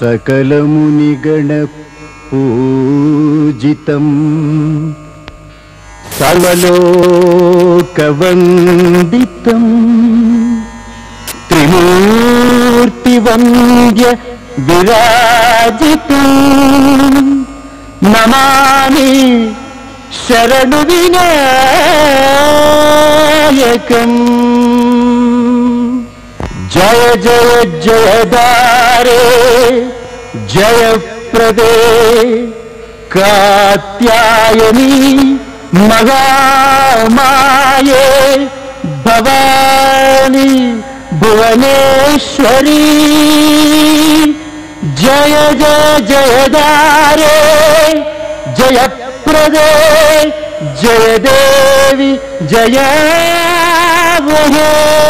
सकलमुनिगणपूजितम् सर्वलोकवन्दितम् त्रिमूर्तिवन्द्य विराजितम् नमामि शरणविनायकम् जय जय जयदारे जयप्रदे कात्यायनी महामाये भवानी भुवनेश्वरी जय जय जयदारे जयप्रदे जय देवी जय वहे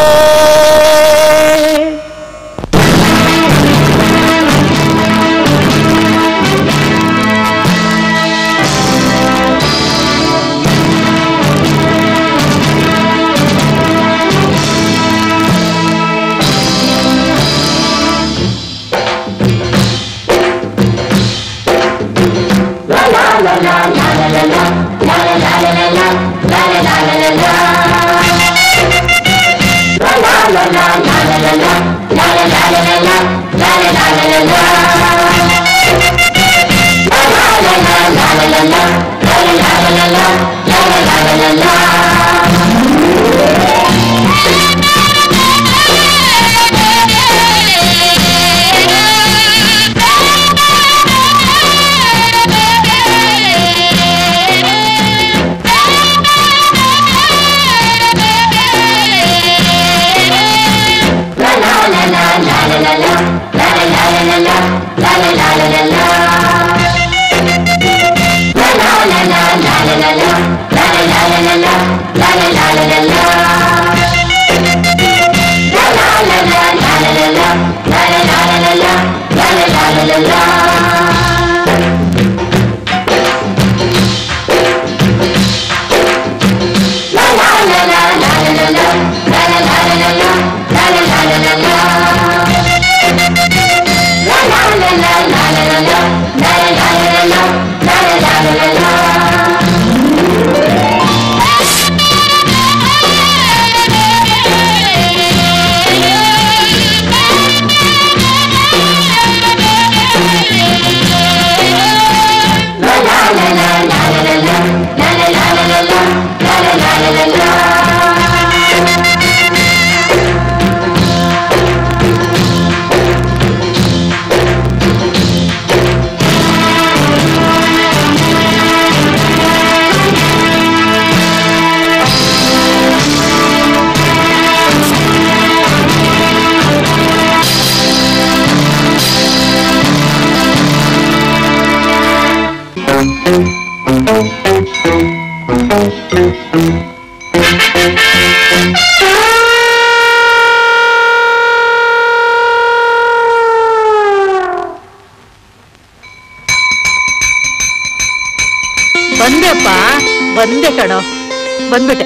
ಬಂದೆಪ್ಪ ಬಂದೆ ಕಣೋ ಬಂದ್ಬಿಟ್ಟೆ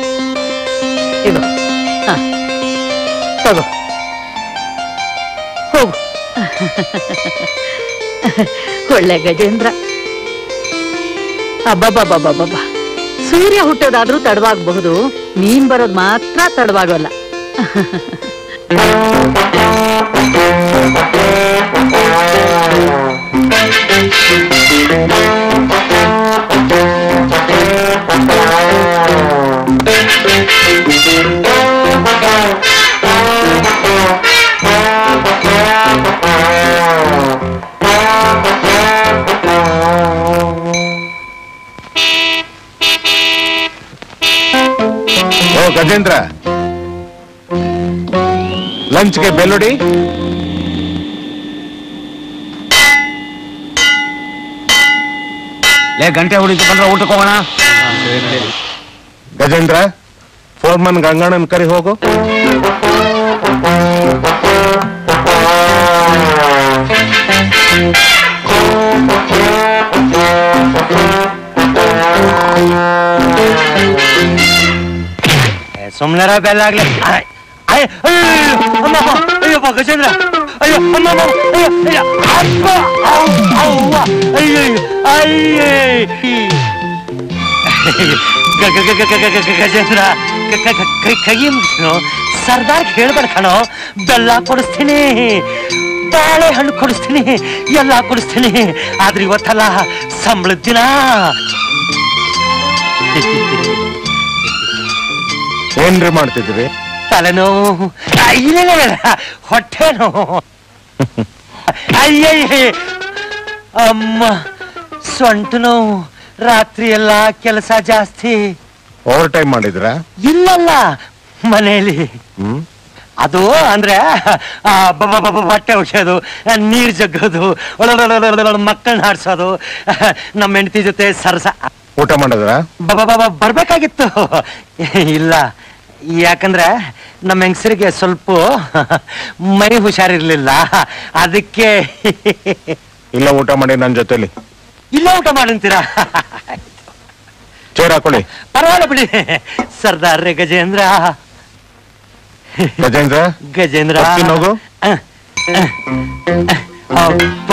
ಇದು ಹ. ತಗೋ ಹೋಗು ಒಳ್ಳೆ ಗಜೇಂದ್ರ ಅಬ್ಬಬ್ಬಬ್ಬಬ್ಬಬ್ಬ ಸೂರ್ಯ ಹುಟ್ಟೋದಾದ್ರೂ ತಡವಾಗಬಹುದು ನೀನ್ ಬರೋದ್ ಮಾತ್ರ ತಡವಾಗೋಲ್ಲ ಓ ಗಜೇಂದ್ರ ಲಂಚ್ಗೆ ಬೆಲ್ಲುಡಿ ಲೇ ಗಂಟೆ ಹೊಡಿತು ಬಂದ್ರೆ ಊಟಕ್ಕೆ ಹೋಗೋಣ ಗಜೇಂದ್ರ ಫೋರ್ಮನ್ ಗಂಗಣ್ಣನ್ ಕರಿ ಹೋಗು ಸುಮ್ನೆರ ಬೆಲ್ಲ ಆಗ್ಲಿ ಆಯ್, ಆಯ್, ಅಯ್ಯೋ, ಅಮ್ಮಪ್ಪ, ಅಯ್ಯಪ್ಪ ಗಜೇಂದ್ರ ಅಯ್ಯೋ ಅಮ್ಮ ಅಮ್ಮ, ಅಯ್ಯೋ ಅಯ್ಯೋ ಅಪ್ಪ ಔ, ಅವ್ವ ಅಯ್ಯೋ ಅಯ್ಯೇ ಗ- ಗ- ಗ- ಗ- ಗ- ಗ- ಗ- ಗಜೇಂದ್ರ ಗ- ಗ- ಗ- ಕೈ ಕೈ ಮುಗಿಸ್ನು ಸರ್ದಾರ್ ಹೇಳ್ಬೇಡ ಕಣೋ ಬೆಲ್ಲ ಕೊಡಿಸ್ತೀನಿ ಬಾಳೆಹಣ್ಣು ಕೊಡಿಸ್ತೀನಿ ಎಲ್ಲ ಕೊಡಿಸ್ತೀನಿ ಆದ್ರೆ ಇವತ್ತಲ್ಲ ಸಂಬಳದ ದಿನ ಏನ್ರಿ ಮಾಡ್ತಿದ್ರಿ ತಲೆನೋವು ಆ, ಇಲ್ಲ ಇಲ್ಲ, ಇಲ್ಲ, ಹೊಟ್ಟೆ ನೋವು ಅಯ್ಯಯ್ಯ ಅಮ್ಮ ಸೊಂಟ ನೋವು ರಾತ್ರಿ ಎಲ್ಲ ಕೆಲಸ ಜಾಸ್ತಿ ಓವರ್ ಟೈಮ್ ಮಾಡಿದ್ರ ಇಲ್ಲಲ್ಲ ಮನೆಯಲ್ಲಿ ಹ್ಮ್ ಅದು ಅಂದ್ರೆ ಆ, ಬ- ಬ- ಬ- ಬಟ್ಟೆ ಒಗ್ಸೋದು ನೀರ್ ಜಗ್ಗೋದು ಮಕ್ಕಳನ್ನ ಆಡ್ಸೋದು ನಮ್ಮ ಹೆಂಡತಿ ಜೊತೆ ಸರಸ ಊಟ ಮಾಡಿದ್ರ ಬ- ಬ- ಬ- ಬರ್ಬೇಕಾಗಿತ್ತು ಇಲ್ಲ ಯಾಕಂದ್ರೆ ನಮ್ಮ ಹೆಂಗಸರಿಗೆ ಸ್ವಲ್ಪ ಮೈ ಹುಷಾರಿರ್ಲಿಲ್ಲ ಅದಕ್ಕೆ ಇಲ್ಲ ಊಟ ಮಾಡಿ ನನ್ನ ಜೊತೆಲಿ ಇಲ್ಲ ಊಟ ಮಾಡಂತೀರಾ ಚೇರ್ ಹಾಕೊಳ್ಳಿ ಪರವಾಗಿಲ್ಲ ಬಿಡಿ ಸರ್ದಾರ್ರೆ ಗಜೇಂದ್ರ ಗಜೇಂದ್ರ ಗಜೇಂದ್ರ ಬರ್ತೀನಿ ಹೋಗು. ಅಹ್, ಅಹ್, ಅಹ್, ಅಪ್ಪ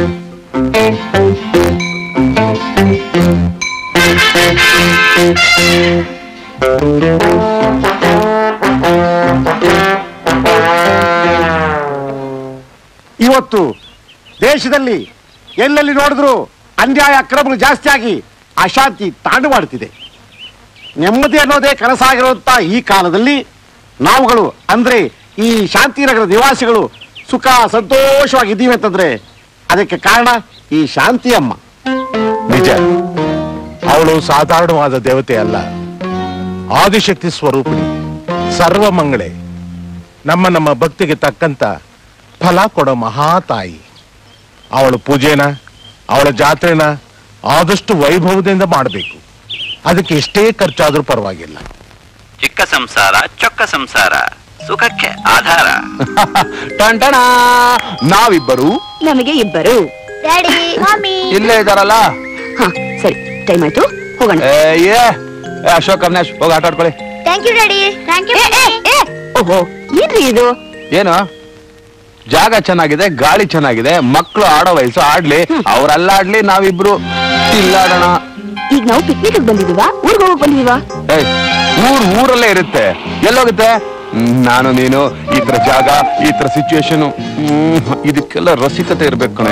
ಇವತ್ತು ದೇಶದಲ್ಲಿ ಎಲ್ಲೆಲ್ಲಿ ನೋಡಿದ್ರು ಅನ್ಯಾಯ ಅಕ್ರಮಗಳು ಜಾಸ್ತಿ ಆಗಿ ಅಶಾಂತಿ ತಾಂಡವಾಡ್ತಿದೆ ನೆಮ್ಮದಿ ಅನ್ನೋದೇ ಕನಸಾಗಿರುವಂತ ಈ ಕಾಲದಲ್ಲಿ ನಾವುಗಳು ಅಂದ್ರೆ ಈ ಶಾಂತಿನಗರ ನಿವಾಸಿಗಳು ಸುಖ ಸಂತೋಷವಾಗಿದ್ದೀವಿ ಅಂತಂದ್ರೆ ಅದಕ್ಕೆ ಕಾರಣ ಈ ಶಾಂತಿ ಅಮ್ಮ ನಿಜ ಅವಳು ಸಾಧಾರಣವಾದ ದೇವತೆ ಅಲ್ಲ ಆದಿಶಕ್ತಿ ಸ್ವರೂಪಿಣಿ ಸರ್ವಮಂಗಳೆ ನಮ್ಮ ನಮ್ಮ ಭಕ್ತಿಗೆ ತಕ್ಕಂತ ಫಲ ಕೊಡೋ ಮಹಾತಾಯಿ ಅವಳ ಪೂಜೆನ ಅವಳ ಜಾತ್ರೆನ ಆದಷ್ಟು ವೈಭವದಿಂದ ಮಾಡಬೇಕು ಅದಕ್ಕೆ ಎಷ್ಟೇ ಖರ್ಚಾದ್ರೂ ಪರವಾಗಿಲ್ಲ ಚಿಕ್ಕ ಸಂಸಾರ ಚೊಕ್ಕ ಸಂಸಾರ ಸುಖಕ್ಕೆ ಆಧಾರ ಟಂಟಣ ನಾವಿಬ್ಬರು ನಮಗೆ ಇಬ್ಬರು ಡ್ಯಾಡಿ ಮಮ್ಮಿ ಇಲ್ಲೇ ಇದಾರಲ್ಲ ಹಾ ಸರಿ ಟೈಮ್ ಆಯ್ತು ಹೋಗೋಣ ಏ, ಏ ಏ, ಅಶೋಕ್ ಅವಿನಾಶ್ ಹೋಗಿ ಆಟ ಆಡ್ಕೊಳ್ಳಿ thank you daddy thank you ಓಹೋ ಏನ್ರಿ ಇದು ಏನು ಜಾಗ ಚೆನ್ನಾಗಿದೆ ಗಾಳಿ ಚೆನ್ನಾಗಿದೆ ಮಕ್ಕಳು ಆಡೋ ವಯಸ್ಸು ಆಡ್ಲಿ ಅವರೆಲ್ಲ ಆಡ್ಲಿ ನಾವಿಬ್ರು ಇಲ್ಲಾಡೋಣ ಈಗ ನಾವು ಪಿಕ್ನಿಕ್ ಬಂದಿದೀವಾ ಊರ್ಗ್ ಹೋಗಕ್ ಬಂದಿದೀವಾ ಏಯ್ ಊರ್ ಊರಲ್ಲೇ ಇರುತ್ತೆ ಎಲ್ಲೋಗುತ್ತೆ ಹ್ಮ್, ನಾನು ನೀನು ಈ ತರ ಜಾಗ ಈ ತರ ಸಿಚುವೇಶನ್ ಇದಕ್ಕೆಲ್ಲ ರಸಿಕತೆ ಇರ್ಬೇಕು ಕಣೆ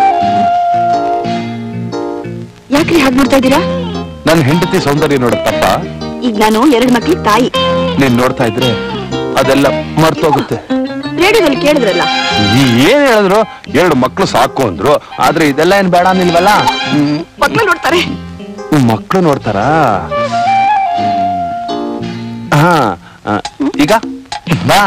ಯಾಕ್ರಿ ಹಾಗೆ ನೋಡ್ತಾ ಇದ್ದೀರಾ ನನ್ನ ಹೆಂಡತಿ ಸೌಂದರ್ಯ ನೋಡುತ್ತಪ್ಪ ಈಗ ನಾನು ಎರಡು ಮಕ್ಳಿಗೆ ತಾಯಿ ನೀನ್ ನೋಡ್ತಾ ಇದ್ರೆ ಅದೆಲ್ಲ ಮರ್ತೋಗುತ್ತೆ ರೇಡಿಯೋದಲ್ಲಿ ಕೇಳಿದ್ರಲ್ಲ ಈ ಏನ್ ಹೇಳಿದ್ರು ಎರಡು ಮಕ್ಳು ಸಾಕು ಅಂದ್ರು ಆದ್ರೆ ಇದೆಲ್ಲ ಏನ್ ಬೇಡ ನಿಲ್ವಲ್ಲ ಮಕ್ಳು ನೋಡ್ತಾರೆ ಮಕ್ಳು ನೋಡ್ತಾರಾ ಹಾ ಆ, ಈಗ ಬಾ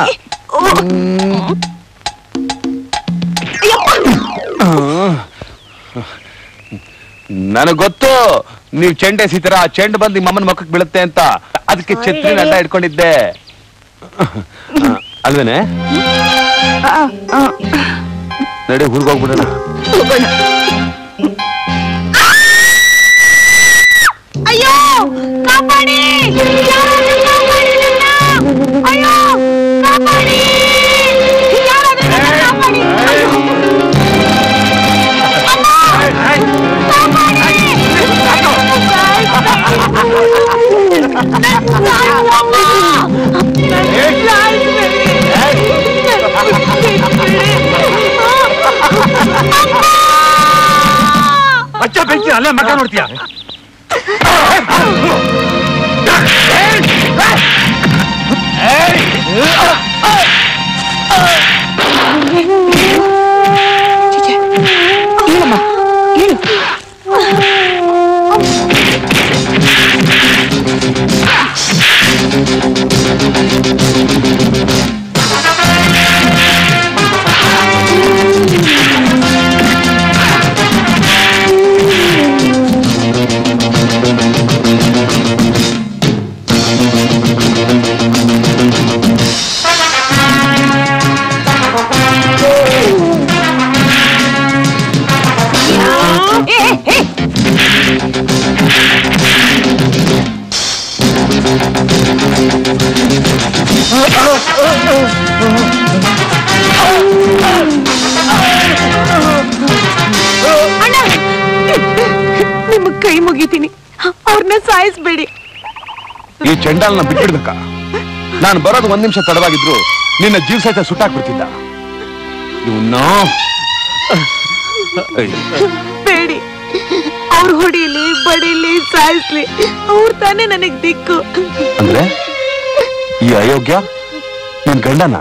ನನಗ್ ಗೊತ್ತು ನೀವ್ ಚೆಂಡೆ ಎಸಿತೀರ ಆ ಚೆಂಡು ಬಂದು ನಿಮ್ಮ ಅಮ್ಮನ ಮಕ್ಕಕ್ಕೆ ಬೀಳುತ್ತೆ ಅಂತ ಅದಕ್ಕೆ ಛತ್ರಿ ಅಡ್ಡ ಇಟ್ಕೊಂಡಿದ್ದೆ ಆ, ಅಲ್ವೇನೆ ನಡಿ ಊರ್ಗ್ ಹೋಗ್ಬಿಡೋಣ ಹೋಗೋಣ ಅಯ್ಯೋ ಕಾಪಾಡಿ ಯಾರಾದ್ರೂ ಕಾಪಾಡಿ ನನ್ನ! ಅಯ್ಯೋ ಕಾಪಾಡಿ ಯಾರಾದ್ರೂ ನನ್ನ ಕಾಪಾಡಿ ಅಯ್ಯೋ! ಅಮ್ಮ! ಕಾಪಾಡಿ! ನನ್ನ ಸಾಯಮ್ಮ! ನನ್ನ ಅಚ್ಚ ಬೆಂಕಿ ಅಲ್ಲೇ ಮಗ ನೋಡ್ತೀಯ ಹೇಳಮ್ಮ ಹೇಳು ಏ, ಏ, ಏ. ನಿಮ್ ಕೈ ಮುಗಿತೀನಿ ಅವ್ರನ್ನ ಸಾಯಿಸ್ಬೇಡಿ ಈ ಚಂಡಾಲನ ಬಿಟ್ಬಿಡ್ಬೇಕ ನಾನು ಬರೋದು ಒಂದ್ ನಿಮಿಷ ತಡವಾಗಿದ್ರು ನಿನ್ನ ಜೀವ ಸಹಿತ ಸುಟ್ಟಾಕ್ಬಿಡ್ತಿದ್ದ ಇವನ್ನ ಬೇಡಿ ಅವ್ರು ಹೊಡಿಲಿ ಬಡಿಲಿ ಸಾಯಿಸ್ಲಿ ಅವ್ರು ತಾನೇ ನನಗ್ ದಿಕ್ಕು ಅಂದ್ರೆ ಈ ಅಯೋಗ್ಯ ನಿನ್ ಗಂಡನ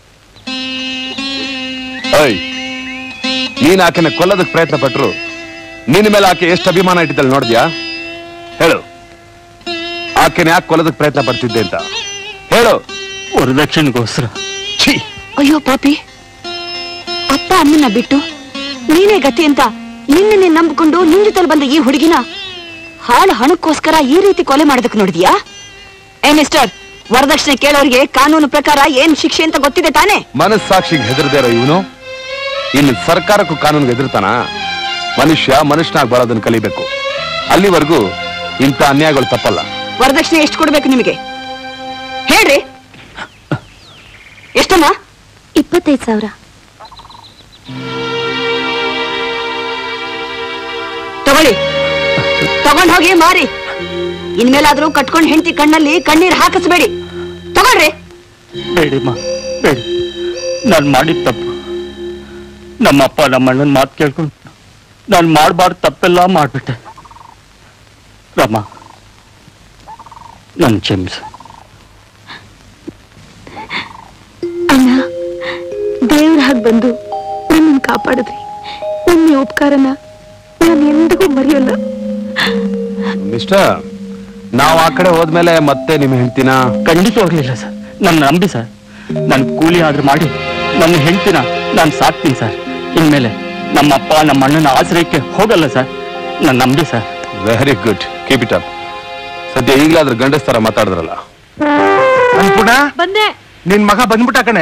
ಐ ನೀನ್ ಆಕೆನ ಕೊಲ್ಲೋದಕ್ ಪ್ರಯತ್ನ ಪಟ್ರು ನಿನ್ನ ಮೇಲೆ ಆಕೆ ಎಷ್ಟು ಅಭಿಮಾನ ಇಟ್ಟಿದ್ದಲ್ಲ ನೋಡಿದ್ಯಾ ಹೇಳು ಆಕೆನ ಯಾಕೆ ಕೊಲ್ಲೋದಕ್ ಪ್ರಯತ್ನ ಪಡ್ತಿದ್ದೆ ಅಂತ ಹೇಳು ವರದಕ್ಷಿಣೆಗೋಸ್ಕರ ಛೀ ಅಯ್ಯೋ ಪಾಪಿ ಅಪ್ಪ ಅಮ್ಮನ್ನ ಬಿಟ್ಟು ನೀನೇ ಗತಿ ಅಂತ ನಿನ್ನನ್ನೇ ನಂಬಿಕೊಂಡು ನಿನ್ ಜೊತೆಲಿ ಬಂದ ಈ ಹುಡುಗಿನ ಹಾಳು ಹಣಕ್ಕೋಸ್ಕರ ಈ ರೀತಿ ಕೊಲೆ ಮಾಡೋದಕ್ ನೋಡಿದ್ಯಾ ಏ ಮಿಸ್ಟರ್ ವರದಕ್ಷಿಣೆ ಕೇಳೋರಿಗೆ ಕಾನೂನು ಪ್ರಕಾರ ಏನ್ ಶಿಕ್ಷೆ ಅಂತ ಗೊತ್ತಿದೆ ತಾನೇ ಮನಸ್ಸಾಕ್ಷಿಗೆ ಹೆದರದೇ ಇರೋ ಇವನು ಇನ್ನು ಸರ್ಕಾರಕ್ಕೂ ಕಾನೂನಿಗೆ ಹೆದರ್ತಾನ ಮನುಷ್ಯ ಮನುಷ್ಯನಾಗಿ ಬರೋದನ್ನ ಕಲಿಬೇಕು ಅಲ್ಲಿವರೆಗೂ ಇಂಥ ಅನ್ಯಾಯಗಳು ತಪ್ಪಲ್ಲ ವರದಕ್ಷಿಣೆ ಎಷ್ಟು ಕೊಡ್ಬೇಕು ನಿಮಗೆ ಹೇಳ್ರಿ ಎಷ್ಟಮ್ಮ ಇಪ್ಪತ್ತೈದು ಸಾವಿರ ತಗೊಳ್ಳಿ ತಗೊಂಡ್ ಹೋಗಿ ಮಾರಿ ಇನ್ಮೇಲಾದ್ರೂ ಕಟ್ಕೊಂಡ್ ಹೆಂಡತಿ ಕಣ್ಣಲ್ಲಿ ಕಣ್ಣೀರ್ ಹಾಕಿಸ್ಬೇಡಿ ತಗೊಳ್ರಿ ಬೇಡಿಮ್ಮ ಬೇಡಿ ನಾನು ಮಾಡಿದ ತಪ್ಪು ನಮ್ಮಪ್ಪ ನಮ್ಮ ಅಣ್ಣನ ಮಾತು ಕೇಳ್ಕೊಂಡು ನಾನು ಮಾಡಬಾರ್ದು ತಪ್ಪೆಲ್ಲ ಮಾಡ್ಬಿಟ್ಟೆ ರಮ್ಮ ನನ್ನ ಕ್ಷಮಿಸು ಅಣ್ಣ ದೇವ್ರ ಹಾಗೆ ಬಂದು ನನ್ನನ್ನು ಕಾಪಾಡಿದ್ರಿ ನಿಮ್ಮ ಉಪಕಾರನ ನಾನು ಎಂದಿಗೂ ಮರೆಯಲ್ಲ ಮಿಸ್ಟರ್ ನಾವು ಆ ಕಡೆ ಹೋದ್ಮೇಲೆ ಮತ್ತೆ ನಿಮ್ಮ ಹೆಂಡ್ತಿನ ಖಂಡಿತ ಹೋಗ್ಲಿಲ್ಲ ಸರ್ ನನ್ನ ನಂಬಿ ಸರ್ ನಾನು ಕೂಲಿ ಆದ್ರೂ ಮಾಡಿ ನನ್ನ ಹೆಂಡ್ತಿನ ನಾನು ಸಾಕ್ತೀನಿ ಸರ್ ಇನ್ಮೇಲೆ ನಮ್ಮಪ್ಪ ನಮ್ಮ ಅಣ್ಣನ ಆಶ್ರಯಕ್ಕೆ ಹೋಗಲ್ಲ ಸರ್ ನಾನು ನಂಬಿ sir very good keep it up ಸದ್ಯ ಈಗಲಾದ್ರೂ ಗಂಡಸ್ತರ ಮಾತಾಡಿದ್ರಲ್ಲ ಅನ್ಪೂರ್ಣ ಬಂದೆ ನಿನ್ ಮಗ ಬಂದ್ಬಿಟ್ಟ ಕಣೆ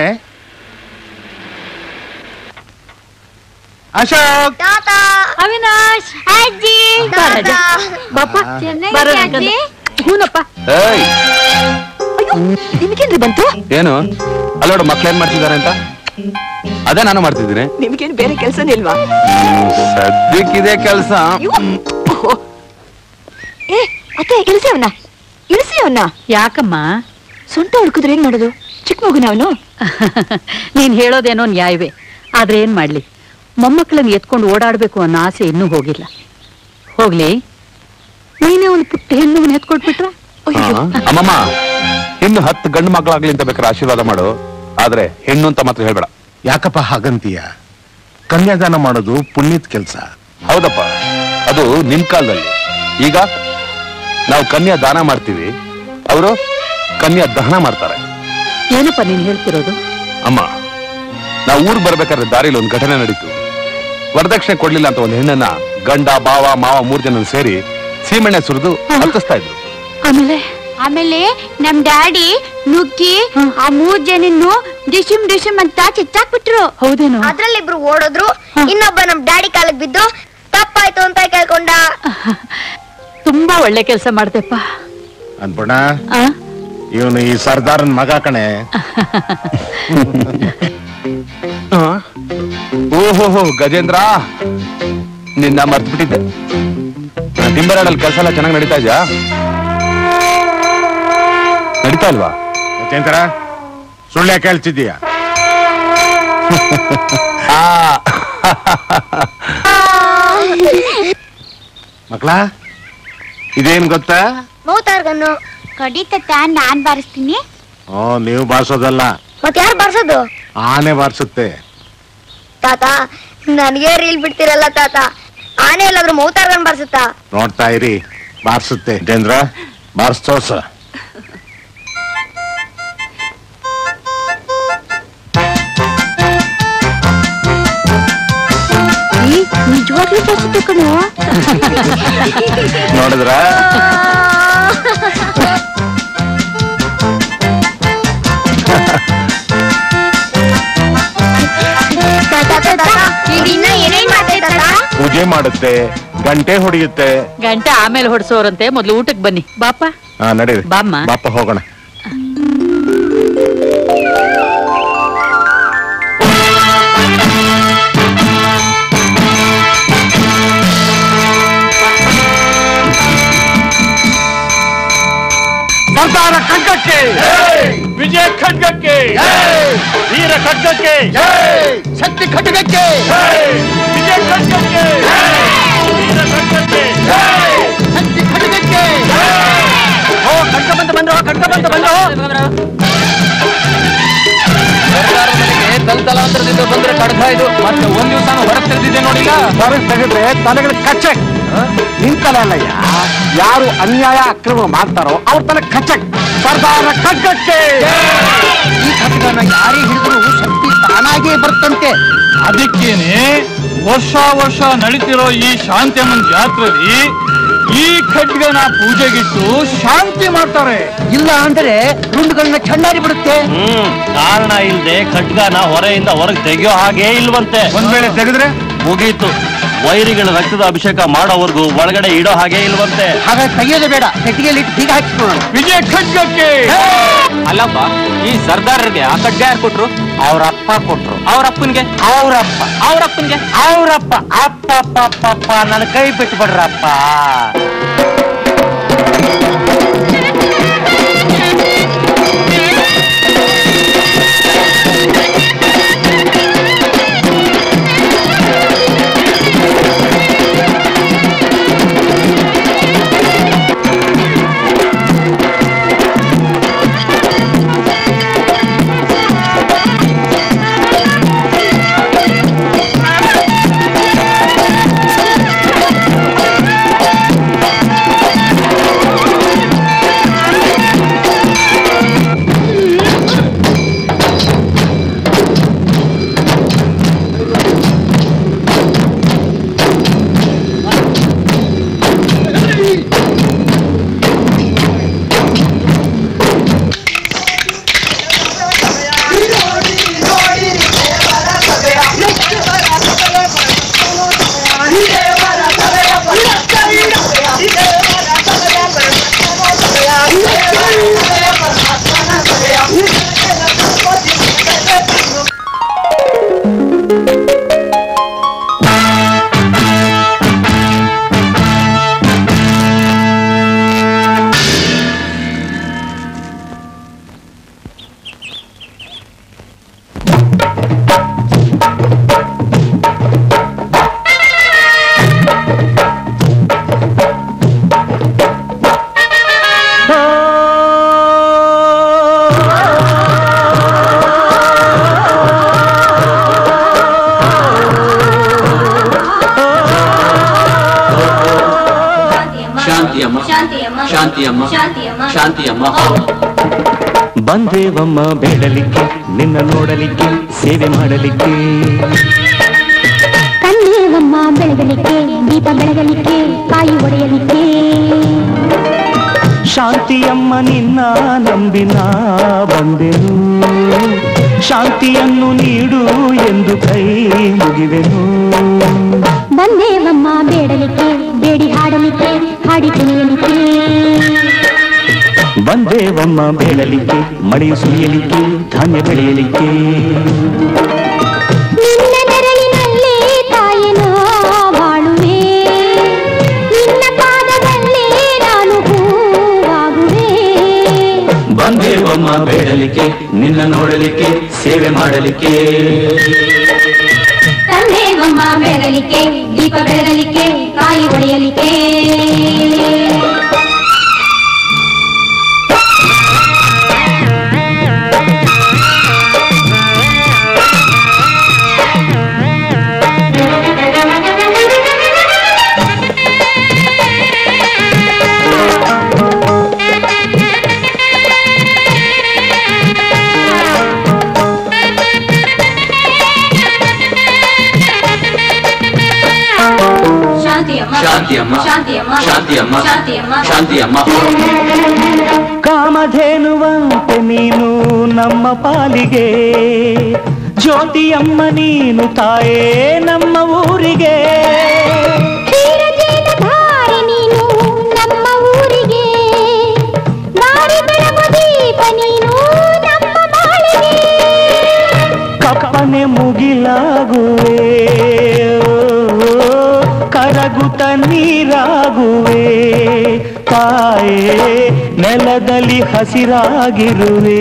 ಅಶೋಕ್ ಅವಿನಾಶ್ ಅಜ್ಜಿ ಬಾಪ ಚೆನ್ನಾಗಿ ಬರೋಣ ಅಜ್ಜಿ? ಗಂಡ. ಹೂನಪ್ಪ ಏಯ್ ಅಯ್ಯೋ ನಿಮಗೇನ್ರಿ ಬಂತು ಏನು ಅಲ್ಲೋಡು ಮಕ್ಳು ಏನ್ ಮಾಡ್ತಿದ್ದಾರೆ ಅಂತ ಅದೇ ನಾನು ಮಾಡ್ತಿದ್ದೀನಿ ನಿಮ್ಗೇನ್ ಬೇರೆ ಕೆಲ್ಸನೇ ಇಲ್ವಾ ಸದ್ಯಕ್ಕಿದೆ ಕೆಲಸ ಅಯ್ಯೋ. ಓಹೋ. ಏ ಅತ್ತೆ ಇಳಿಸಿ ಅವನ್ನ ಇಳಿಸಿ ಅವನ್ನ ಯಾಕಮ್ಮ ಸೊಂಟ ಹುಡುಕಿದ್ರೆ ಏನ್ ಮಾಡೋದು ಚಿಕ್ಕ ಮಗುನ ಅವನು ನೀನ್ ಹೇಳೋದೇನೋ ನ್ಯಾಯವೇ ಆದ್ರೆ ಏನ್ ಮಾಡ್ಲಿ ಮೊಮ್ಮಕ್ಕಳನ್ನ ಎತ್ಕೊಂಡು ಓಡಾಡ್ಬೇಕು ಅನ್ನೋ ಆಸೆ ಇನ್ನೂ ಹೋಗಿಲ್ಲ ಹೋಗ್ಲಿ ನೀನೇ ಒಂದು ಪುಟ್ಟ ಹೆಣ್ಣು ಎತ್ಕೊಟ್ಬಿಟ್ರ ಅಯ್ಯೋ. ಅಮ್ಮಮ್ಮ ಇನ್ನು ಹತ್ತು ಗಂಡು ಮಕ್ಕಳಾಗ್ಲಿ ಅಂತ ಬೇಕಾದ್ರೆ ಆಶೀರ್ವಾದ ಮಾಡು ಆದ್ರೆ ಹೆಣ್ಣು ಅಂತ ಮಾತ್ರ ಹೇಳ್ಬೇಡ ಯಾಕಪ್ಪ ಹಾಗಂತೀಯ ಕನ್ಯಾದಾನ ಮಾಡೋದು ಪುಣ್ಯದ ಕೆಲಸ ಹೌದಪ್ಪ ಅದು ನಿಮ್ ಕಾಲದಲ್ಲಿ ಈಗ ನಾವು ಕನ್ಯಾ ದಾನ ಮಾಡ್ತೀವಿ ಅವರು ಕನ್ಯಾ ದಹನ ಮಾಡ್ತಾರೆ ಏನಪ್ಪ ನೀನ್ ಹೇಳ್ತಿರೋದು ಅಮ್ಮ ನಾವು ಊರ್ ಬರ್ಬೇಕಾದ್ರೆ ದಾರಿಲಿ ಒಂದು ಘಟನೆ ನಡೀತು ವರದಕ್ಷಿಣೆ ಕೊಡ್ಲಿಲ್ಲ ಅಂತ ಒಂದು ಹೆಣ್ಣನ್ನ ಗಂಡ ಬಾವ ಮಾವ ಮೂರ್ ಜನ ಸೇರಿ ಸೀಮೆಣ್ಣೆ ಸುರಿದು ಹತ್ತಿಸ್ತಾ ಇದ್ರು ಆಮೇಲೆ ಆಮೇಲೆ ನಮ್ ಡ್ಯಾಡಿ ನುಗ್ಗಿ ಆ ಮೂರ್ ಜನನ್ನು ಡಿಶಿಮ್ ಡಿಶಿಮ್ ಅಂತ ಚಿಚ್ಚಾಕ್ಬಿಟ್ರು ಹೌದೇನೋ ಅದ್ರಲ್ಲಿ ಇಬ್ರು ಓಡೋದ್ರು ಇನ್ನೊಬ್ಬ ನಮ್ ಡ್ಯಾಡಿ ಕಾಲಕ್ ಬಿದ್ದು ತಪ್ಪಾಯ್ತು ಅಂತ ಕೇಳ್ಕೊಂಡ ತುಂಬಾ ಒಳ್ಳೆ ಕೆಲಸ ಮಾಡ್ದೆಪ್ಪ ಅನ್ಪೂರ್ಣ ಆ? ಇವನು ಈ ಸರ್ದಾರನ್ ಮಗ ಕಣೆ ಓಹೋ ಗಜೇಂದ್ರ ನಿನ್ನ ಮರ್ತ್ಬಿಟ್ಟಿದ್ದೆ ಟಿಂಬರಾಡಲ್ಲಿ ಕೆಲಸ ಎಲ್ಲ ಚೆನ್ನಾಗಿ ನಡೀತಾ ಇದೆಯಾ ನಡೀತಾ ಇಲ್ವಾ ಯಾಕೆಂತರ ಸುಳ್ಳು ಯಾಕೆ ಹೇಳ್ತಿದ್ದೀಯ ಆ, ಮಕ್ಳ ಇದೇನ್ ಗೊತ್ತಾ ಮೌತಾರ್ಗನ್ನು ಕಡಿತತ್ತ ನಾನ್ ಬಾರಿಸ್ತೀನಿ ಓ ನೀವು ಬಾರ್ಸೋದಲ್ಲ ಮತ್ ಯಾರು ಬರ್ಸೋದು ಆನೆ ಬಾರ್ಸುತ್ತೆ ತಾತ ನನಗೆ ರೀಲ್ ಬಿಡ್ತಿರಲ್ಲ ತಾತ ಆನೆ ಎಲ್ಲಾದ್ರೂ ಮೌತಾರ್ಗನ್ ಬರ್ಸುತ್ತಾ ನೋಡ್ತಾ ಇರಿ ಬಾರ್ಸುತ್ತೆ ಜೇಂದ್ರ ಬಾರ್ಸ್ತೋಸ ನಿಜವಾಗ್ಲೂ ಬರ್ಸುತ್ತೆ ಕಣೋ ನೋಡಿದ್ರ ತಾತ ತಾತ ಇನ್ನ ಏನೇನ್ ಮಾಡ್ತೈತೆ ತಾತ ಪೂಜೆ ಮಾಡುತ್ತೆ ಗಂಟೆ ಹೊಡೆಯುತ್ತೆ ಗಂಟೆ ಆಮೇಲೆ ಹೊಡ್ಸೋರಂತೆ ಮೊದ್ಲು ಊಟಕ್ಕೆ ಬನ್ನಿ ಬಾಪ ಹಾ ನಡೀರಿ ಬಾಮ್ಮ. ಬಾಪ ಹೋಗೋಣ ಸರ್ದಾರ ಖಡ್ಗಕ್ಕೆ ವಿಜಯ ಖಡ್ಗಕ್ಕೆ ವೀರ ಖಡ್ಗಕ್ಕೆ ಶಕ್ತಿ ಖಡ್ಗಕ್ಕೆ ವಿಜಯ ಖಡ್ಗಕ್ಕೆ ವೀರ ಖಡ್ಗಕ್ಕೆ ಶಕ್ತಿ ಖಡ್ಗಕ್ಕೆ ಓ ಖಡ್ಗ ಬಂತ ಬಂದ್ರು ಖಡ್ಗ ಬಂತ ಬಂದ್ರು ತಲತಲಾಂತರದಿಂದ ಬಂದ್ರೆ ಕಡ್ಗ ಇದು ಮತ್ತೆ ಒಂದ್ ದಿವಸ ಹೊರಗೆ ತೆಗೆದಿದ್ದೆ ನೋಡಿಲ್ಲ ಹೊರಗೆ ತೆಗೆದ್ರೆ ತಲೆಗಳ ಕಚ್ಚಕ್ ನಿಂತಲ್ಲ ಅಲ್ಲಯ್ಯ ಯಾರು ಅನ್ಯಾಯ ಅಕ್ರಮ ಮಾಡ್ತಾರೋ ಅವ್ರ ತಲೆ ಕಚ್ಚಕ್ ಸರ್ದಾರ ಖಡ್ಗಕ್ಕೆ ಈ ಖಡ್ಗನ ಯಾರಿಗೆ ಹಿಡಿದ್ರು ಶಕ್ತಿ ತಾನಾಗೇ ಬರ್ತಂತೆ ಅದಕ್ಕೇನೆ ವರ್ಷ ವರ್ಷ ನಡೀತಿರೋ ಈ ಶಾಂತಿಯಮ್ಮನ ಜಾತ್ರೆಯಲ್ಲಿ ಈ ಖಡ್ಗನ ಪೂಜೆಗಿಟ್ಟು ಶಾಂತಿ ಮಾಡ್ತಾರೆ ಇಲ್ಲ ಅಂದ್ರೆ ರುಂಡುಗಳನ್ನ ಚಂಡಾರಿ ಬಿಡುತ್ತೆ ಹ್ಮ್ ಕಾರಣ ಇಲ್ದೆ ಖಡ್ಗನ ಹೊರೆಯಿಂದ ಹೊರಗೆ ತೆಗೆಯೋ ಹಾಗೆ ಇಲ್ವಂತೆ ಒಂದ್ ವೇಳೆ ತೆಗೆದ್ರೆ ಮುಗೀತು ವೈರಿಗಳ ರಕ್ತದ ಅಭಿಷೇಕ ಮಾಡೋವರೆಗೂ ಒಳಗಡೆ ಇಡೋ ಹಾಗೆ ಇಲ್ವಂತೆ ಹಾಗಾಗಿ ತೆಗೆಯೋದೇ ಬೇಡ ಪೆಟ್ಟಿಗೆಯಲ್ಲಿ ಇಟ್ಟು ಬೀಗ ಹಾಕಿಸ್ಕೊಳ್ಳೋಣ ವಿಜಯ ಖಡ್ಗಕ್ಕೆ ಅಲ್ಲಪ್ಪ ಈ ಸರ್ದಾರರಿಗೆ ಆ ಖಡ್ಗ ಯಾರು ಕೊಟ್ರು ಅವ್ರ ಅಪ್ಪ ಕೊಟ್ರು ಅವ್ರ ಅಪ್ಪನ್ಗೆ ಅವ್ರಪ್ಪ ಅವ್ರ ಅಪ್ಪನ್ಗೆ ಅವ್ರಪ್ಪ ಅಪ್ಪ ಅಪ್ಪ ಅಪ್ಪ ಅಪ್ಪ ನನ್ನ ಕೈ ಬಿಟ್ಟು ಬಿಡ್ರಪ್ಪ ಶಾಂತಿಯಮ್ಮ ಶಾಂತಿಯಮ್ಮ ಶಾಂತಿಯಮ್ಮ ಬಂದೇವಮ್ಮ ಬೇಡಲಿಕ್ಕೆ ನಿನ್ನ ನೋಡಲಿಕ್ಕೆ ಸೇವೆ ಮಾಡಲಿಕ್ಕೆ ಕಣ್ಣೇವಮ್ಮ ಬೆಳಗಲಿಕ್ಕೆ ದೀಪ ಬೆಳಗಲಿಕ್ಕೆ ಕಾಯಿ ಒಡೆಯಲಿಕ್ಕೆ ಶಾಂತಿಯಮ್ಮ ನಿನ್ನ ನಂಬಿನ ಬಂದೆನು ಶಾಂತಿಯನ್ನು ನೀಡು ಎಂದು ಕೈ ಮುಗಿವೆನು ಬಂದೇವಮ್ಮ ಬೇಡಲಿಕ್ಕೆ ಬೇಡಿ ಹಾಡಲಿಕ್ಕೆ ಹಾಡಿ ಕುಣಿಯಲಿಕ್ಕೆ ಬಂದೇವಮ್ಮ ಬೇಡಲಿಕ್ಕೆ ಮಳೆಯು ಸುರಿಯಲಿಕ್ಕೆ ಧಾನ್ಯ ಬೆಳೆಯಲಿಕ್ಕೆ ನಿನ್ನ ನೆರಳಿನಲ್ಲಿ ತಾಯಿನೋ ಬಾಳುವೆ ನಿನ್ನ ಪಾದದಲ್ಲಿ ನಾನು ಹೂವಾಗುವೆ ಬಂದೇವಮ್ಮ ಬೇಡಲಿಕ್ಕೆ ನಿನ್ನ ನೋಡಲಿಕ್ಕೆ ಸೇವೆ ಮಾಡಲಿಕ್ಕೆ ತಂದೇವಮ್ಮ ಬೆಳಗಲಿಕ್ಕೆ ದೀಪ ಬೆಳಗಲಿಕ್ಕೆ ಕಾಯಿ ಒಡೆಯಲಿಕ್ಕೆ ಶಾಂತಿಯಮ್ಮ ಶಾಂತಿಯಮ್ಮ ಶಾಂತಿಯಮ್ಮ ಶಾಂತಿಯಮ್ಮ ಶಾಂತಿಯಮ್ಮ ಶಾಂತಿಯಮ್ಮ ಕಾಮಧೇನುವಂತೆ ನೀನು ನಮ್ಮ ಪಾಲಿಗೆ ಜ್ಯೋತಿಯಮ್ಮ ನೀನು ತಾಯೇ ನಮ್ಮ ಊರಿಗೆ ಧಾರೆ ನೀನು ನಮ್ಮ ಊರಿಗೆ ದಾರಿ ಬೆಳಗು ದೀಪ ನೀನು ನಮ್ಮ ಬಾಳಿಗೆ ಕಪ್ಪನೆ ಮುಗಿಲಾಗುವೆ ಕರಗುತ್ತ ನೀರಾಗುವೆ ತಾಯೇ ನೆಲದಲ್ಲಿ ಹಸಿರಾಗಿರುವೆ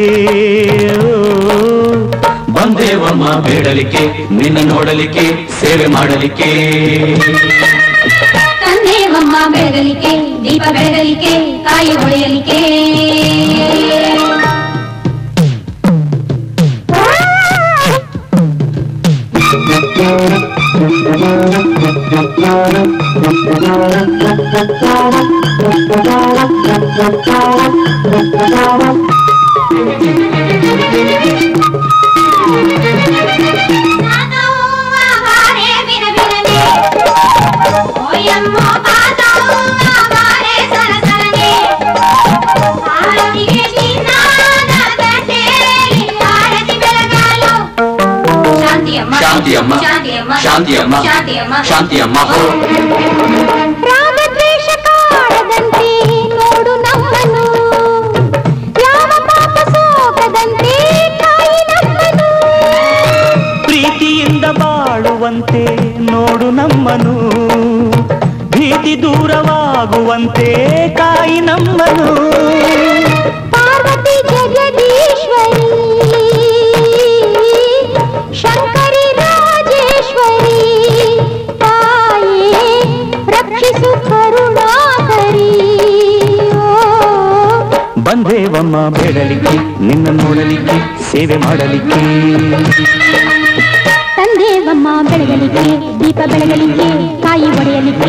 ಬಂದೇವಮ್ಮ ಬೇಡಲಿಕ್ಕೆ ನಿನ್ನ ನೋಡಲಿಕ್ಕೆ ಸೇವೆ ಮಾಡಲಿಕ್ಕೆ ತಂದೇವಮ್ಮ ಬೆಳಗಲಿಕ್ಕೆ ದೀಪ ಬೆಳಗಲಿಕ್ಕೆ ಕಾಯಿ ಹೊಳೆಯಲಿಕ್ಕೆ ಶಾಂತಿಯಮ್ಮ ಶಾಂತಿಯಮ್ಮ ಶಾಂತಿಯಮ್ಮ ಶಾಂತಿಯಮ್ಮ ಹೋ ರಾಗದ್ವೇಷ ಕಾಡದಂತೆ ನೋಡು ನಮ್ಮನು ಯಾವ ಪಾಪ ಸೋಕದಂತೆ ಕಾಯಿ ನಮ್ಮನು ಪ್ರೀತಿಯಿಂದ ಬಾಳುವಂತೆ ನೋಡು ನಮ್ಮನು ಭೀತಿ ದೂರವಾಗುವಂತೆ ಕಾಯಿ ನಮ್ಮನು ಪಾರ್ವತಿ ಜಗದೀಶ್ವರಿ ಶಂಕರಿ ರಾಜೇಶ್ವರಿ ತಾಯೇ ರಕ್ಷಿಸು ಕರುಣಾಕರಿ ಬಂದೇವಮ್ಮ ಬೇಡಲಿಕ್ಕೆ ನಿನ್ನ ನೋಡಲಿಕ್ಕೆ ಸೇವೆ ಮಾಡಲಿಕ್ಕೆ ತಂದೇವಮ್ಮ ಬೆಳಗಲಿಕ್ಕೆ ದೀಪ ಬೆಳಗಲಿಕ್ಕೆ ಕಾಯಿ ಒಡೆಯಲಿಕ್ಕೆ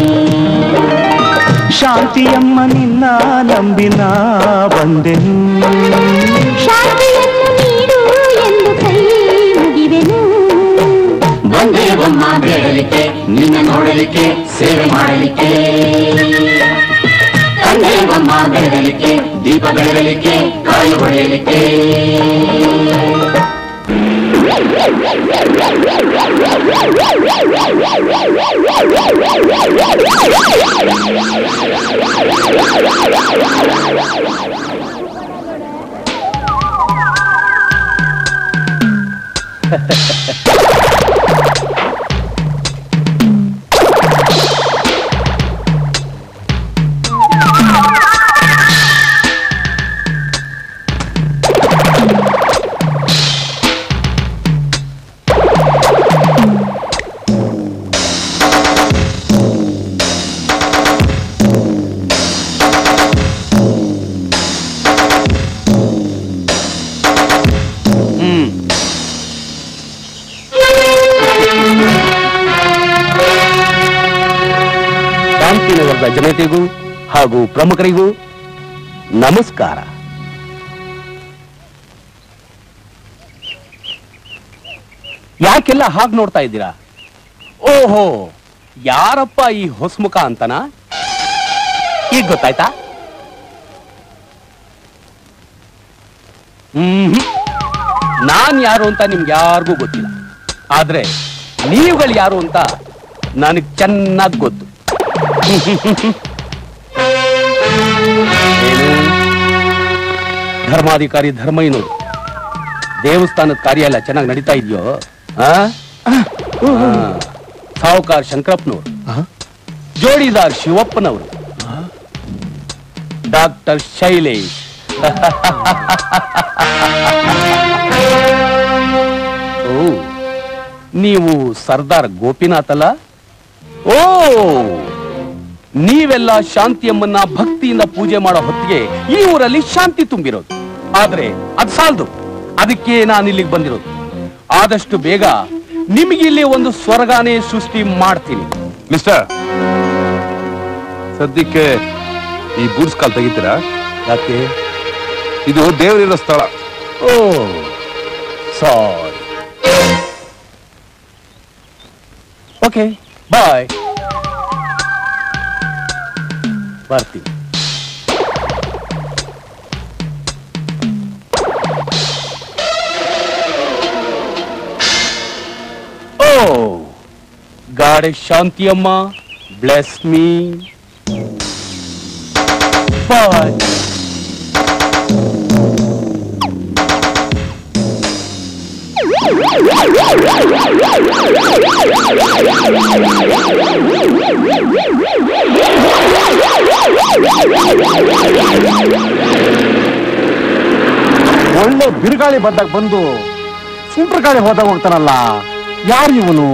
ಶಾಂತಿಯಮ್ಮ ನಿನ್ನ ನಂಬಿನ ಬಂದೆನು ಶಾಂತಿಯನ್ನು ನೀಡು ಎಂದು ಕೈ ಮುಗಿವೆನು ಬಂದೇವಮ್ಮ ಬೇಡಲಿಕ್ಕೆ ನಿನ್ನ ನೋಡಲಿಕ್ಕೆ ಸೇವೆ ಮಾಡಲಿಕ್ಕೆ ತಂದೇವಮ್ಮ ಬೆಳಗಲಿಕ್ಕೆ ದೀಪ ಬೆಳಗಲಿಕ್ಕೆ ಕಾಯಿ ಹೊಡೆಯಲಿಕ್ಕೆ ಶಾಂತಿನಗರದ ಜನತೆಗೂ ಹಾಗೂ ಪ್ರಮುಖರಿಗೂ ನಮಸ್ಕಾರ ಯಾಕೆಲ್ಲ ಹಾಗೆ ನೋಡ್ತಾ ಇದ್ದೀರಾ ಓಹೋ ಯಾರಪ್ಪ ಈ ಹೊಸ್ಮುಖ ಅಂತನ ಈಗ ಗೊತ್ತಾಯ್ತಾ ಹ್ಮ್ ನಾನ್ ಯಾರು ಅಂತ ನಿಮ್ಗೆ ಯಾರಿಗೂ ಗೊತ್ತಿಲ್ಲ ಆದ್ರೆ ನೀವುಗಳು ಯಾರು ಅಂತ ನನಗ್ ಚೆನ್ನಾಗಿ ಗೊತ್ತು ಏನು? ಧರ್ಮಾಧಿಕಾರಿ ಧರ್ಮಯ್ಯನವರು ದೇವಸ್ಥಾನದ ಕಾರ್ಯ ಎಲ್ಲ ಚೆನ್ನಾಗಿ ನಡೀತಾ ಇದೆಯೋ ಸಾಹುಕಾರ್ ಶಂಕರಪ್ಪನವರು ಜೋಡಿದಾರ್ ಶಿವಪ್ಪನವರು ಡಾಕ್ಟರ್ ಶೈಲೇಶ್ ಓ ನೀವು ಸರ್ದಾರ್ ಗೋಪಿನಾಥ್ ಅಲ್ಲ ಓ ನೀವೆಲ್ಲ ಶಾಂತಿಯಮ್ಮನ್ನ ಭಕ್ತಿಯಿಂದ ಪೂಜೆ ಮಾಡೋ ಹೊತ್ತಿಗೆ ಈ ಊರಲ್ಲಿ ಶಾಂತಿ ತುಂಬಿರೋದು ಆದ್ರೆ ಅದ್ ಸಾಲದು ಅದಕ್ಕೆ ನಾನು ಇಲ್ಲಿಗೆ ಬಂದಿರೋದು ಆದಷ್ಟು ಬೇಗ ನಿಮಗಿಲ್ಲಿ ಒಂದು ಸ್ವರ್ಗಾನೇ ಸೃಷ್ಟಿ ಮಾಡ್ತೀನಿ ಮಿಸ್ಟರ್ ಸದ್ಯಕ್ಕೆ ಈ ಬೂಟ್ಸ್ ಕಾಲ್ ತೆಗಿತೀರಾ ಯಾಕೆ ಇದು ದೇವರಿರೋ ಸ್ಥಳ ಓ ಸಾರಿ ಓಕೆ ಬಾಯ್ ಬರ್ತೀನಿ ಬ್ಯಾಡೆ ಶಾಂತಿಯಮ್ಮ ಬ್ಲೆಸ್ ಮೀ ಬಾಯ್ ಒಳ್ಳೆ ಬಿರುಗಾಳಿ ಬಂದಾಗ ಬಂದು ಸುಂಟ್ರ ಗಾಳಿ ಹೋದಾಗ ಹೋಗ್ತಾನಲ್ಲ ಯಾರು ಇವನು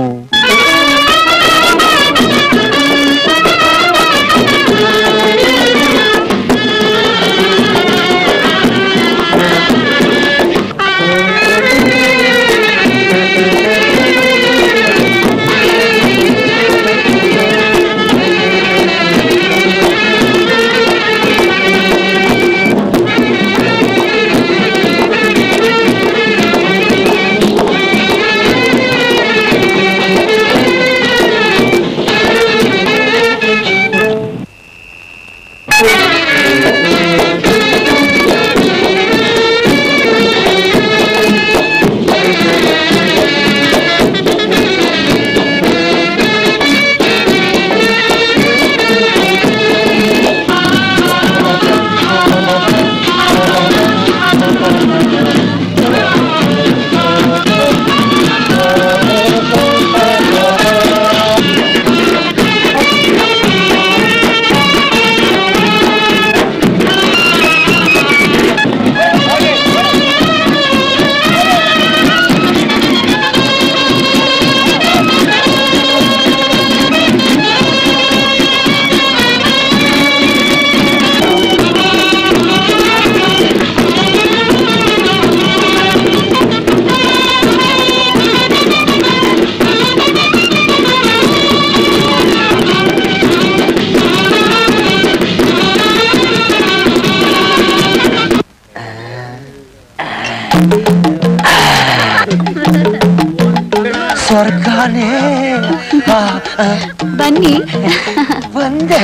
ಸ್ವರ್ಗಾನೇ ಆ, ಆ, ಬನ್ನಿ ಬಂದೆ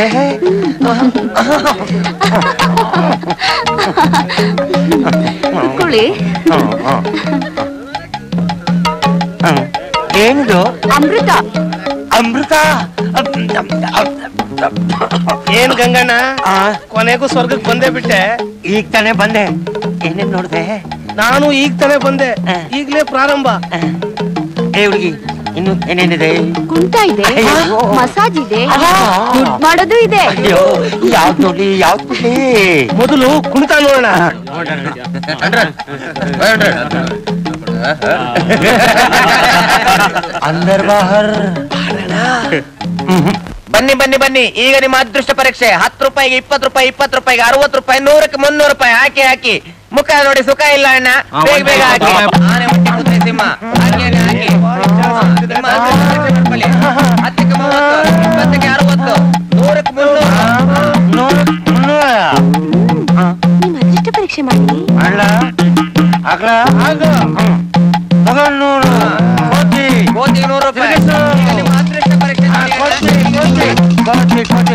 ಕುಳಿ ಏನಿದು ಅಮೃತ ಅಮೃತ ಏನ್ ಗಂಗಣ್ಣ ಕೊನೆಗೂ ಸ್ವರ್ಗಕ್ಕೆ ಬಂದೇ ಬಿಟ್ಟೆ ಈಗ ತಾನೇ ಬಂದೆ ಏನೇನ್ ನೋಡ್ದೆ ನಾನು ಈಗ ತಾನೇ ಬಂದೆ ಈಗ್ಲೇ ಪ್ರಾರಂಭ ಏ ಹುಡುಗಿ ಇನ್ನು ಏನೇನಿದೆ ಕುಂಟ ಇದೆ ಅಯ್ಯೋ. ಮಸಾಜ್ ಇದೆ ಆಹಾ. ದುಡ್ಡು ಮಾಡೋದು ಇದೆ ಅಯ್ಯೋ ಯಾವ್ದು ನೋಡಿ ಯಾವ್ದು ಬಿಡ್ಲಿ ಮೊದಲು ಕುಣಿತ ನೋಡೋಣ ಅಂದರ್ ಬಾಹರ್ ಬನ್ನಿ ಬನ್ನಿ ಬನ್ನಿ ಈಗ ನಿಮ್ಮ ಅದೃಷ್ಟ ಪರೀಕ್ಷೆ ಹತ್ತು ರೂಪಾಯಿಗೆ ಇಪ್ಪತ್ತು ರೂಪಾಯಿ ಇಪ್ಪತ್ತು ರೂಪಾಯಿಗೆ ಅರವತ್ತು ರೂಪಾಯಿ ನೂರಕ್ಕೆ ಮುನ್ನೂರು ರೂಪಾಯಿ ಹಾಕಿ ಹಾಕಿ ಮುಖ ನೋಡಿ ಸುಖ ಇಲ್ಲ ಅಣ್ಣ ಬೇಗ ಬೇಗ ಹಾಕಿ ಆನೆ ಮುಟ್ಟಿ ಕುದುರೆ ಸಿಂಹ ಹಾಕಿ ಹಾಕಿ ಹಾಕಿ ನಿಮ್ಮ ಅದೃಷ್ಟ ಪರೀಕ್ಷೆ ಮಾಡ್ಕೊಳ್ಳಿ. ಹತ್ತಕ್ಕೆ ಮೂವತ್ತು ಇಪ್ಪತ್ತಕ್ಕೆ ಅರವತ್ತು ನೂರಕ್ಕೆ ಮುನ್ನೂರು ನಿಮ್ಮ ಅದೃಷ್ಟ ಪರೀಕ್ಷೆ ಮಾಡಿ ಅಲ್ಲ ಅಗ್ಲ ತಗೊಂಡ್ ನೋಡು ಕೋತಿ ಕೋತಿ ನೂರು ರೂಪಾಯಿ ಈಗ ನಿಮ್ಮ ಅದೃಷ್ಟ ಪರೀಕ್ಷೆ ನೋಡಿ. ಕೋತಿ ಕೋತಿ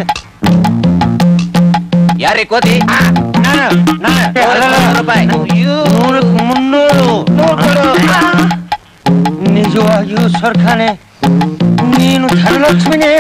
ಯಾರೀ ಕೋತಿ ನೂರಕ್ಕೆ ರೂಪಾಯಿ ನೂರಕ್ಕೆ ಮುನ್ನೂರು ನಿಜವಾಗಿಯೂ ಸ್ವರ್ಗಾನೆ ನೀನು ಧನಲಕ್ಷ್ಮಿನೇ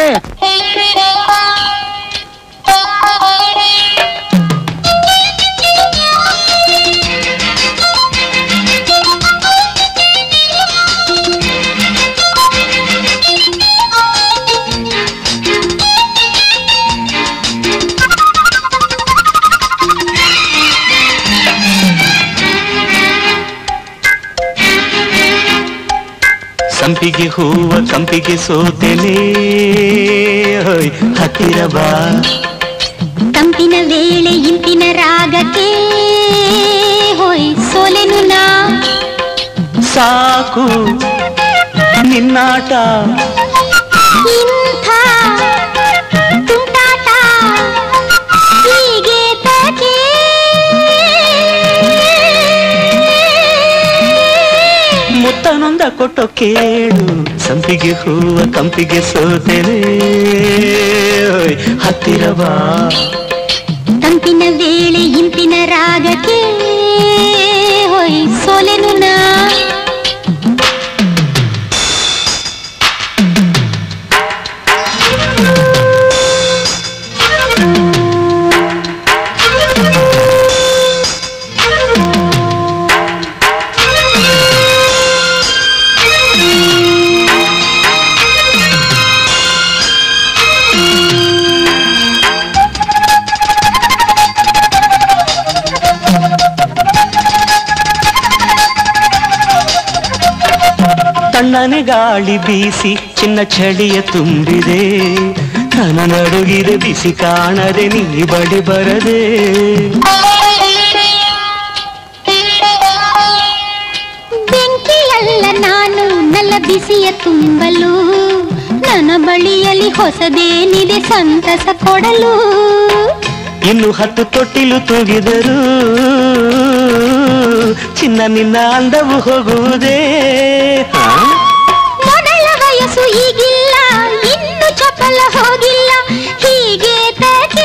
ಸಂಪಿಗೆ ಹೂವ ಕಂಪಿಗೆ ಸೋತೆನೆ ಹೊಯ್ ಹತ್ತಿರ ಬಾ ತಂಪಿನ ವೇಳೆ ಇಂಪಿನ ರಾಗಕ್ಕೆ ಹೋಯ್ ಸೋಲೆನು ನಾ ಸಾಕು ನಿನ್ನಾಟ ಇಂಥ ತುಂಟಾಟ ಹೀಗೆ ತಗೆ ಮುತ್ತನೊಂದ ಕೊಟ್ಟು ಕೇಳು ಸಂಪಿಗೆ ಹೂವ ಕಂಪಿಗೆ ಸೋತೆನೆ ಹೊಯ್ ಹತ್ತಿರ ಬಾ ತಂಪಿನ ವೇಳೆ ಇಂಪಿನ ರಾಗಕ್ಕೆ ಹೋಯ್ ಸೋಲೆನು ನಾ ತಣ್ಣನೆ ಗಾಳಿ ಬೀಸಿ ಚಿನ್ನ ಚಳಿಯ ತುಂಬಿದೆ ನನ್ನ ನಡುಗಿದೆ ಬಿಸಿ ಕಾಣದೆ ನೀ ಬಳಿ ಬರದೆ ಬೆಂಕಿಯಲ್ಲ ನಾನು ನಲ್ಲ ಬಿಸಿಯ ತುಂಬಲು ನನ್ನ ಬಳಿಯಲ್ಲಿ ಹೊಸದೇನಿದೆ ಸಂತಸ ಕೊಡಲು ಇನ್ನು ಹತ್ತು ತೊಟ್ಟಿಲು ತೂಗಿದರು ಚಿನ್ನ ನಿನ್ನ ಅಂದವು ಹೋಗುವುದೇ ಹಾ? ಮೊದಲ ವಯಸ್ಸು ಈಗಿಲ್ಲ ಇನ್ನು ಚಪಲ ಹೋಗಿಲ್ಲ ಹೀಗೆ ತಗೆ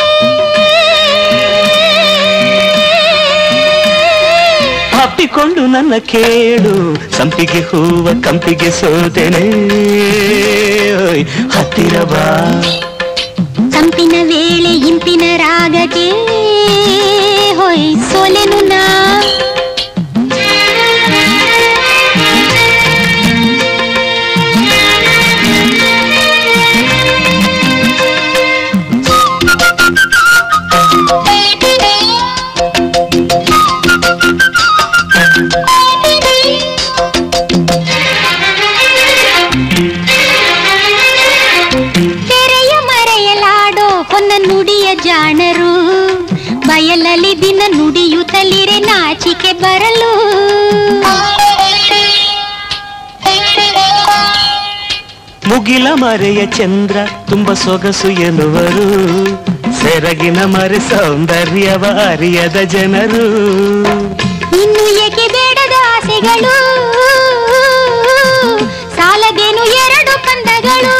ಅಪ್ಪಿಕೊಂಡು ನನ್ನ ಕೇಳು ಸಂಪಿಗೆ ಹೂವ ಕಂಪಿಗೆ ಸೋತೆನೆ ಓಯ್, ಹತ್ತಿರ ಬಾ ಸಂಪಿನ ವೇಳೆ ಇಂಪಿನ ರಾಗಕ್ಕೆ ಹೊಯ್ ಸೋಲೆನು ನಾ ತೆರೆಯ ಮರೆಯಲಾಡೋ ಹೊನ್ನ ನುಡಿಯ ಜಾಣರು ಬಯಲಲ್ಲಿ ದಿನ ನುಡಿಯುತ್ತಲಿರೆ ನಾಚಿಕೆ ಬರಲು ಮುಗಿಲ ಮರೆಯ ಚಂದ್ರ ತುಂಬ ಸೊಗಸು ಎನ್ನುವರು ಸೆರಗಿನ ಮರೆ ಸೌಂದರ್ಯವ ಅರಿಯದ ಜನರು ಇನ್ನು ಏಕೆ ಬೇಡದ ಆಸೆಗಳು ಸಾಲದೇನು ಎರಡು ಕಂದಗಳು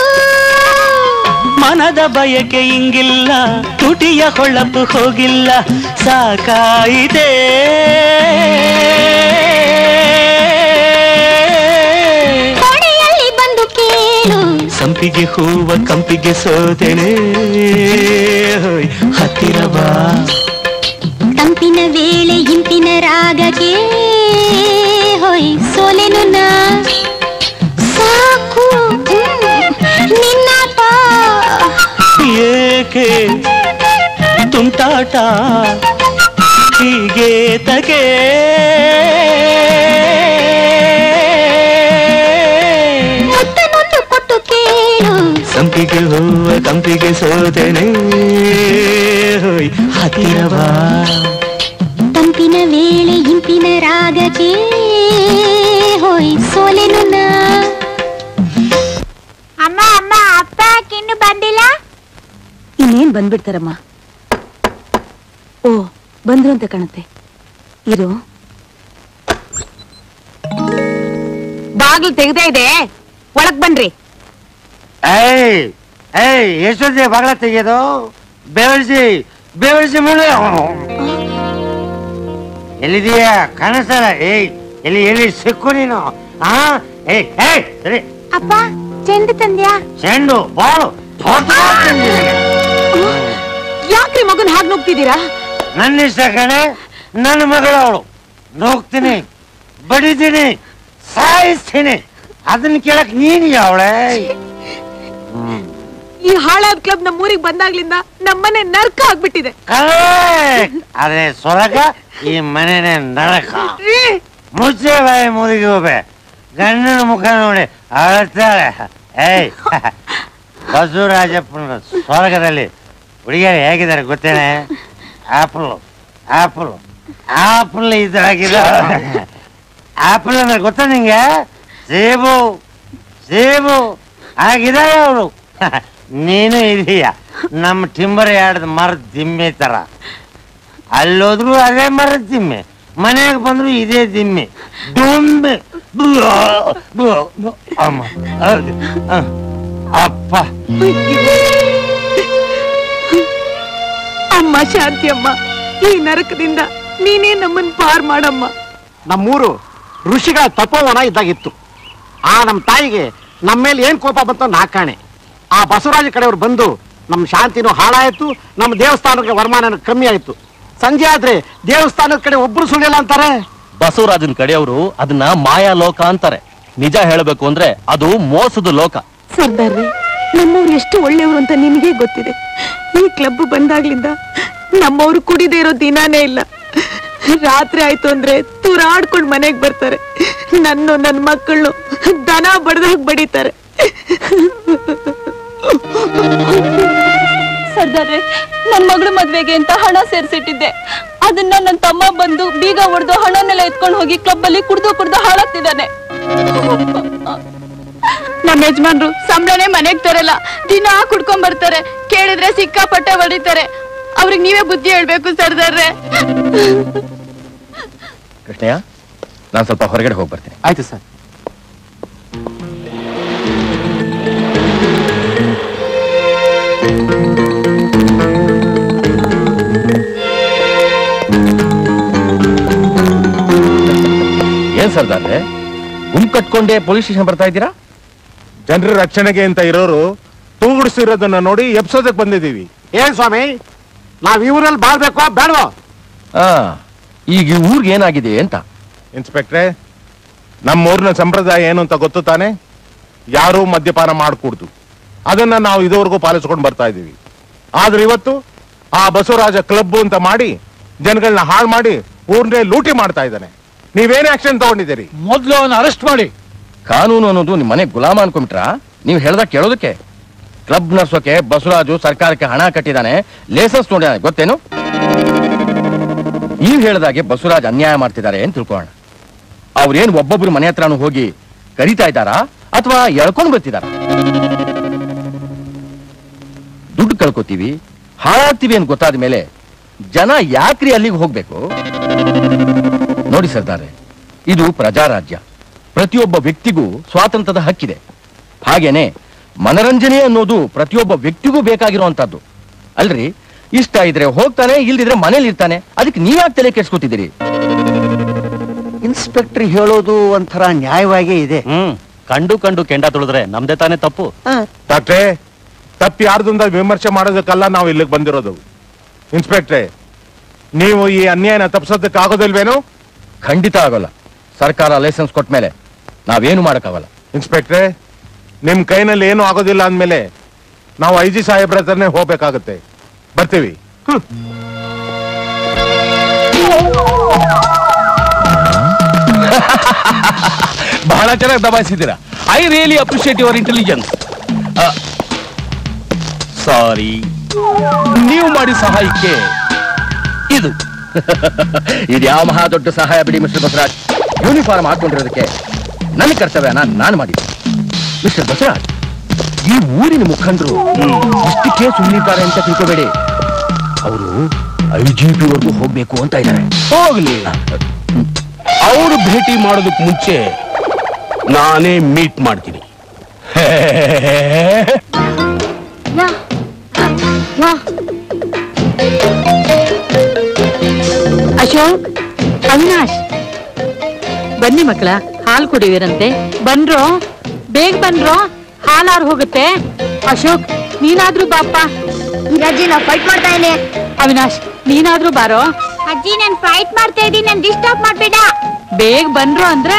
ಮನದ ಬಯಕೆ ಇಂಗಿಲ್ಲ ತುಟಿಯ ಹೊಳಪು ಹೋಗಿಲ್ಲ ಸಾಕಾಯಿದೆ ಕೊನೆಯಲ್ಲಿ ಬಂದು ಕೇಳು ಸಂಪಿಗೆ ಹೂವ ಕಂಪಿಗೆ ಸೋತೆನೆ ಹೋಯ್, ಹತ್ತಿರ ಬಾ ತಂಪಿನ ವೇಳೆ ಇಂಪಿನ ರಾಗಕ್ಕೆ ಹೊಯ್ ಸೋಲೆನು ನಾ ಸಾಕು ಹ್ಮ್, ನಿನ್ನಾಟ ಏಕೆ ತುಂಟಾಟ ಹೀಗೆ ತಗೆ ಮುತ್ತನೊಂದು ಕೊಟ್ಟು ಕೇಳು ಸಂಪಿಗೆ ಹೂವ ಕಂಪಿಗೆ ಸೋತೆನೆ ಹೋಯ್, ಹತ್ತಿರ ಬಾ ತಂಪಿನ ವೇಳೆ ಇಂಪಿನ ರಾಗಕ್ಕೆ ಹೊಯ್ ಸೋಲೆನು ನಾ ಅಮ್ಮ ಅಮ್ಮ ಅಪ್ಪ ಇನ್ನು ಬಂದಿಲ್ಲ ಇನ್ನೇನ್ ಬಂದ್ಬಿಡ್ತಾರಮ್ಮ ಓ ಬಂದ್ರು ಅಂತ ಕಾಣುತ್ತೆ ಇರು ಬಾಗಿಲು ತೆಗ್ದೇ ಇದೆ ಒಳಗ್ ಬನ್ರಿ ಏಯ್ ಏಯ್ ಎಷ್ಟೊತ್ತಿಗೆ ಬಾಗ್ಲ ತೆಗೆಯೋದು ಬೆವರಿಸಿ ಬೆವರಿಸಿ ಮುಂದೆ ಎಲ್ಲಿದೀಯಾ ಕಾಣಿಸ್ತಲ್ಲ ಏಯ್ ಎಲ್ಲಿ ಎಲ್ಲಿ ಸಿಕ್ಕು ನೀನು ಹಾ ಏಯ್ ಏಯ್ ಸರಿ ಅಪ್ಪ ಚೆಂಡು ತಂದ್ಯಾ ಚೆಂಡು ಬಾಳು ದೊಡ್ಡದಾಗ್ ತಂದಿದೆ. ಯಾಕ್ರಿ ಮಗನ್ ಹಾಗೆ ನುಗ್ತಿದ್ದೀರಾ ನನ್ನ ಇಷ್ಟ ಕಣೆ ನನ್ನ ಮಗಳು ಅವಳು ನೋಗ್ತೀನಿ ಬಡಿತೀನಿ ಸಾಯಿಸ್ತೀನಿ ಅದನ್ನ ಕೇಳಕ್ ನೀನ್ ಯಾವಳೆ ಈ ಹಾಳಾದ ಕ್ಲಬ್ ನಮ್ಮ ಊರಿಗೆ ಬಂದಾಗ್ಲಿಂದ ನಮ್ಮನೆ ನರ್ಕ ಆಗ್ಬಿಟ್ಟಿದೆ ಆದ್ರೆ ಸ್ವರ್ಗ ಈ ಮನೆನೇ ನರಕ ಮುಚ್ಚೆ ಬಾಯಿ ಮುದುಗಿ ಹೋಗ್ಬೆ ಗಂಡನ ಮುಖ ನೋಡಿ ಅಳ್ತಾಳೆ ಏಯ್ ಬಸವರಾಜಪ್ಪನ ಸ್ವರ್ಗದಲ್ಲಿ ಹುಡುಗಿಯರು ಹೇಗಿದ್ದಾರೆ ಗೊತ್ತೇನೆ ಆಪಲ್ ಆಪಲ್ ಆಪಲ್ ಇದಾಗಿದೆ ಆಪಲ್ ಅಂದ್ರೆ ಗೊತ್ತಾ ನಿಂಗೆ ಸೇಬು ಸೇಬು ಆಗಿದ್ದಾರೆ ಅವರು ನೀನು ಇದೀಯ ನಮ್ಮ ಟಿಂಬರ್ ಯಾರ್ಡ್ ಮರದ ದಿಮ್ಮೆ ತರ ಅಲ್ಲೋದ್ರು ಅದೇ ಮರದ ದಿಮ್ಮೆ ಮನೆಗೆ ಬಂದ್ರು ಇದೇ ದಿಮ್ಮೆ ದುಂಬೆ ಅಮ್ಮ ಹೌದು. ಹ. ಅಪ್ಪ ಅಮ್ಮ ಶಾಂತಿ ಅಮ್ಮ ಈ ನರಕದಿಂದ ನೀನೇ ನಮ್ಮನ್ ಪಾರ್ ಮಾಡಮ್ಮ ನಮ್ಮೂರು ಋಷಿಗಳ ತಪೋವನ ಇದ್ದಾಗಿತ್ತು ಆ ನಮ್ಮ ತಾಯಿಗೆ ನಮ್ಮ ಮೇಲೆ ಏನ್ ಕೋಪ ಬಂತು ನಾಕಾಣೆ ಆ ಬಸವರಾಜ ಕಡೆಯವ್ರು ಬಂದು ನಮ್ಮ ಶಾಂತಿನೂ ಹಾಳಾಯ್ತು ನಮ್ಮ ದೇವಸ್ಥಾನಕ್ಕೆ ವರಮಾನ ಕಮ್ಮಿ ಆಯ್ತು ಸಂಜೆ ಆದ್ರೆ ದೇವಸ್ಥಾನದ ಕಡೆ ಒಬ್ರು ಸುಳ್ಳಿಲ್ಲ ಅಂತಾರೆ ಬಸವರಾಜನ್ ಕಡೆಯವರು ಅದನ್ನ ಮಾಯಾ ಲೋಕ ಅಂತಾರೆ ನಿಜ ಹೇಳಬೇಕು ಅಂದ್ರೆ ಅದು ಮೋಸದ ಲೋಕ ಸರ್ದಾರ್ರೆ ನಮ್ಮವ್ರು ಎಷ್ಟು ಒಳ್ಳೆಯವರು ಅಂತ ನಿನಗೆ ಗೊತ್ತಿದೆ ಈ ಕ್ಲಬ್ ಬಂದಾಗ್ಲಿಂದ ನಮ್ಮವ್ರು ಕುಡಿದೇ ಇರೋ ದಿನಾನೇ ಇಲ್ಲ ರಾತ್ರಿ ಆಯ್ತು ಅಂದ್ರೆ ತೂರಾಡ್ಕೊಂಡ್ ಮನೆಗ್ ಬರ್ತಾರೆ ನನ್ನ ನನ್ ಮಕ್ಕಳು ದನ ಬಡ್ದಾಗ ಬಡಿತಾರೆ ಸರ್ದಾರ್ರೆ ನನ್ ಮಗಳ ಮದ್ವೆಗೆ ಅಂತ ಹಣ ಸೇರ್ಸಿಟ್ಟಿದ್ದೆ ಅದನ್ನ ನನ್ ತಮ್ಮ ಬಂದು ಬೀಗ ಹೊಡೆದು ಹಣನೆಲ್ಲ ಎತ್ಕೊಂಡು ಹೋಗಿ ಕ್ಲಬ್ ಅಲ್ಲಿ ಕುಡ್ದು ಕುಡ್ದು ಹಾಳಾಗ್ತಿದ್ದಾನೆ ನಮ್ಮ ಯಜಮಾನ್ರು ಸಂಬಳನೇ ಮನೆಗ್ ತರಲ್ಲ ದಿನ ಕುಡ್ಕೊಂಡ್ ಬರ್ತಾರೆ ಕೇಳಿದ್ರೆ ಸಿಕ್ಕಾಪಟ್ಟೆ ಹೊಡಿತಾರೆ ಅವ್ರಿಗೆ ನೀವೇ ಬುದ್ಧಿ ಹೇಳ್ಬೇಕು ಸರ್ದಾರ್ರೆ ಕೃಷ್ಣಯ್ಯ ನಾನು ಸ್ವಲ್ಪ ಹೊರಗಡೆ ಹೋಗಿ ಬರ್ತೀನಿ ಆಯ್ತು ಸರ್ ಏನ್ ಸರ್ದಾರ್ರೆ ಗುಂಪು ಕಟ್ಕೊಂಡೆ ಪೊಲೀಸ್ ಸ್ಟೇಷನ್ ಬರ್ತಾ ಇದ್ದೀರಾ ಜನರ ರಕ್ಷಣೆಗೆ ಅಂತ ಇರೋರು ತೂಗುಡಿಸಿರೋದನ್ನ ನೋಡಿ ಎಪ್ಸೋದಕ್ ಬಂದಿದೀವಿ ಏನ್ ಸ್ವಾಮಿ ನಾವ್ ಈ ಊರಲ್ಲಿ ಬಾಳ್ಬೇಕೋ ಬೇಡವೋ ಆ ಈಗ ಈ ಊರ್ಗೆ ಏನಾಗಿದೆ ಅಂತ ಇನ್ಸ್ಪೆಕ್ಟ್ರೆ ನಮ್ಮ ಊರಿನ ಸಂಪ್ರದಾಯ ಏನು ಅಂತ ಗೊತ್ತು ತಾನೆ ಯಾರೂ ಮದ್ಯಪಾನ ಮಾಡಕೂಡ್ದು ಅದನ್ನ ನಾವು ಇದುವರೆಗೂ ಪಾಲಿಸ್ಕೊಂಡು ಬರ್ತಾ ಇದೀವಿ ಆದ್ರೆ ಇವತ್ತು ಆ ಬಸವರಾಜ ಕ್ಲಬ್ ಅಂತ ಮಾಡಿ ಜನಗಳನ್ನ ಹಾಳು ಮಾಡಿ ಊರ್ನೇ ಲೂಟಿ ಮಾಡ್ತಾ ಇದ್ದಾನೆ ನೀವೇನೇ ಆಕ್ಷನ್ ತಗೊಂಡಿದ್ದೀರಿ ಮೊದ್ಲು ಅವನ್ನ ಅರೆಸ್ಟ್ ಮಾಡಿ ಕಾನೂನು ಅನ್ನೋದು ನಿಮ್ಮ ಮನೆ ಗುಲಾಮ ಅನ್ಕೊಂಬಿಟ್ರ ನೀವು ಹೇಳ್ದಾಗ ಕೇಳೋದಕ್ಕೆ ಕ್ಲಬ್ ನಡ್ಸೋಕೆ ಬಸವರಾಜು ಸರ್ಕಾರಕ್ಕೆ ಹಣ ಕಟ್ಟಿದಾನೆ ಲೇಸನ್ಸ್ ನೋಡಿದಾನೆ ಗೊತ್ತೇನು ನೀವು ಹೇಳ್ದಾಗೆ ಬಸವರಾಜ್ ಅನ್ಯಾಯ ಮಾಡ್ತಿದ್ದಾರೆ ಅಂತ ತಿಳ್ಕೊಳ್ಳೋಣ ಅವ್ರೇನ್ ಒಬ್ಬೊಬ್ರು ಮನೆ ಹತ್ರನೂ ಹೋಗಿ ಕರಿತಾ ಇದ್ದಾರಾ ಅಥವಾ ಎಳ್ಕೊಂಡ್ ಬರ್ತಿದಾರ ದುಡ್ಡು ಕಳ್ಕೊತೀವಿ ಹಾಳಾಗ್ತೀವಿ ಅಂತ ಗೊತ್ತಾದ ಮೇಲೆ ಜನ ಯಾಕ್ರಿ ಅಲ್ಲಿಗೆ ಹೋಗ್ಬೇಕು ನೋಡಿ ಸರ್ದಾರೆ ಇದು ಪ್ರಜಾರಾಜ್ಯ ಪ್ರತಿಯೊಬ್ಬ ವ್ಯಕ್ತಿಗೂ ಸ್ವಾತಂತ್ರ್ಯದ ಹಕ್ಕಿದೆ ಹಾಗೇನೆ ಮನರಂಜನೆ ಅನ್ನೋದು ಪ್ರತಿಯೊಬ್ಬ ವ್ಯಕ್ತಿಗೂ ಬೇಕಾಗಿರುವಂತದ್ದು ಅಲ್ರಿ ಇಷ್ಟ ಇದ್ರೆ ಹೋಗ್ತಾನೆ ಇಲ್ದಿದ್ರೆ ಮನೇಲಿ ಇರ್ತಾನೆ ಅದಕ್ಕೆ ನೀವ್ಯಾಕೆ ತಲೆ ಕೆಡ್ಸ್ಕೊತಿದ್ದೀರಿ ಇನ್ಸ್ಪೆಕ್ಟರ್ ಹೇಳೋದು ಒಂಥರ ನ್ಯಾಯವಾಗೇ ಇದೆ ಹ್ಮ್ ಕಂಡು ಕಂಡು ಕೆಂಡ ತುಳಿದ್ರೆ ನಮ್ದೇ ತಾನೇ ತಪ್ಪು ಡಾಕ್ಟ್ರೇ ತಪ್ಪು ಯಾರ್ದಿಂದ ವಿಮರ್ಶೆ ಮಾಡೋದಕ್ಕಲ್ಲ ನಾವು ಇಲ್ಲಿಗೆ ಬಂದಿರೋದು ಇನ್ಸ್ಪೆಕ್ಟ್ರೆ ನೀವು ಈ ಅನ್ಯಾಯನ ತಪ್ಪಿಸೋದಕ್ಕೆ ಆಗೋದಿಲ್ವೇನು ಖಂಡಿತ ಆಗೋಲ್ಲ ಸರ್ಕಾರ ಲೈಸೆನ್ಸ್ ಕೊಟ್ಟ ಮೇಲೆ ನಾವೇನು ಮಾಡಕ್ಕಾಗಲ್ಲ ಇನ್ಸ್ಪೆಕ್ಟ್ರೆ ನಿಮ್ ಕೈನಲ್ಲಿ ಏನು ಆಗೋದಿಲ್ಲ ಅಂದ್ಮೇಲೆ ನಾವು ಐ ಜಿ ಸಾಹೇಬ್ರ ಹತ್ರನೇ ಹೋಗ್ಬೇಕಾಗುತ್ತೆ ಬರ್ತೀವಿ ಬಹಳ ಚೆನ್ನಾಗಿ ದಬಾಯಿಸಿದ್ದೀರಾ I really appreciate your intelligence sorry ನೀವು ಮಾಡಿ ಸಹಾಯಕ್ಕೆ ಇದು ಇದು ಯಾವ ಮಹಾ ದೊಡ್ಡ ಸಹಾಯ ಬಿಡಿ ಮಿಸ್ಟರ್ ಬಸವರಾಜ್ ಯೂನಿಫಾರ್ಮ್ ಹಾಕೊಂಡಿರೋದಕ್ಕೆ ನನ್ನ ಕರ್ತವ್ಯನ ನಾನು ಮಾಡಿದ್ದೆ ಮಿಸ್ಟರ್ ಬಸವರಾಜ್ ಈ ಊರಿನ ಮುಖಂಡರು ಇಷ್ಟಕ್ಕೆ ಸುಮ್ಮನಿದ್ದಾರೆ ಅಂತ ತಿಳ್ಕೋಬೇಡಿ ಅವರು ಐ ಜಿ ಪಿ ವರ್ಗೂ ಹೋಗ್ಬೇಕು ಅಂತ ಇದ್ದಾರೆ ಹೋಗ್ಲಿ ಅವರು ಭೇಟಿ ಮಾಡೋದಕ್ಕೆ ಮುಂಚೆ ನಾನೇ ಮೀಟ್ ಮಾಡ್ತೀನಿ ಅಶೋಕ್ ಅವಿನಾಶ್ ಬನ್ನಿ ಮಕ್ಕಳ ಹಾಲು ಕುಡಿವಿರಂತೆ ಬನ್ರೋ ಬೇಗ ಬನ್ರೋ ಹಾಲಾರು ಹೋಗುತ್ತೆ ಅಶೋಕ್ ನೀನಾದ್ರೂ ಬಾಪ್ಪ ಅಜ್ಜಿ ನಾ ಫೈಟ್ ಮಾಡ್ತಾ ಇದೀನಿ ಅವಿನಾಶ್ ನೀನಾದ್ರೂ ಬಾರೋ ಅಜ್ಜಿ ನಾನ್ ಫೈಟ್ ಮಾಡ್ತಾ ಇದ್ದೀನಿ ನನ್ ಡಿಸ್ಟರ್ಬ್ ಮಾಡ್ಬೇಡ ಬೇಗ ಬನ್ರೋ ಅಂದ್ರೆ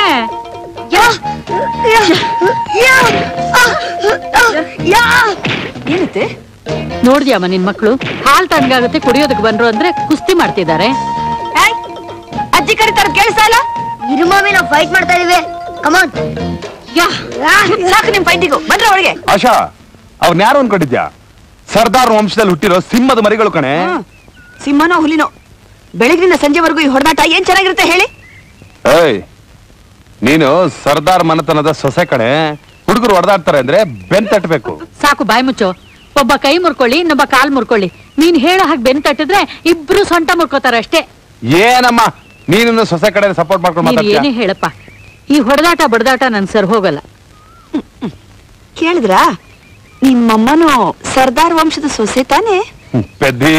ಏನತ್ತೆ ನೋಡ್ದ್ಯಮ್ಮ ನಿನ್ ಮಕ್ಕಳು ಹಾಲ್ ತಣ್ಣಗಾಗುತ್ತೆ ಕುಡಿಯೋದಕ್ಕೆ ಬಂದ್ರು ಅಂದ್ರೆ ಕುಸ್ತಿ ಮಾಡ್ತಿದ್ದಾರೆ ಅಜ್ಜಿ ಕರೀತಾರ ಕೇಳಿಸ್ತಾ ಇಲ್ಲ ಇರು ಮಮ್ಮಿ ನಾವು ಫೈಟ್ ಮಾಡ್ತಾ ಇದೀವಿ ಕಮಾನ್ ಸಾಕು ನಿಮ್ ಫೈಟಿಗೂ ಬಂದ್ರ ಒಳಗೆ ಆಶಾ ಅವ್ರನ್ನ ಯಾರು ಅನ್ಕೊಂಡಿದ್ಯಾ ಸರ್ದಾರ್ ವಂಶದಲ್ಲಿ ಹುಟ್ಟಿರೋ ಸಿಂಹದ ಮರಿಗಳು ಕಣೆ ಸಿಂಹನೋ ಹುಲಿನೋ ಬೆಳಗಿನಿಂದ ಸಂಜೆವರೆಗೂ ಈ ಹೊಡೆದಾಟ ಏನ್ ಚೆನ್ನಾಗಿರುತ್ತೆ ಹೇಳಿ ಏಯ್ ನೀನು ಸರ್ದಾರ್ ಮನೆತನದ ಸೊಸೆ ಕಣೆ ಹುಡುಗರು ಹೊಡೆದಾಡ್ತಾರೆ ಅಂದ್ರೆ ಬೆನ್ ತಟ್ಟಬೇಕು ಸಾಕು ಬಾಯ್ ಮುಚ್ಚು ಒಬ್ಬ ಕೈ ಮುರ್ಕೊಳ್ಳಿ ಇನ್ನೊಬ್ಬ ಕಾಲ್ ಮುರ್ಕೊಳ್ಳಿ ನೀನ್ ಹೇಳೋ ಹಾಗೆ ಬೆನ್ ತಟ್ಟಿದ್ರೆ ಇಬ್ರು ಸೊಂಟ ಮುರ್ಕೋತಾರೆ ಅಷ್ಟೇ ಏನಮ್ಮ ನೀನು ಸೊಸೆ ಕಡೆ ಸಪೋರ್ಟ್ ಮಾಡ್ಕೊಂಡು ನೀನ್ ಮಾತಾಡ್ತೀಯ ಏನೇ ಹೇಳಪ್ಪ ಈ ಹೊಡೆದಾಟ ಬಡದಾಟ ನನ್ ಸರ್ ಹೋಗಲ್ಲ ಕೇಳಿದ್ರಾ ನಿಮ್ಮಮ್ಮನೂ ಸರ್ದಾರ್ ವಂಶದ ಸೊಸೆ ತಾನೇ ಪೆದ್ದಿ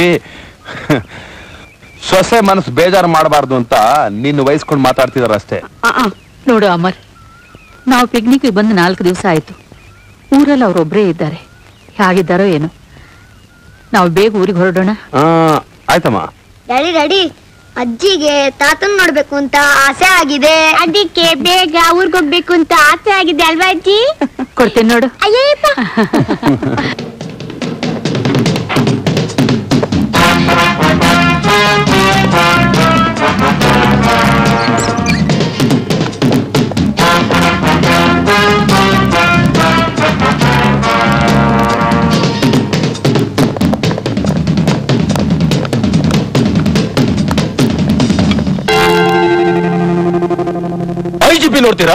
ಸೊಸೆ ಮನಸ್ಸು ಬೇಜಾರು ಮಾಡಬಾರ್ದು ಅಂತ ನಿನ್ನ ವಹಿಸ್ಕೊಂಡು ಮಾತಾಡ್ತಿದಾರ ಅಷ್ಟೇ ನೋಡು ಅಮರ್ ನಾವು ಪಿಕ್ನಿಕ್ ಬಂದು ನಾಲ್ಕು ದಿವಸ ಆಯ್ತು ಊರಲ್ಲಿ ಅವ್ರೊಬ್ರೇ ಇದ್ದಾರೆ ಹೇಗಿದ್ದಾರೋ ಏನು ನಾವು ಬೇಗ ಊರಿಗೆ ಹೊರಡೋಣ ಆ, ಆಯ್ತಮ್ಮ ಡ್ಯಾಡಿ ಡ್ಯಾಡಿ ಅಜ್ಜಿಗೆ ತಾತನ್ ನೋಡ್ಬೇಕು ಅಂತ ಆಸೆ ಆಗಿದೆ ಅದಕ್ಕೆ ಬೇಗ ಊರ್ಗ್ ಹೋಗ್ಬೇಕು ಅಂತ ಆಸೆ ಆಗಿದೆ ಅಲ್ವಾ ಅಜ್ಜಿ ಕೊಡ್ತೀನಿ ನೋಡು ಅಯ್ಯಪ್ಪ ಶಾಂತಿ ನೋಡ್ತೀರಾ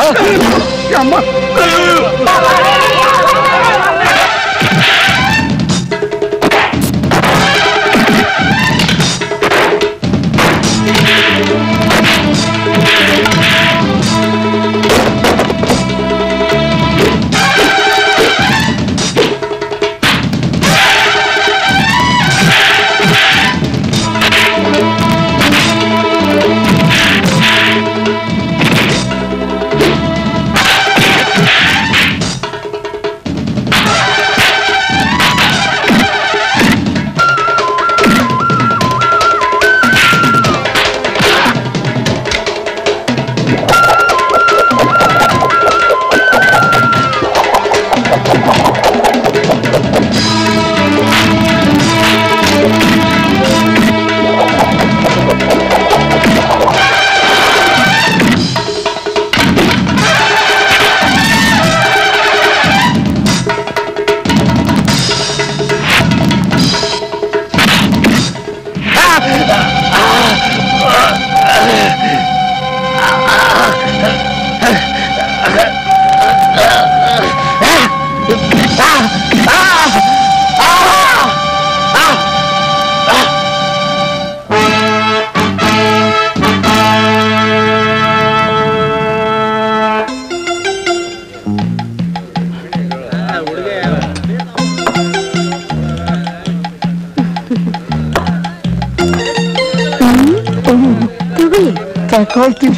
ತಗೊಳ್ತೀನಿ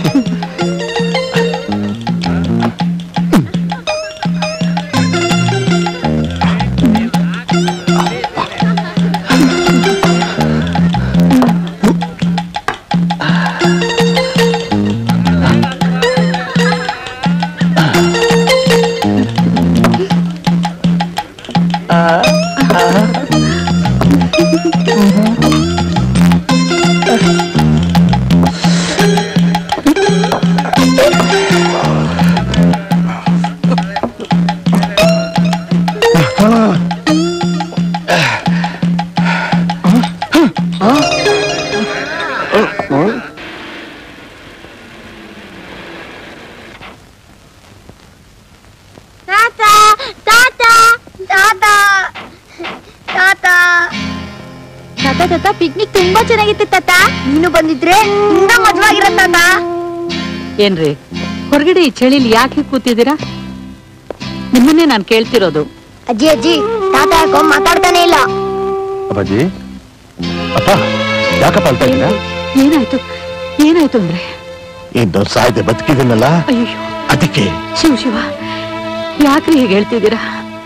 ತಾತ ತಾತ ತಾತ ತಾತ ತಾತ ತಾತ ಪಿಕ್ನಿಕ್ ತುಂಬಾ ಚೆನ್ನಾಗಿತ್ತು ತಾತ ನೀನು ಬಂದಿದ್ರೆ ಇನ್ನೂ ಮಜವಾಗಿರೋ ತಾತ ಏನ್ರಿ ಹೊರಗಡೆ ಈ ಚಳಿಲಿ ಯಾಕೆ ಕೂತಿದ್ದೀರಾ ನಿಮ್ಮನ್ನೇ ನಾನು ಕೇಳ್ತಿರೋದು ಅಜ್ಜಿ ಅಜ್ಜಿ ತಾತ ಯಾಕೋ ಮಾತಾಡ್ತಾನೆ ಇಲ್ಲ ಅಪ್ಪಾಜಿ ಅಪ್ಪ ಯಾಕಪ್ಪ ಅಳ್ತಾ ಇದ್ದೀರಾ ಏನಾಯ್ತು ಏನಾಯ್ತು ಅಂದ್ರೆ ಇನ್ನು ಸಾಯ್ದೆ ಬದುಕಿದ್ದೀನಲ್ಲ ಅಯ್ಯೋ ಅದಕ್ಕೆ ಶಿವ ಶಿವ ಯಾಕ್ರಿ ಹೀಗೆ ಹೇಳ್ತಿದ್ದೀರಾ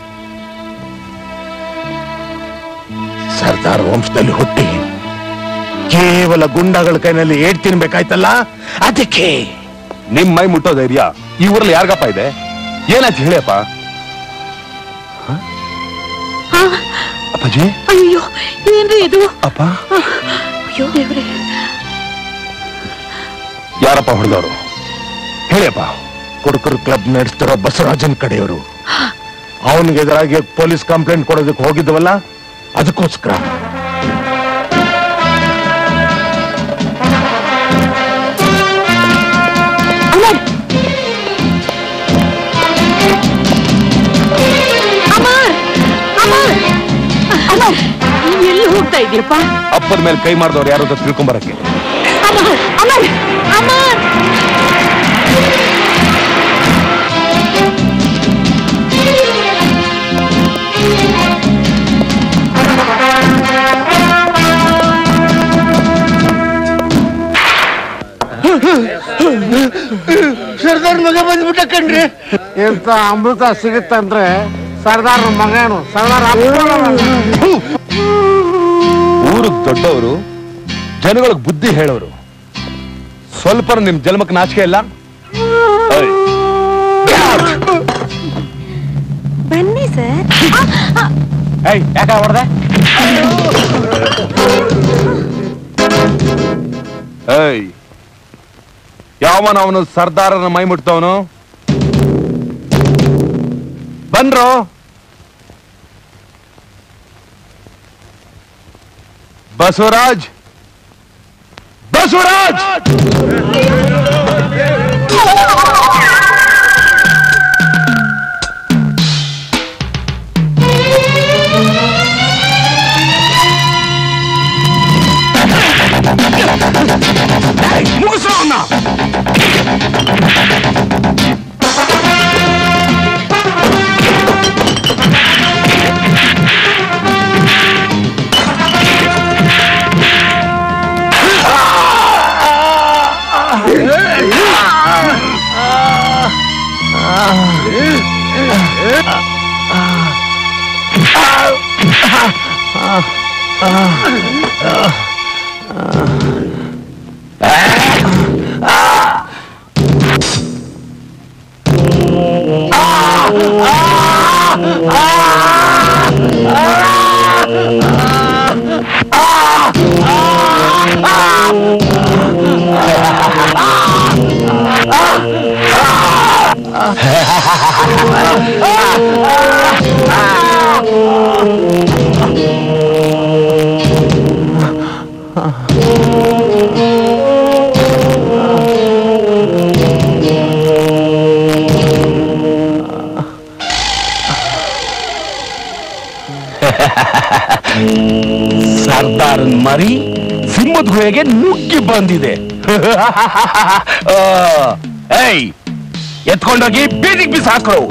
ಸರ್ದಾರ್ ವಂಶದಲ್ಲಿ ಹುಟ್ಟಿ ಕೇವಲ ಗುಂಡಗಳ ಕೈನಲ್ಲಿ ಏಟ್ ತಿನ್ಬೇಕಾಯ್ತಲ್ಲ ಅದಕ್ಕೆ ನಿಮ್ ಮೈ ಮುಟ್ಟೋ ಧೈರ್ಯ ಈ ಊರಲ್ಲಿ ಯಾರಿಗಪ್ಪ ಇದೆ ಏನಾಯ್ತು ಹೇಳಿಯಪ್ಪ ಅಪ್ಪಾಜಿ ಅಯ್ಯೋ ಏನ್ರಿ ಇದು ಅಪ್ಪ ಅಯ್ಯೋ ದೇವ್ರೆ ಯಾರಪ್ಪ ಹೊಡೆದವರು ಹೇಳಿಯಪ್ಪ ಕುಡುಕರು ಕ್ಲಬ್ ನಡೆಸ್ತಿರೋ ಬಸವರಾಜನ್ ಕಡೆಯವರು ಅವನಿಗೆ ಎದುರಾಗಿ ಪೊಲೀಸ್ ಕಂಪ್ಲೇಂಟ್ ಕೊಡೋದಕ್ಕೆ ಹೋಗಿದ್ವಲ್ಲ ಅದಕ್ಕೋಸ್ಕರ ಅಮರ್ ಅಮರ್ ಅಮರ್ ನೀನ್ ಎಲ್ಲಿ ಹೋಗ್ತಾ ಇದೀಯಪ್ಪ ಅಪ್ಪದ ಮೇಲೆ ಕೈ ಮಾಡಿದವ್ರು ಯಾರು ಅಂತ ತಿಳ್ಕೊಂಬರಕ್ಕೆ ಅಮರ್ ಅಮರ್ ಅಮರ್ ಸರ್ದಾರ್ ಮಗ ಬಂದ್ಬಿಟ್ಟ ಕಣ್ರಿ ಎಂತ ಅಮೃತ ಸಿಗುತ್ತಂದ್ರೆ ಸರ್ದಾರ್ ಮಗನು ಸರ್ದಾರ್ ಊರಿಗೆ ದೊಡ್ಡವರು ಜನಗಳಿಗೆ ಬುದ್ಧಿ ಹೇಳೋರು ಸ್ವಲ್ಪ ನಿಮ್ ಜನ್ಮಕ್ಕೆ ನಾಚಿಕೆ ಇಲ್ಲ ಓಯ್, ಬನ್ನಿ ಸರ್ ಏಯ್ ಯಾಕ ಹೊಡೆದೆ ಏಯ್ ಯಾವನ ಅವನು ಸರ್ದಾರನ ಮೈ ಮುಟ್ತವನು ಬನ್ರೋ ಬಸವರಾಜ್ ಬಸವರಾಜ್ ಮುಗಿಸು ಅವನ್ನ ಸರ್ದಾರನ್ ಮರಿ ಸಿಂಹದ ಗುಹೆಗೆ ನುಗ್ಗಿ ಬಂದಿದೆ ಆ, ಏಯ್ ಎತ್ಕೊಂಡೋಗಿ ಬೀದಿಗೆ ಬಿಸಾಕ್ರು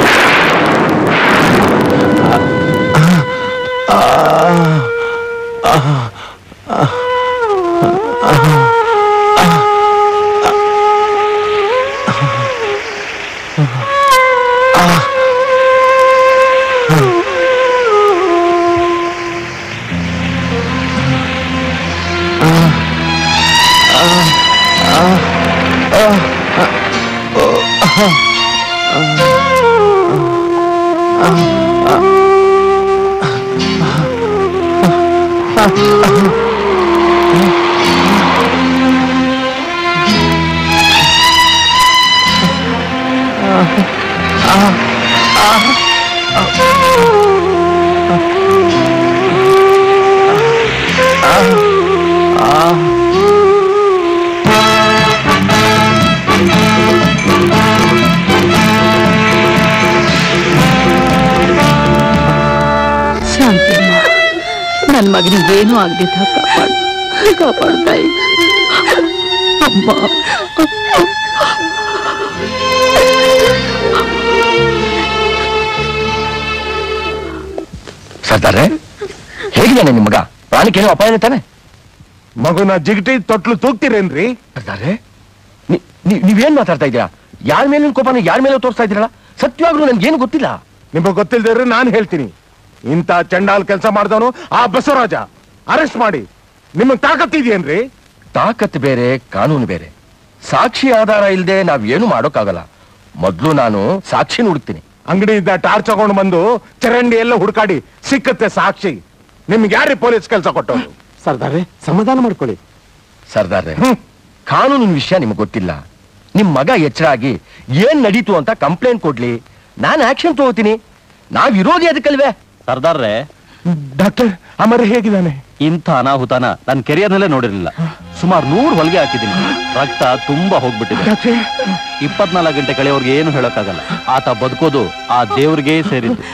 ಶಾಂತಿಮ್ಮ ನನ್ ಮಗನಿಗೆ ಏನೂ ಆಗದಿದ್ದ ಕಾಪಾಡು ಕಾಪಾಡು ತಾಯಿ ಅಮ್ಮ ಸರ್ದಾರೆ ಹೇಗಿದ್ದಾನೆ ನಿಮ್ಮ ಮಗ ಪ್ರಾಣಕ್ಕೇನು ಅಪಾಯ ತಾನೆ ಮಗುನ ಜಿಗಟಿ ತೊಟ್ಲು ತೂಗ್ತಿರೇನ್ರಿ ಸರ್ದಾರೆ ನೀ- ನೀ- ನೀವೇನ್ ಮಾತಾಡ್ತಾ ಇದ್ದೀರಾ ಯಾರ ಮೇಲಿನ ಕೋಪನ ಯಾರ ಮೇಲೆ ತೋರಿಸ್ತಾ ಇದ್ದೀರಲ್ಲ ಸತ್ಯವಾಗ್ಲೂ ನನ್ಗೇನು ಗೊತ್ತಿಲ್ಲ ನಿಮಗೆ ಗೊತ್ತಿಲ್ದಿದ್ರೆ ನಾನು ಹೇಳ್ತೀನಿ ಇಂಥ ಚಂಡಾಲ್ ಕೆಲಸ ಮಾಡಿದವನು ಆ ಬಸವರಾಜ ಅರೆಸ್ಟ್ ಮಾಡಿ ನಿಮಗ್ ತಾಕತ್ತಿದ್ಯೇನ್ರಿ ತಾಕತ್ ಬೇರೆ ಕಾನೂನು ಬೇರೆ ಸಾಕ್ಷಿ ಆಧಾರ ಇಲ್ಲದೆ ನಾವೇನು ಮಾಡೋಕ್ಕಾಗಲ್ಲ ಮೊದ್ಲು ನಾನು ಸಾಕ್ಷಿನ ಹುಡುಕ್ತೀನಿ ಅಂಗಡಿಯಿಂದ ಟಾರ್ಚ್ ತಗೊಂಡು ಬಂದು ಚರಂಡಿ ಎಲ್ಲ ಹುಡುಕಾಡಿ ಸಿಕ್ಕತ್ತೆ ಸಾಕ್ಷಿ ನಿಮ್ಗೆ ಯಾರೇ ಪೊಲೀಸ್ ಕೆಲಸ ಕೊಟ್ಟವರು ಸರ್ದಾರೆ ಸಮಾಧಾನ ಮಾಡ್ಕೊಳ್ಳಿ ಸರ್ದಾರ್ರೆ ಕಾನೂನಿನ ವಿಷಯ ನಿಮ್ಗೆ ಗೊತ್ತಿಲ್ಲ ನಿಮ್ ಮಗ ಎಚ್ಚರ ಆಗಿ ಏನ್ ನಡೀತು ಅಂತ ಕಂಪ್ಲೇಂಟ್ ಕೊಡ್ಲಿ ನಾನು ಆಕ್ಷನ್ ತಗೋತೀನಿ ನಾವ್ ಇರೋದೇ ಅದಕ್ಕಲ್ವೇ ಸರ್ದಾರ್ರೆ ಡಾಕ್ಟರ್ ಅಮರ ಹೇಗಿದ್ದಾನೆ ಇಂಥ ಅನಾಹುತನ ನನ್ನ ಕೆರಿಯರ್ನಲ್ಲೇ ನೋಡಿರ್ಲಿಲ್ಲ ಸುಮಾರು ನೂರು ಹೊಲಿಗೆ ಹಾಕಿದ್ದೀನಿ ರಕ್ತ ತುಂಬಾ ಹೋಗ್ಬಿಟ್ಟಿದೆ ಇಪ್ಪತ್ನಾಲ್ಕು ಗಂಟೆ ಕಳೆಯೋರ್ಗೆ ಏನು ಹೇಳಕ್ಕಾಗಲ್ಲ ಆತ ಬದುಕೋದು ಆ ದೇವ್ರಿಗೆ ಸೇರಿದ್ದು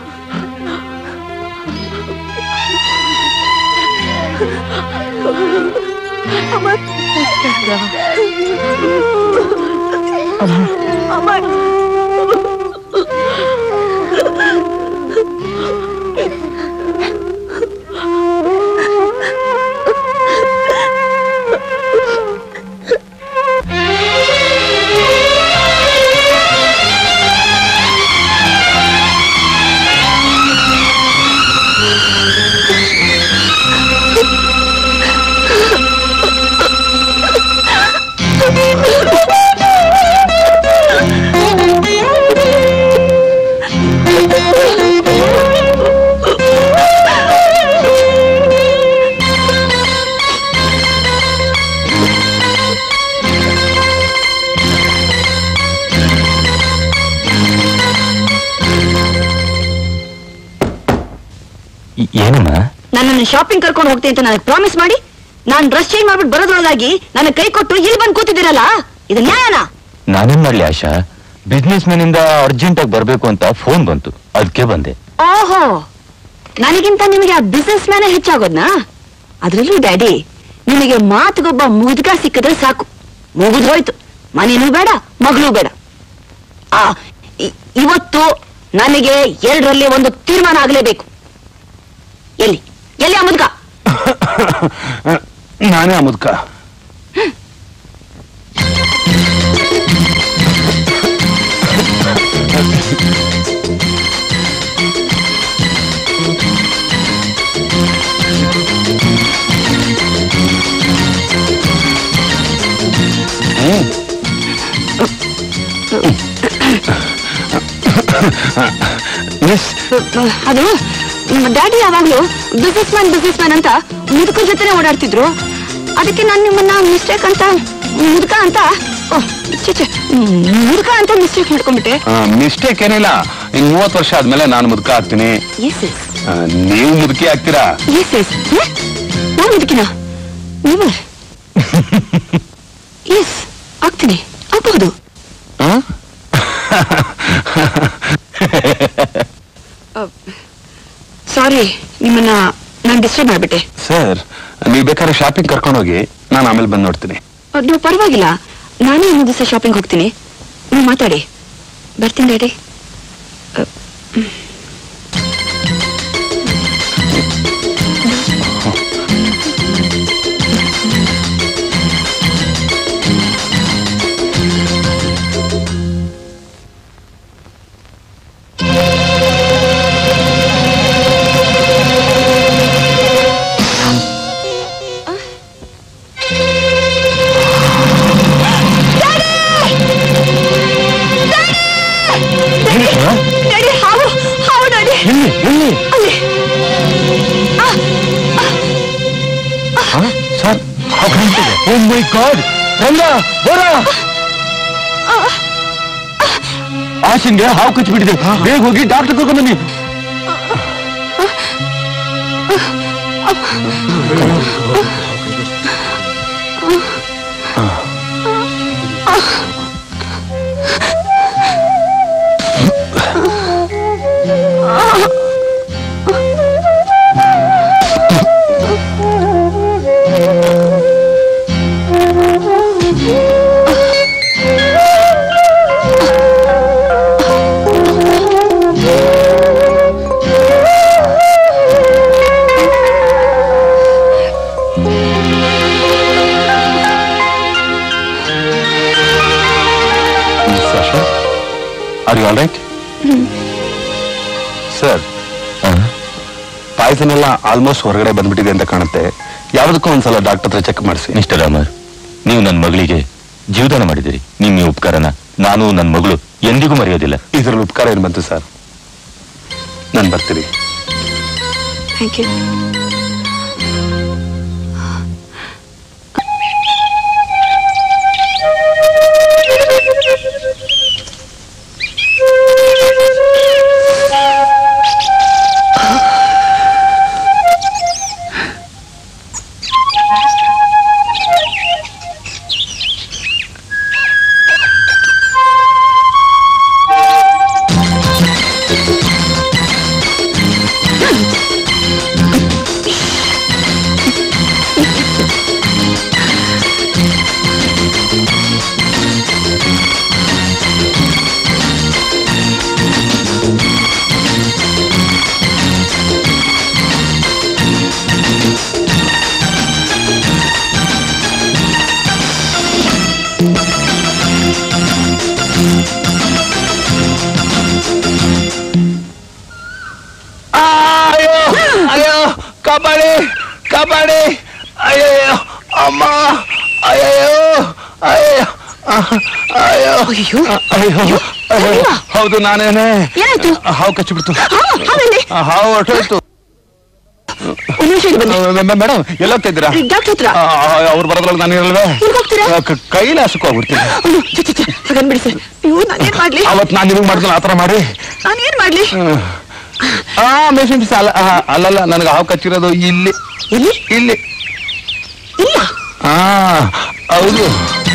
ಏನಮ್ಮ ನನ್ನನ್ನು ಶಾಪಿಂಗ್ ಕರ್ಕೊಂಡು ಹೋಗ್ತೀನಿ ಅಂತ ನನಗೆ ಪ್ರಾಮಿಸ್ ಮಾಡಿ ನಾನ್ ಡ್ರೆಸ್ ಚೇಂಜ್ ಮಾಡ್ಬಿಟ್ಟು ಬರೋದ್ರೊಳಗಾಗಿ ನನ್ನ ಕೈ ಕೊಟ್ಟು ಇಲ್ಲಿ ಬಂದು ಕೂತಿದ್ದೀರಲ್ಲ ಇದು ನ್ಯಾಯನಾ ನಾನೇನ್ ಮಾಡ್ಲಿ ಆಶಾ ಬಿಸ್ನೆಸ್ ಮ್ಯಾನ್ ಇಂದ ಅರ್ಜೆಂಟ್ ಆಗಿ ಬರ್ಬೇಕು ಅಂತ ಫೋನ್ ಬಂತು ಅದಕ್ಕೆ ಬಂದೆ ಓಹೋ ನನಗಿಂತ ನಿಮಗೆ ಆ ಬಿಸ್ನೆಸ್ ಮ್ಯಾನೇ ಹೆಚ್ಚಾಗೋದ್ನಾ ಅದ್ರಲ್ಲೂ ಡ್ಯಾಡಿ ನಿಮಗೆ ಮಾತುಗೊಬ್ಬ ಮುದುಕ ಸಿಕ್ಕಿದ್ರೆ ಸಾಕು ಮುಗಿದು ಹೋಯ್ತು ಮನೇನೂ ಬೇಡ ಮಗಳು ಬೇಡ ಆ ಇ- ಇವತ್ತು ನನಗೆ ಎರಡರಲ್ಲಿ ಒಂದು ತೀರ್ಮಾನ ಆಗಲೇಬೇಕು ಎಲ್ಲಿ ಎಲ್ಲಿ ಆ ಮುದುಕ ನಾನೇ ಆ ಮುದ್ಕ ಅದು ನಿಮ್ಮ ಡ್ಯಾಡಿ ಯಾವಾಗ್ಲೂ ಬಿಸ್ನೆಸ್ ಮ್ಯಾನ್ ಬಿಸ್ನೆಸ್ ಮ್ಯಾನ್ ಅಂತ ಮುದುಕರ ಜೊತೆನೆ ಓಡಾಡ್ತಿದ್ರು ಅದಕ್ಕೆ ನಾನು ನಿಮ್ಮನ್ನ ಮಿಸ್ಟೇಕ್ ಅಂತ ಮುದುಕ ಅಂತ ಓಹ್, ಛೆ, ಛೆ, ಮುದುಕ ಅಂತ ಮಿಸ್ಟೇಕ್ ಮಾಡ್ಕೊಂಡ್ಬಿಟ್ಟೆ ಮಿಸ್ಟೇಕ್ ಏನಿಲ್ಲ ಇನ್ ಮೂವತ್ ವರ್ಷ ಆದ್ಮೇಲೆ ನಾನು ಮುದುಕ ಆಗ್ತೀನಿ ಎಸ್ ಎಸ್ ಆ, ನೀವು ಮುದುಕಿ ಆಗ್ತೀರಾ ಎಸ್ ಎಸ್ ನಾನು ಮುದುಕಿನ ನೀವು ಎಸ್ ಆಗ್ತೀನಿ ಆಗ್ಬಹುದು ಸಾರಿ ನಿಮ್ಮನ್ನ ನಾನು ಡಿಸ್ಟರ್ಬ್ ಮಾಡ್ಬಿಟ್ಟೆ ಸರ್ ನೀವು ಬೇಕಾದ್ರೆ ಶಾಪಿಂಗ್ ಕರ್ಕೊಂಡೋಗಿ ನಾನು ಆಮೇಲೆ ಬಂದು ನೋಡ್ತೀನಿ ಅದು ಪರವಾಗಿಲ್ಲ ನಾನೇ ಇನ್ನೊಂದು ದಿವಸ ಶಾಪಿಂಗ್ ಹೋಗ್ತೀನಿ ನೀವು ಮಾತಾಡಿ ಬರ್ತೀನಿ ಡ್ಯಾಡಿ ಡ್ಯಾಡಿ ಹಾವು ಹಾವು ಡ್ಯಾಡಿ ಎಲ್ಲಿ ಎಲ್ಲಿ ಅಲ್ಲಿ ಸರ್ ಓ ಮೈ ಗಾಡ್ ರಂಗ ಬರ ಆಶಿನ್ಗೆ ಹಾವು ಕಚ್ಚಿಬಿಟ್ಟಿದೆ ಬೇಗ ಹೋಗಿ ಡಾಕ್ಟರ್ ಕರ್ಕೊಂಡು ಬನ್ನಿ are you all right sir poison ಎಲ್ಲ ಆಲ್ಮೋಸ್ಟ್ ಹೊರಗಡೆ ಬಂದ್ಬಿಟ್ಟಿದೆ ಅಂತ ಕಾಣುತ್ತೆ ಯಾವುದಕ್ಕೂ ಒಂದ್ಸಲ ಡಾಕ್ಟರ್ ಹತ್ರ ಚೆಕ್ ಮಾಡಿಸಿ ಮಿಸ್ಟರ್ ರಾಮರ್ ನೀವು ನನ್ನ ಮಗಳಿಗೆ ಜೀವದಾನ ಮಾಡಿದಿರಿ ನಿಮ್ಮ ಈ ಉಪಕಾರನ ನಾನು ನನ್ನ ಮಗಳು ಎಂದಿಗೂ ಮರೆಯೋದಿಲ್ಲ ಇದ್ರಲ್ಲಿ ಉಪಕಾರ ಏನು ಬಂತು ಸರ್ ನಾನು ಬರ್ತೀನಿ ಥ್ಯಾಂಕ್ ಯು ಅಯ್ಯೋ ಅಯ್ಯೋ ಕಬಡ್ಡಿ ಕಬಡ್ಡಿ ಅಯ್ಯೋ ಅಮ್ಮ ಅಯ್ಯೋ ಅಯ್ಯೋ ಅಯ್ಯೋ ಅಯ್ಯೋ ಅಯ್ಯೋ ಹೌದು ನಾನೇನೆ ಏನಾಯ್ತು ಹಾವು ಕಚ್ಚಿಬಿಡ್ತು ಹಾವೆಲ್ಲಿ? ಆ, ಹಾವು ಹೊರಟೋಯ್ತು ಒಂದ್ ನಿಮಿಷ ಇರಿ ಬನ್ನಿ ಮೇಡಮ್ ಎಲ್ಲೋಗ್ತಿದ್ದೀರಾ ಡಾಕ್ಟರ್ ಹತ್ರ ಅವ್ರು ಬರೋದ್ರೊಳಗೆ ನಾನು ಇರಲ್ವೇ ಎಲ್ಲಿಗ್ ಹೋಗ್ತೀರಾ? ಆ, ಕ- ಕೈಲಾಸಕ್ಕೆ ಹೋಗ್ಬಿಡ್ತೀನಿ ಅಯ್ಯೋ, ಛೆ, ಛೆ, ಛೆ, ಹಾಗನ್ಬಿಡಿ ಸರ್ ಅಯ್ಯೋ ನಾನೇನ್ ಮಾಡ್ಲಿ ಅವತ್ ನಾನು ನಿಮಗೆ ಮಾಡಿದ್ರೆ ಆ ಥರ ಮಾಡಿ ನಾನೇನ್ ಮಾಡ್ಲಿ ಆ ಮೇಷನ್ಸ್ ಅಲ್ಲ ಆ, ಅಲ್ಲಲ್ಲ ನನಗೆ ಹಾವು ಕಚ್ಚಿರೋದು ಇಲ್ಲಿ ಎಲ್ಲಿ ಇಲ್ಲಿ ಇಲ್ಲ ಆ ಹೌದು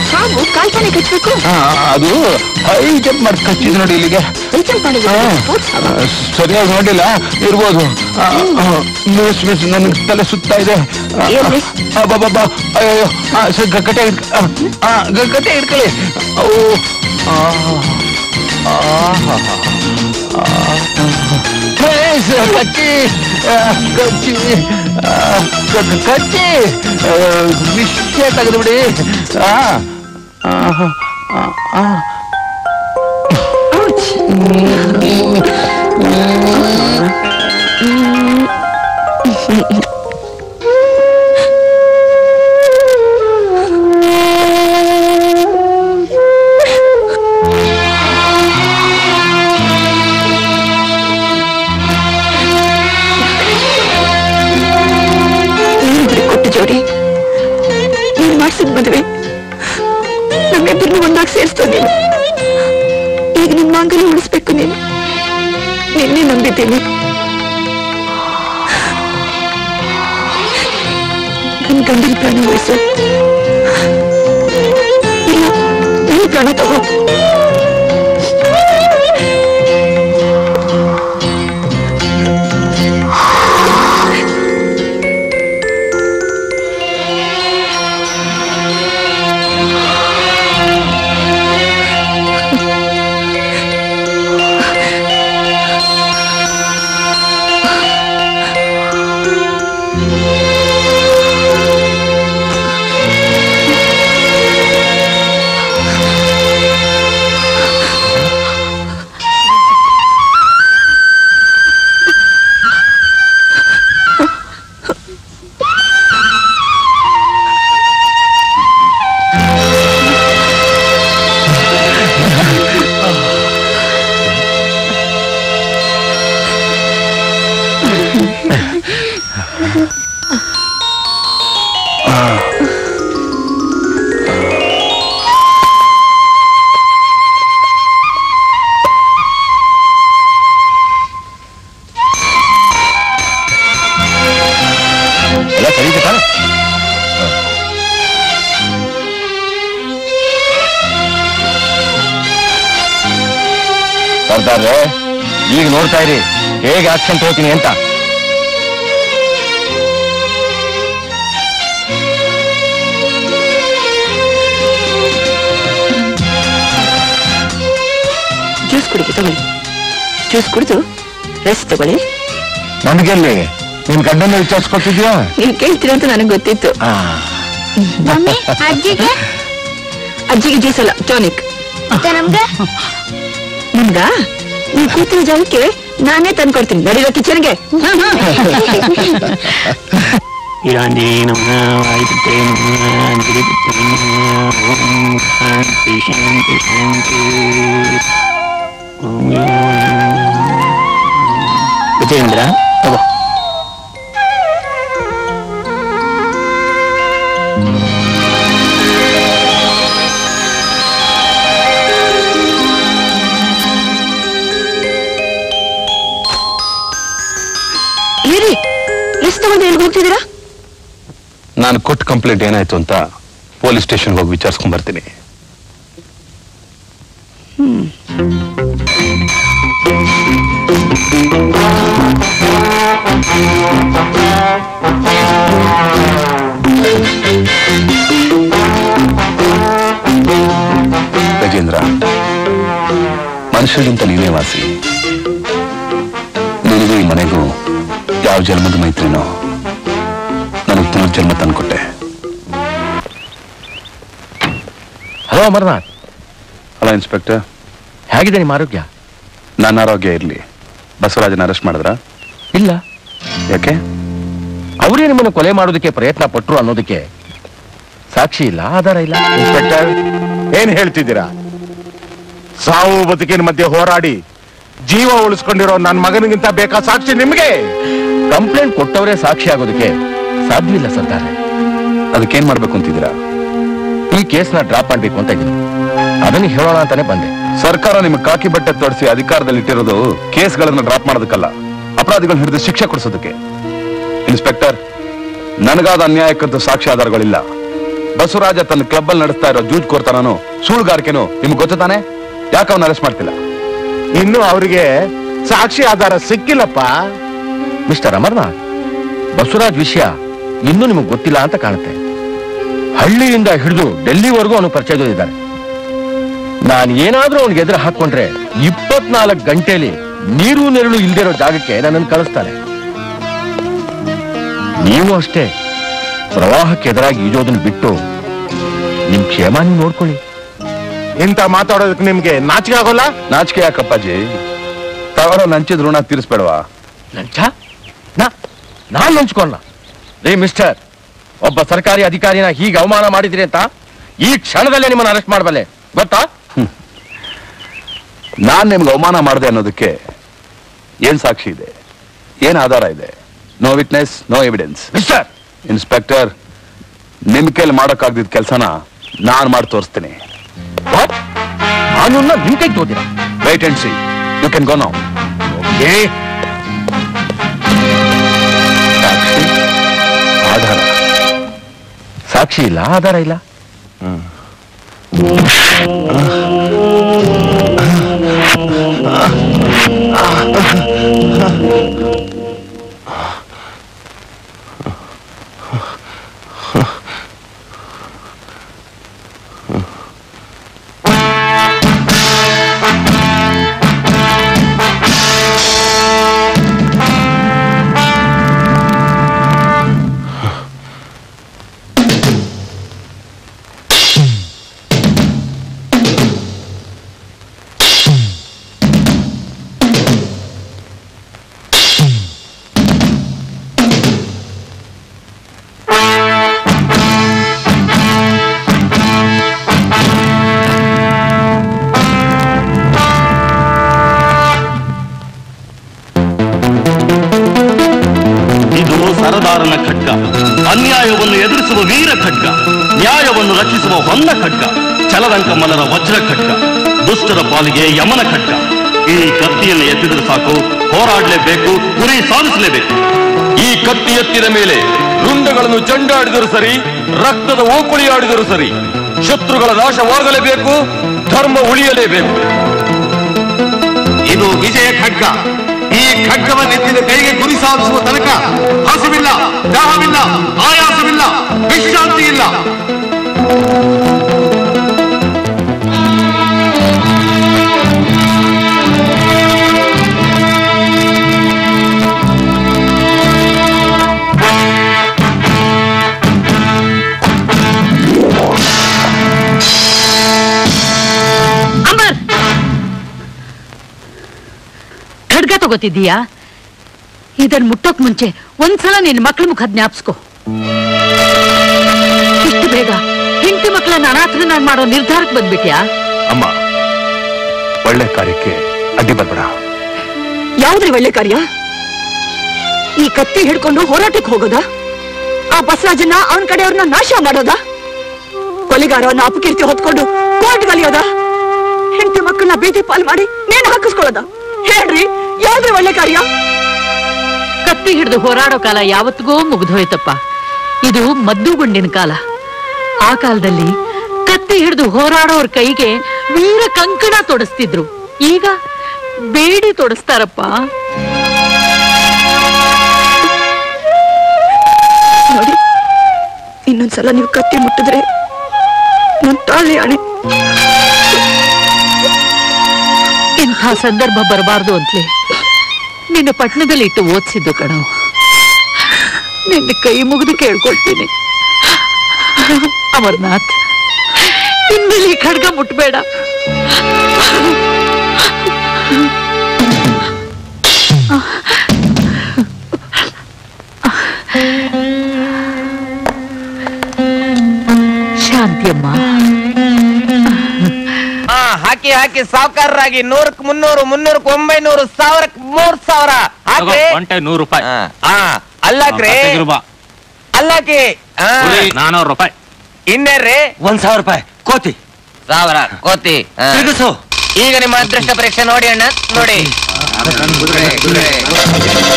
ಹಾವು ಕಾಲ್ತಾನೆ ಕಚ್ಚಬೇಕು ಆ, ಅದು ಹೈ ಜಂಪ್ ಮಾಡಿ ಕಚ್ಚಿದ್ ನೋಡಿ ಇಲ್ಲಿಗೆ ಆ, ಆ, ಸರಿಯಾಗಿ ನೋಡಿಲ್ಲ ಇರ್ಬೋದು ಆ, ಆ, ಮಿಸ್ ಮಿಸ್ ನನಗೆ ತಲೆ ಸುತ್ತಾ ಇದೆ ಆ, ಎಲ್ಲಿ? ಆ, ಬಾ, ಬಾ, ಬಾ. ಅಯ್ಯೋ ಆ, ಸ- ಗ- ಗಟ್ಟೆ ಹಿಡ್ಕ- ಆ, ಆ, ಗ- ಗಟ್ಟೆ ಹಿಡ್ಕೊಳ್ಳಿ ಓ ಆ, ಆ, ಹಾ, ಹಾ. ಆ, ಹೇ, ಸ- ಕಚ್ಚಿ ಆ, ಕಚ್ಚಿ ಆ, ಕ- ಕ- ಕಚ್ಚಿ ಆ, ವಿಷಯ ತೆಗೆದುಬಿಡಿ ಆ ಆ, ಆ, ಆ. ನೀನಿದ್ರೆ ಕೊಟ್ಟು ಜೋಡಿ ನೀನು ಮಾಡಿಸಿದ ಮದುವೆ ನಮ್ಮಿಬ್ಬರನ್ನು ಒಂದಾಗಿ ಸೇರಿಸ್ತು ನೀನು ಈಗ ನಿನ್ ಮಾಂಗಲ್ಯ ಉಳಿಸ್ಬೇಕು ನೀನು ನಿನ್ನೆ ನಂಬಿದ್ದೀನಿ ನನ್ ಗಂಡನ ಪ್ರಾಣ ಉಳಿಸು ಇಲ್ಲ ನನ್ನ ಪ್ರಾಣ ತಗೋ ಎಲ್ಲ ಸರಿ ಇದೆ ತಾನೆ ಸರ್ದಾರ್ರೆ ಈಗ ನೋಡ್ತಾ ಇರಿ ಹೇಗೆ ಆಕ್ಷನ್ ತಗೋತೀನಿ ಅಂತ ಜ್ಯೂಸ್ ಕುಡಿದು ತಗೊಳ್ಳಿ ಜ್ಯೂಸ್ ಕುಡಿದು ರೆಸ್ಟ್ ತಗೊಳ್ಳಿ ನನಗೆಲ್ಲಿ ನಿನ್ ಗಂಡನ ವಿಚಾರಿಸ್ಕೊತಿದ್ಯಾ ನೀವು ಕೇಳ್ತೀರ ಅಂತ ನನಗೆ ಗೊತ್ತಿತ್ತು ಮಮ್ಮಿ ಅಜ್ಜಿಗೆ ಅಜ್ಜಿಗೆ ಜ್ಯೂಸ್ ಅಲ್ಲ ಟಾನಿಕ್ ಮತ್ತೆ ನಮ್ಗೆ ನಿಮ್ಗ ನೀವು ಕೂತಿರೋ ಜಾಗಕ್ಕೆ ನಾನೇ ತಂದ್ಕೊಡ್ತೀನಿ ನಡೀರೋ ಕಿಚನ್ಗೆ ಇರಾಂಡಿ ನಮಃ ವಾಯುಪತೆ ನಮಃ ಅಂಜಲಿಪತೆ ನಮಃ ಓಂ ಶಾಂತಿ ಶಾಂತಿ ಶಾಂತಿ ಓಂ ಗಜೇಂದ್ರ ತಗೋ ಇರಿ ರೆಸ್ಟ್ ತಗೊಂಡು ಎಲ್ಲಿಗೆ ಹೋಗ್ತಿದ್ದೀರಾ ನಾನು ಕೊಟ್ಟ ಕಂಪ್ಲೇಂಟ್ ಏನಾಯ್ತು ಅಂತ ಪೊಲೀಸ್ ಸ್ಟೇಷನ್ ಹೋಗಿ ವಿಚಾರಿಸ್ಕೊಂಡ್ ಬರ್ತೀನಿ ಗಜೇಂದ್ರ ಮನುಷ್ಯರಿಗಿಂತ ನೀನೇ ವಾಸಿ ನಿನಗೂ ಈ ಮನೆಗೂ ಯಾವ ಜನ್ಮದ ಮೈತ್ರಿನೋ ನನಗೆ ಪುನರ್ಜನ್ಮ ತಂದ್ಕೊಟ್ಟೆ ಹಲೋ ಅಮರ್ನಾಥ್ ಹಲೋ ಇನ್ಸ್ಪೆಕ್ಟರ್ ಹೇಗಿದೆ ನಿಮ್ಮ ಆರೋಗ್ಯ ನನ್ನ ಆರೋಗ್ಯ ಇರಲಿ ಬಸವರಾಜನ ಅರೆಸ್ಟ್ ಮಾಡಿದ್ರ ಇಲ್ಲ ಯಾಕೆ ಅವರೇ ನಿಮ್ಮನ್ನು ಕೊಲೆ ಮಾಡೋದಕ್ಕೆ ಪ್ರಯತ್ನ ಪಟ್ರು ಅನ್ನೋದಕ್ಕೆ ಸಾಕ್ಷಿ ಇಲ್ಲ ಆಧಾರ ಇಲ್ಲ ಇನ್ಸ್ಪೆಕ್ಟರ್ ಏನ್ ಹೇಳ್ತಿದ್ದೀರಾ ಸಾವು ಬದುಕಿನ ಮಧ್ಯೆ ಹೋರಾಡಿ ಜೀವ ಉಳಿಸ್ಕೊಂಡಿರೋ ನನ್ನ ಮಗನಿಗಿಂತ ಬೇಕಾ ಸಾಕ್ಷಿ ನಿಮ್ಗೆ ಕಂಪ್ಲೇಂಟ್ ಕೊಟ್ಟವರೇ ಸಾಕ್ಷಿ ಆಗೋದಕ್ಕೆ ಸಾಧ್ಯ ಇಲ್ಲ ಸರ್ದಾರೆ ಅದಕ್ಕೇನ್ ಮಾಡ್ಬೇಕು ಅಂತಿದ್ದೀರಾ ಈ ಕೇಸ್ನ ಡ್ರಾಪ್ ಮಾಡ್ಬೇಕು ಅಂತ ಇದ್ದೀನಿ ಅದನ್ನ ಹೇಳೋಣ ಅಂತಾನೆ ಬಂದೆ ಸರ್ಕಾರ ನಿಮ್ಗೆ ಕಾಕಿ ಬಟ್ಟೆ ತೊಡಿಸಿ ಅಧಿಕಾರದಲ್ಲಿ ಇಟ್ಟಿರೋದು ಕೇಸ್ಗಳನ್ನ ಡ್ರಾಪ್ ಮಾಡೋದಕ್ಕಲ್ಲ ಅಪರಾಧಿಗಳನ್ನ ಹಿಡಿದು ಶಿಕ್ಷೆ ಕೊಡಿಸೋದಕ್ಕೆ ಇನ್ಸ್ಪೆಕ್ಟರ್ ನನಗಾದ ಅನ್ಯಾಯಕ್ಕಂತೂ ಸಾಕ್ಷಿ ಆಧಾರಗಳಿಲ್ಲ ಬಸವರಾಜ ತನ್ನ ಕ್ಲಬ್ ಅಲ್ಲಿ ನಡೆಸ್ತಾ ಇರೋ ಜೂಜ್ ಕೊಡ್ತಾನೋ ಸುಳ್ಳುಗಾರಿಕೆನೋ ನಿಮ್ಗೆ ಗೊತ್ತು ತಾನೆ ಯಾಕೆ ಅವನ್ನ ಅರೆಸ್ಟ್ ಮಾಡ್ತಿಲ್ಲ ಇನ್ನು ಅವರಿಗೆ ಸಾಕ್ಷಿ ಆಧಾರ ಸಿಕ್ಕಿಲ್ಲಪ್ಪ ಮಿಸ್ಟರ್ ಅಮರ್ನಾಥ್ ಬಸವರಾಜ್ ವಿಷಯ ಇನ್ನೂ ನಿಮಗೆ ಗೊತ್ತಿಲ್ಲ ಅಂತ ಕಾಣುತ್ತೆ ಹಳ್ಳಿಯಿಂದ ಹಿಡಿದು ಡೆಲ್ಲಿವರೆಗೂ ಅವನು ಪರಿಚಯದಲ್ಲಿದ್ದಾರೆ ನಾನು ಏನಾದ್ರೂ ಅವನಿಗೆ ಎದುರು ಹಾಕೊಂಡ್ರೆ ಇಪ್ಪತ್ನಾಲ್ಕು ಗಂಟೆಯಲ್ಲಿ ನೀರು ನೆರಳು ಇಲ್ದಿರೋ ಜಾಗಕ್ಕೆ ನನ್ನನ್ನು ಕಳಿಸ್ತಾನೆ ನೀವು ಅಷ್ಟೇ ಪ್ರವಾಹಕ್ಕೆ ಎದುರಾಗಿ ಈಜೋದನ್ನ ಬಿಟ್ಟು ನಿಮ್ ಕ್ಷೇಮ ನೀವು ನೋಡ್ಕೊಳ್ಳಿ ಇಂತ ಮಾತಾಡೋದಕ್ಕೆ ನಿಮ್ಗೆ ನಾಚಿಕೆ ಆಗೋಲ್ಲ ನಾಚಿಕೆ ಯಾಕಪ್ಪಾಜಿ ತವರ ನಂಚಿದ ಋಣ ತೀರಿಸ್ಬೇಡವಾ ಲಂಚ ನಾ ನಾನ್ ಲಂಚ್ಕೊಂಡ ರೇ ಮಿಸ್ಟರ್ ಒಬ್ಬ ಸರ್ಕಾರಿ ಅಧಿಕಾರಿನ ಹೀಗೆ ಅವಮಾನ ಮಾಡಿದಿರಿ ಅಂತ ಈ ಕ್ಷಣದಲ್ಲೇ ನಿಮ್ಮನ್ನ ಅರೆಸ್ಟ್ ಮಾಡಬಲ್ಲೆ ಗೊತ್ತಾ ನಾನ್ ನಿಮ್ಗೆ ಅವಮಾನ ಮಾಡಿದೆ ಅನ್ನೋದಕ್ಕೆ ಏನ್ ಸಾಕ್ಷಿ ಇದೆ ಏನ್ ಆಧಾರ ಇದೆ no witness no evidence mister inspector ನಿಮ್ ಕೈಲಿ ಮಾಡಕ್ಕಾಗ್ದಿದ್ ಕೆಲಸನ ನಾನ್ ಮಾಡಿ ತೋರಿಸ್ತೀನಿ ಕಾನೂನ್ನ ನಿಮ್ ಕೈ ತೋದಿರ wait and see you can go now ಆಧಾರ ಸಾಕ್ಷಿ ಇಲ್ಲ ಆಧಾರ ಇಲ್ಲ ಇದು ಸರದಾರನ ಖಡ್ಗ ಅನ್ಯಾಯವನ್ನು ಎದುರಿಸುವ ವೀರ ಖಡ್ಗ ನ್ಯಾಯವನ್ನು ರಕ್ಷಿಸುವ ಹೊನ್ನ ಖಡ್ಗ ಚಲದಂಕಮಲರ ವಜ್ರ ಖಡ್ಗ ದುಷ್ಟರ ಪಾಲಿಗೆ ಯಮನ ಖಡ್ಗ ಈ ಕತ್ತಿಯನ್ನು ಎತ್ತಿದ್ರೆ ಸಾಕು ಹೋರಾಡಲೇಬೇಕು ಗುರಿ ಸಾಧಿಸಲೇಬೇಕು ಈ ಕತ್ತಿ ಎತ್ತಿದ ಮೇಲೆ ರುಂಡಗಳನ್ನು ಚೆಂಡಾಡಿದರೂ ಸರಿ ರಕ್ತದ ಓಕುಳಿ ಆಡಿದರೂ ಸರಿ ಶತ್ರುಗಳ ನಾಶವಾಗಲೇಬೇಕು ಧರ್ಮ ಉಳಿಯಲೇಬೇಕು ಇದು ವಿಜಯ ಖಡ್ಗ ಈ ಖಡ್ಗವನ್ನೆತ್ತಿದ ಕೈಗೆ ಗುರಿ ಸಾಧಿಸುವ ತನಕ ಹಸಿವಿಲ್ಲ ದಾಹವಿಲ್ಲ ಆಯಾಸವಿಲ್ಲ ವಿಶ್ರಾಂತಿ ಇಲ್ಲ ಅಮರ್ ಖಡ್ಗ ತಗೋತಿದ್ದೀಯಾ ಇದನ್ ಮುಟ್ಟೋಕ್ ಮುಂಚೆ ಒಂದ್ಸಲ ನಿನ್ ಮಕ್ಳ ಮುಖ ಜ್ಞಾಪಿಸ್ಕೊ ಇಷ್ಟು ಬೇಗ ಹೆಂಡತಿ ಮಕ್ಕಳನ್ನ ಅನಾಥರನ್ನ ಮಾಡೋ ನಿರ್ಧಾರಕ್ಕೆ ಬಂದ್ಬಿಟ್ಯಾ ಅಮ್ಮ ಒಳ್ಳೆ ಕಾರ್ಯಕ್ಕೆ ಅಡ್ಡಿ ಬರ್ಬೇಡ ಯಾವ್ದ್ರಿ ಒಳ್ಳೆ ಕಾರ್ಯ ಈ ಕತ್ತಿ ಹಿಡ್ಕೊಂಡು ಹೋರಾಟಕ್ಕೆ ಹೋಗೋದಾ ಆ ಬಸವರಾಜನ್ನ ಅವನ ಕಡೆಯವ್ರನ್ನ ನಾಶ ಮಾಡೋದಾ ಕೊಲೆಗಾರವನ್ನ ಅಪಕೀರ್ತಿ ಹೊತ್ಕೊಂಡು ಕೋರ್ಟ್ ಕಲಿಯೋದಾ ಹೆಂಡತಿ ಮಕ್ಕಳನ್ನ ಬೀದಿ ಪಾಲ್ ಮಾಡಿ ನೇಣು ಹಾಕಿಸ್ಕೊಳ್ಳೋದ ಹೇಳ್ರಿ ಯಾವ್ದ್ರಿ ಒಳ್ಳೆ ಕಾರ್ಯ ಕತ್ತಿ ಹಿಡಿದು ಹೋರಾಡೋ ಕಾಲ ಯಾವತ್ತಿಗೋ ಮುಗಿದೋಯ್ತಪ್ಪ ಇದು ಮದ್ದುಗುಂಡಿನ ಕಾಲ ಆ ಕಾಲದಲ್ಲಿ ಕತ್ತಿ ಹಿಡಿದು ಹೋರಾಡೋರ್ ಕೈಗೆ ವೀರ ಕಂಕಣ ತೊಡಸ್ತಿದ್ರು ಈಗ ಬೇಡಿ ತೊಡಸ್ತಾರಪ್ಪ ನೋಡಿ ಇನ್ನೊಂದ್ಸಲ ನೀವು ಕತ್ತಿ ಮುಟ್ಟಿದ್ರೆ ನನ್ ತಾಳಿ ಅಣೆ ಇಂಥ ಸಂದರ್ಭ ಬರಬಾರ್ದು ಅಂತಲೇ ನಿನ್ನ ಪಟ್ಟಣದಲ್ಲಿ ಇಟ್ಟು ಓದಿಸಿದ್ದು ಕಣೋ ನಿನ್ನ ಕೈ ಮುಗಿದು ಕೇಳ್ಕೊಳ್ತೀನಿ ಅಮರ್ನಾಥ್ ಇನ್ಮೇಲೆ ಈ ಖಡ್ಗ ಮುಟ್ಬೇಡ ಶಾಂತಿಯಮ್ಮ ಹಾ ಹಾಕಿ ಹಾಕಿ ಸಾವುಕಾರರಾಗಿ ನೂರಕ್ ಮುನ್ನೂರು ಮುನ್ನೂರಕ್ ಒಂಬೈನೂರು ಸಾವಿರಕ್ ಮೂರ್ ಸಾವಿರ ಹಾಕ್ರಿ ಒಂಟೆ ನೂರು ರೂಪಾಯಿ ಹಾ ಅಲ್ಲಾಕ್ರಿ ಅಲ್ಲಾಕಿ ಹಾ. ನಾನೂರು ರೂಪಾಯಿ ಇನ್ನೇರ್ರಿ ಒಂದ್ ಸಾವಿರ ರೂಪಾಯಿ ಕೋತಿ ಸಾವಿರ ಕೋತಿ ಹಾ. ತಿರುಗಿಸು ಈಗ ನಿಮ್ಮ ಅದೃಷ್ಟ ಪರೀಕ್ಷೆ ನೋಡಿ ಅಣ್ಣ ನೋಡಿ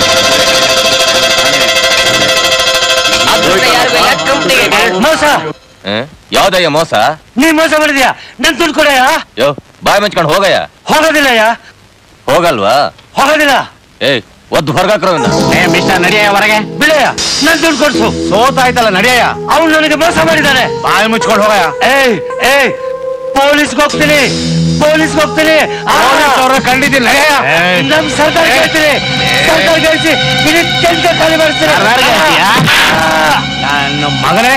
ಅದೃಷ್ಟ ಯಾರಿಗೂ ಇಲ್ಲ, ಕಂಪ್ನಿಗೆ. ಮೋಸ ಯಾವ್ದಯ್ಯ ಮೋಸ ನೀ ಮೋಸ ಮಾಡಿದ್ಯಾ ನನ್ ದುಡ್ಡು ಕೊಡಯ್ಯ ಯೋ ಬಾಯ್ ಮುಚ್ಕೊಂಡು ಹೋಗಯ್ಯ ಹೋಗೋದಿಲ್ಲಯ್ಯ ಹೋಗಲ್ವಾ ಹೋಗೋದಿಲ್ಲ ಏಯ್ ಒದ್ದು ಹೊರಗಾಕ್ರೋ ಏ ಮಿಸ್ಟರ್ ನಡಿಯ ಹೊರಗೆ ಬಿಡಯ್ಯ ನನ್ ದುಡ್ಡು ಕೊಡ್ಸು ಸೋತಾಯ್ತಲ್ಲ ನಡಿಯ ಅವ್ನು ನನಗೆ ಮೋಸ ಮಾಡಿದ್ದಾನೆ ಬಾಯಿ ಮುಚ್ಕೊಂಡು ಹೋಗಯ್ಯ ಏಯ್ ಏಯ್ ಪೊಲೀಸ್ಗೆ ಹೋಗ್ತೀನಿ ಪೊಲೀಸ್ಗೆ ಹೋಗ್ತೀನಿ ಕಂಡಿದ್ದೀನಿ ನಡಿಯ ನಮ್ ಸರ್ಕಾರ ಹೇಳ್ತೀನಿ ಸರ್ಕಾರ ಗೆಲ್ಸಿ ಇಡೀ ಟೆಂಟ್ ಖಾಲಿ ಮಾಡಿಸ್ತೀನಿ ನನ್ನ ಮಗನೇ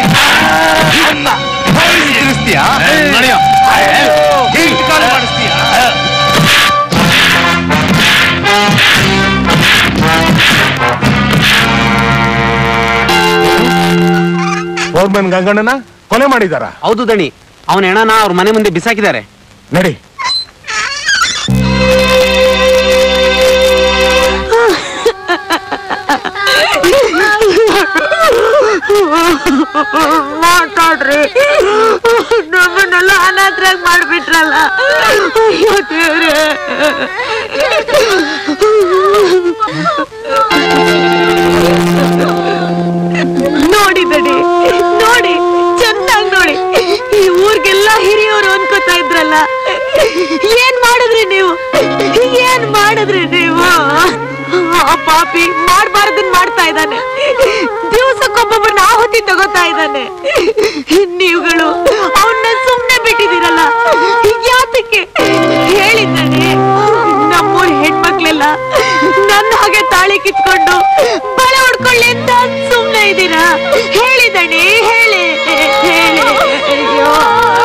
ತಿರ್ಸ್ತೀಯಾ ನಡೆಯ ಕಾಲ ಮಾಡಿಸ್ತೀಯಾ ಫೋರ್ಮನ್ ಗಂಗಣ್ಣನ ಕೊಲೆ ಮಾಡಿದಾರ ಹೌದು ದಣಿ ಅವನ ಹೆಣನ ಅವ್ರ ಮನೆ ಮುಂದೆ ಬಿಸಾಕಿದ್ದಾರೆ ನಡಿ ಮಾತಾಡ್ರಿ ನಮ್ಮನ್ನೆಲ್ಲ ಅನಾಥರಾಗ ಮಾಡ್ಬಿಟ್ರಲ್ಲ ಅಯ್ಯೋ ದೇವ್ರೇ ನೋಡಿ ದಡಿ ನೋಡಿ ಚೆನ್ನಾಗಿ ನೋಡಿ ಈ ಊರ್ಗೆಲ್ಲ ಹಿರಿಯವರು ಅನ್ಕೋತಾ ಇದ್ರಲ್ಲ ಏನ್ ಮಾಡಿದ್ರಿ ನೀವು ಏನ್ ಮಾಡಿದ್ರಿ ನೀವು ಆ ಪಾಪಿ ಮಾಡ್ಬಾರ್ದನ್ ಮಾಡ್ತಾ ಇದ್ದಾನೆ ದಿವಸಕ್ಕೊಬ್ಬೊಬ್ಬರನ್ನ ಆಹುತಿ ತಗೋತಾ ಇದ್ದಾನೆ ನೀವುಗಳು ಅವನ್ನ ಸುಮ್ನೆ ಬಿಟ್ಟಿದ್ದೀರಲ್ಲ ಯಾತಕ್ಕೆ ಹೇಳಿದ್ದಾನೆ ನಮ್ಮೂರ್ ಹೆಣ್ಮಕ್ಳೆಲ್ಲ ನನ್ನ ಹಾಗೆ ತಾಳಿ ಕಿತ್ಕೊಂಡು ಬಳೆ ಹೊಡ್ಕೊಳ್ಳಿ ಅಂತ ಸುಮ್ನೆ ಇದ್ದೀರಾ ಹೇಳಿದಣಿ ಹೇಳಿ ಹೇಳಿ ಅಯ್ಯೋ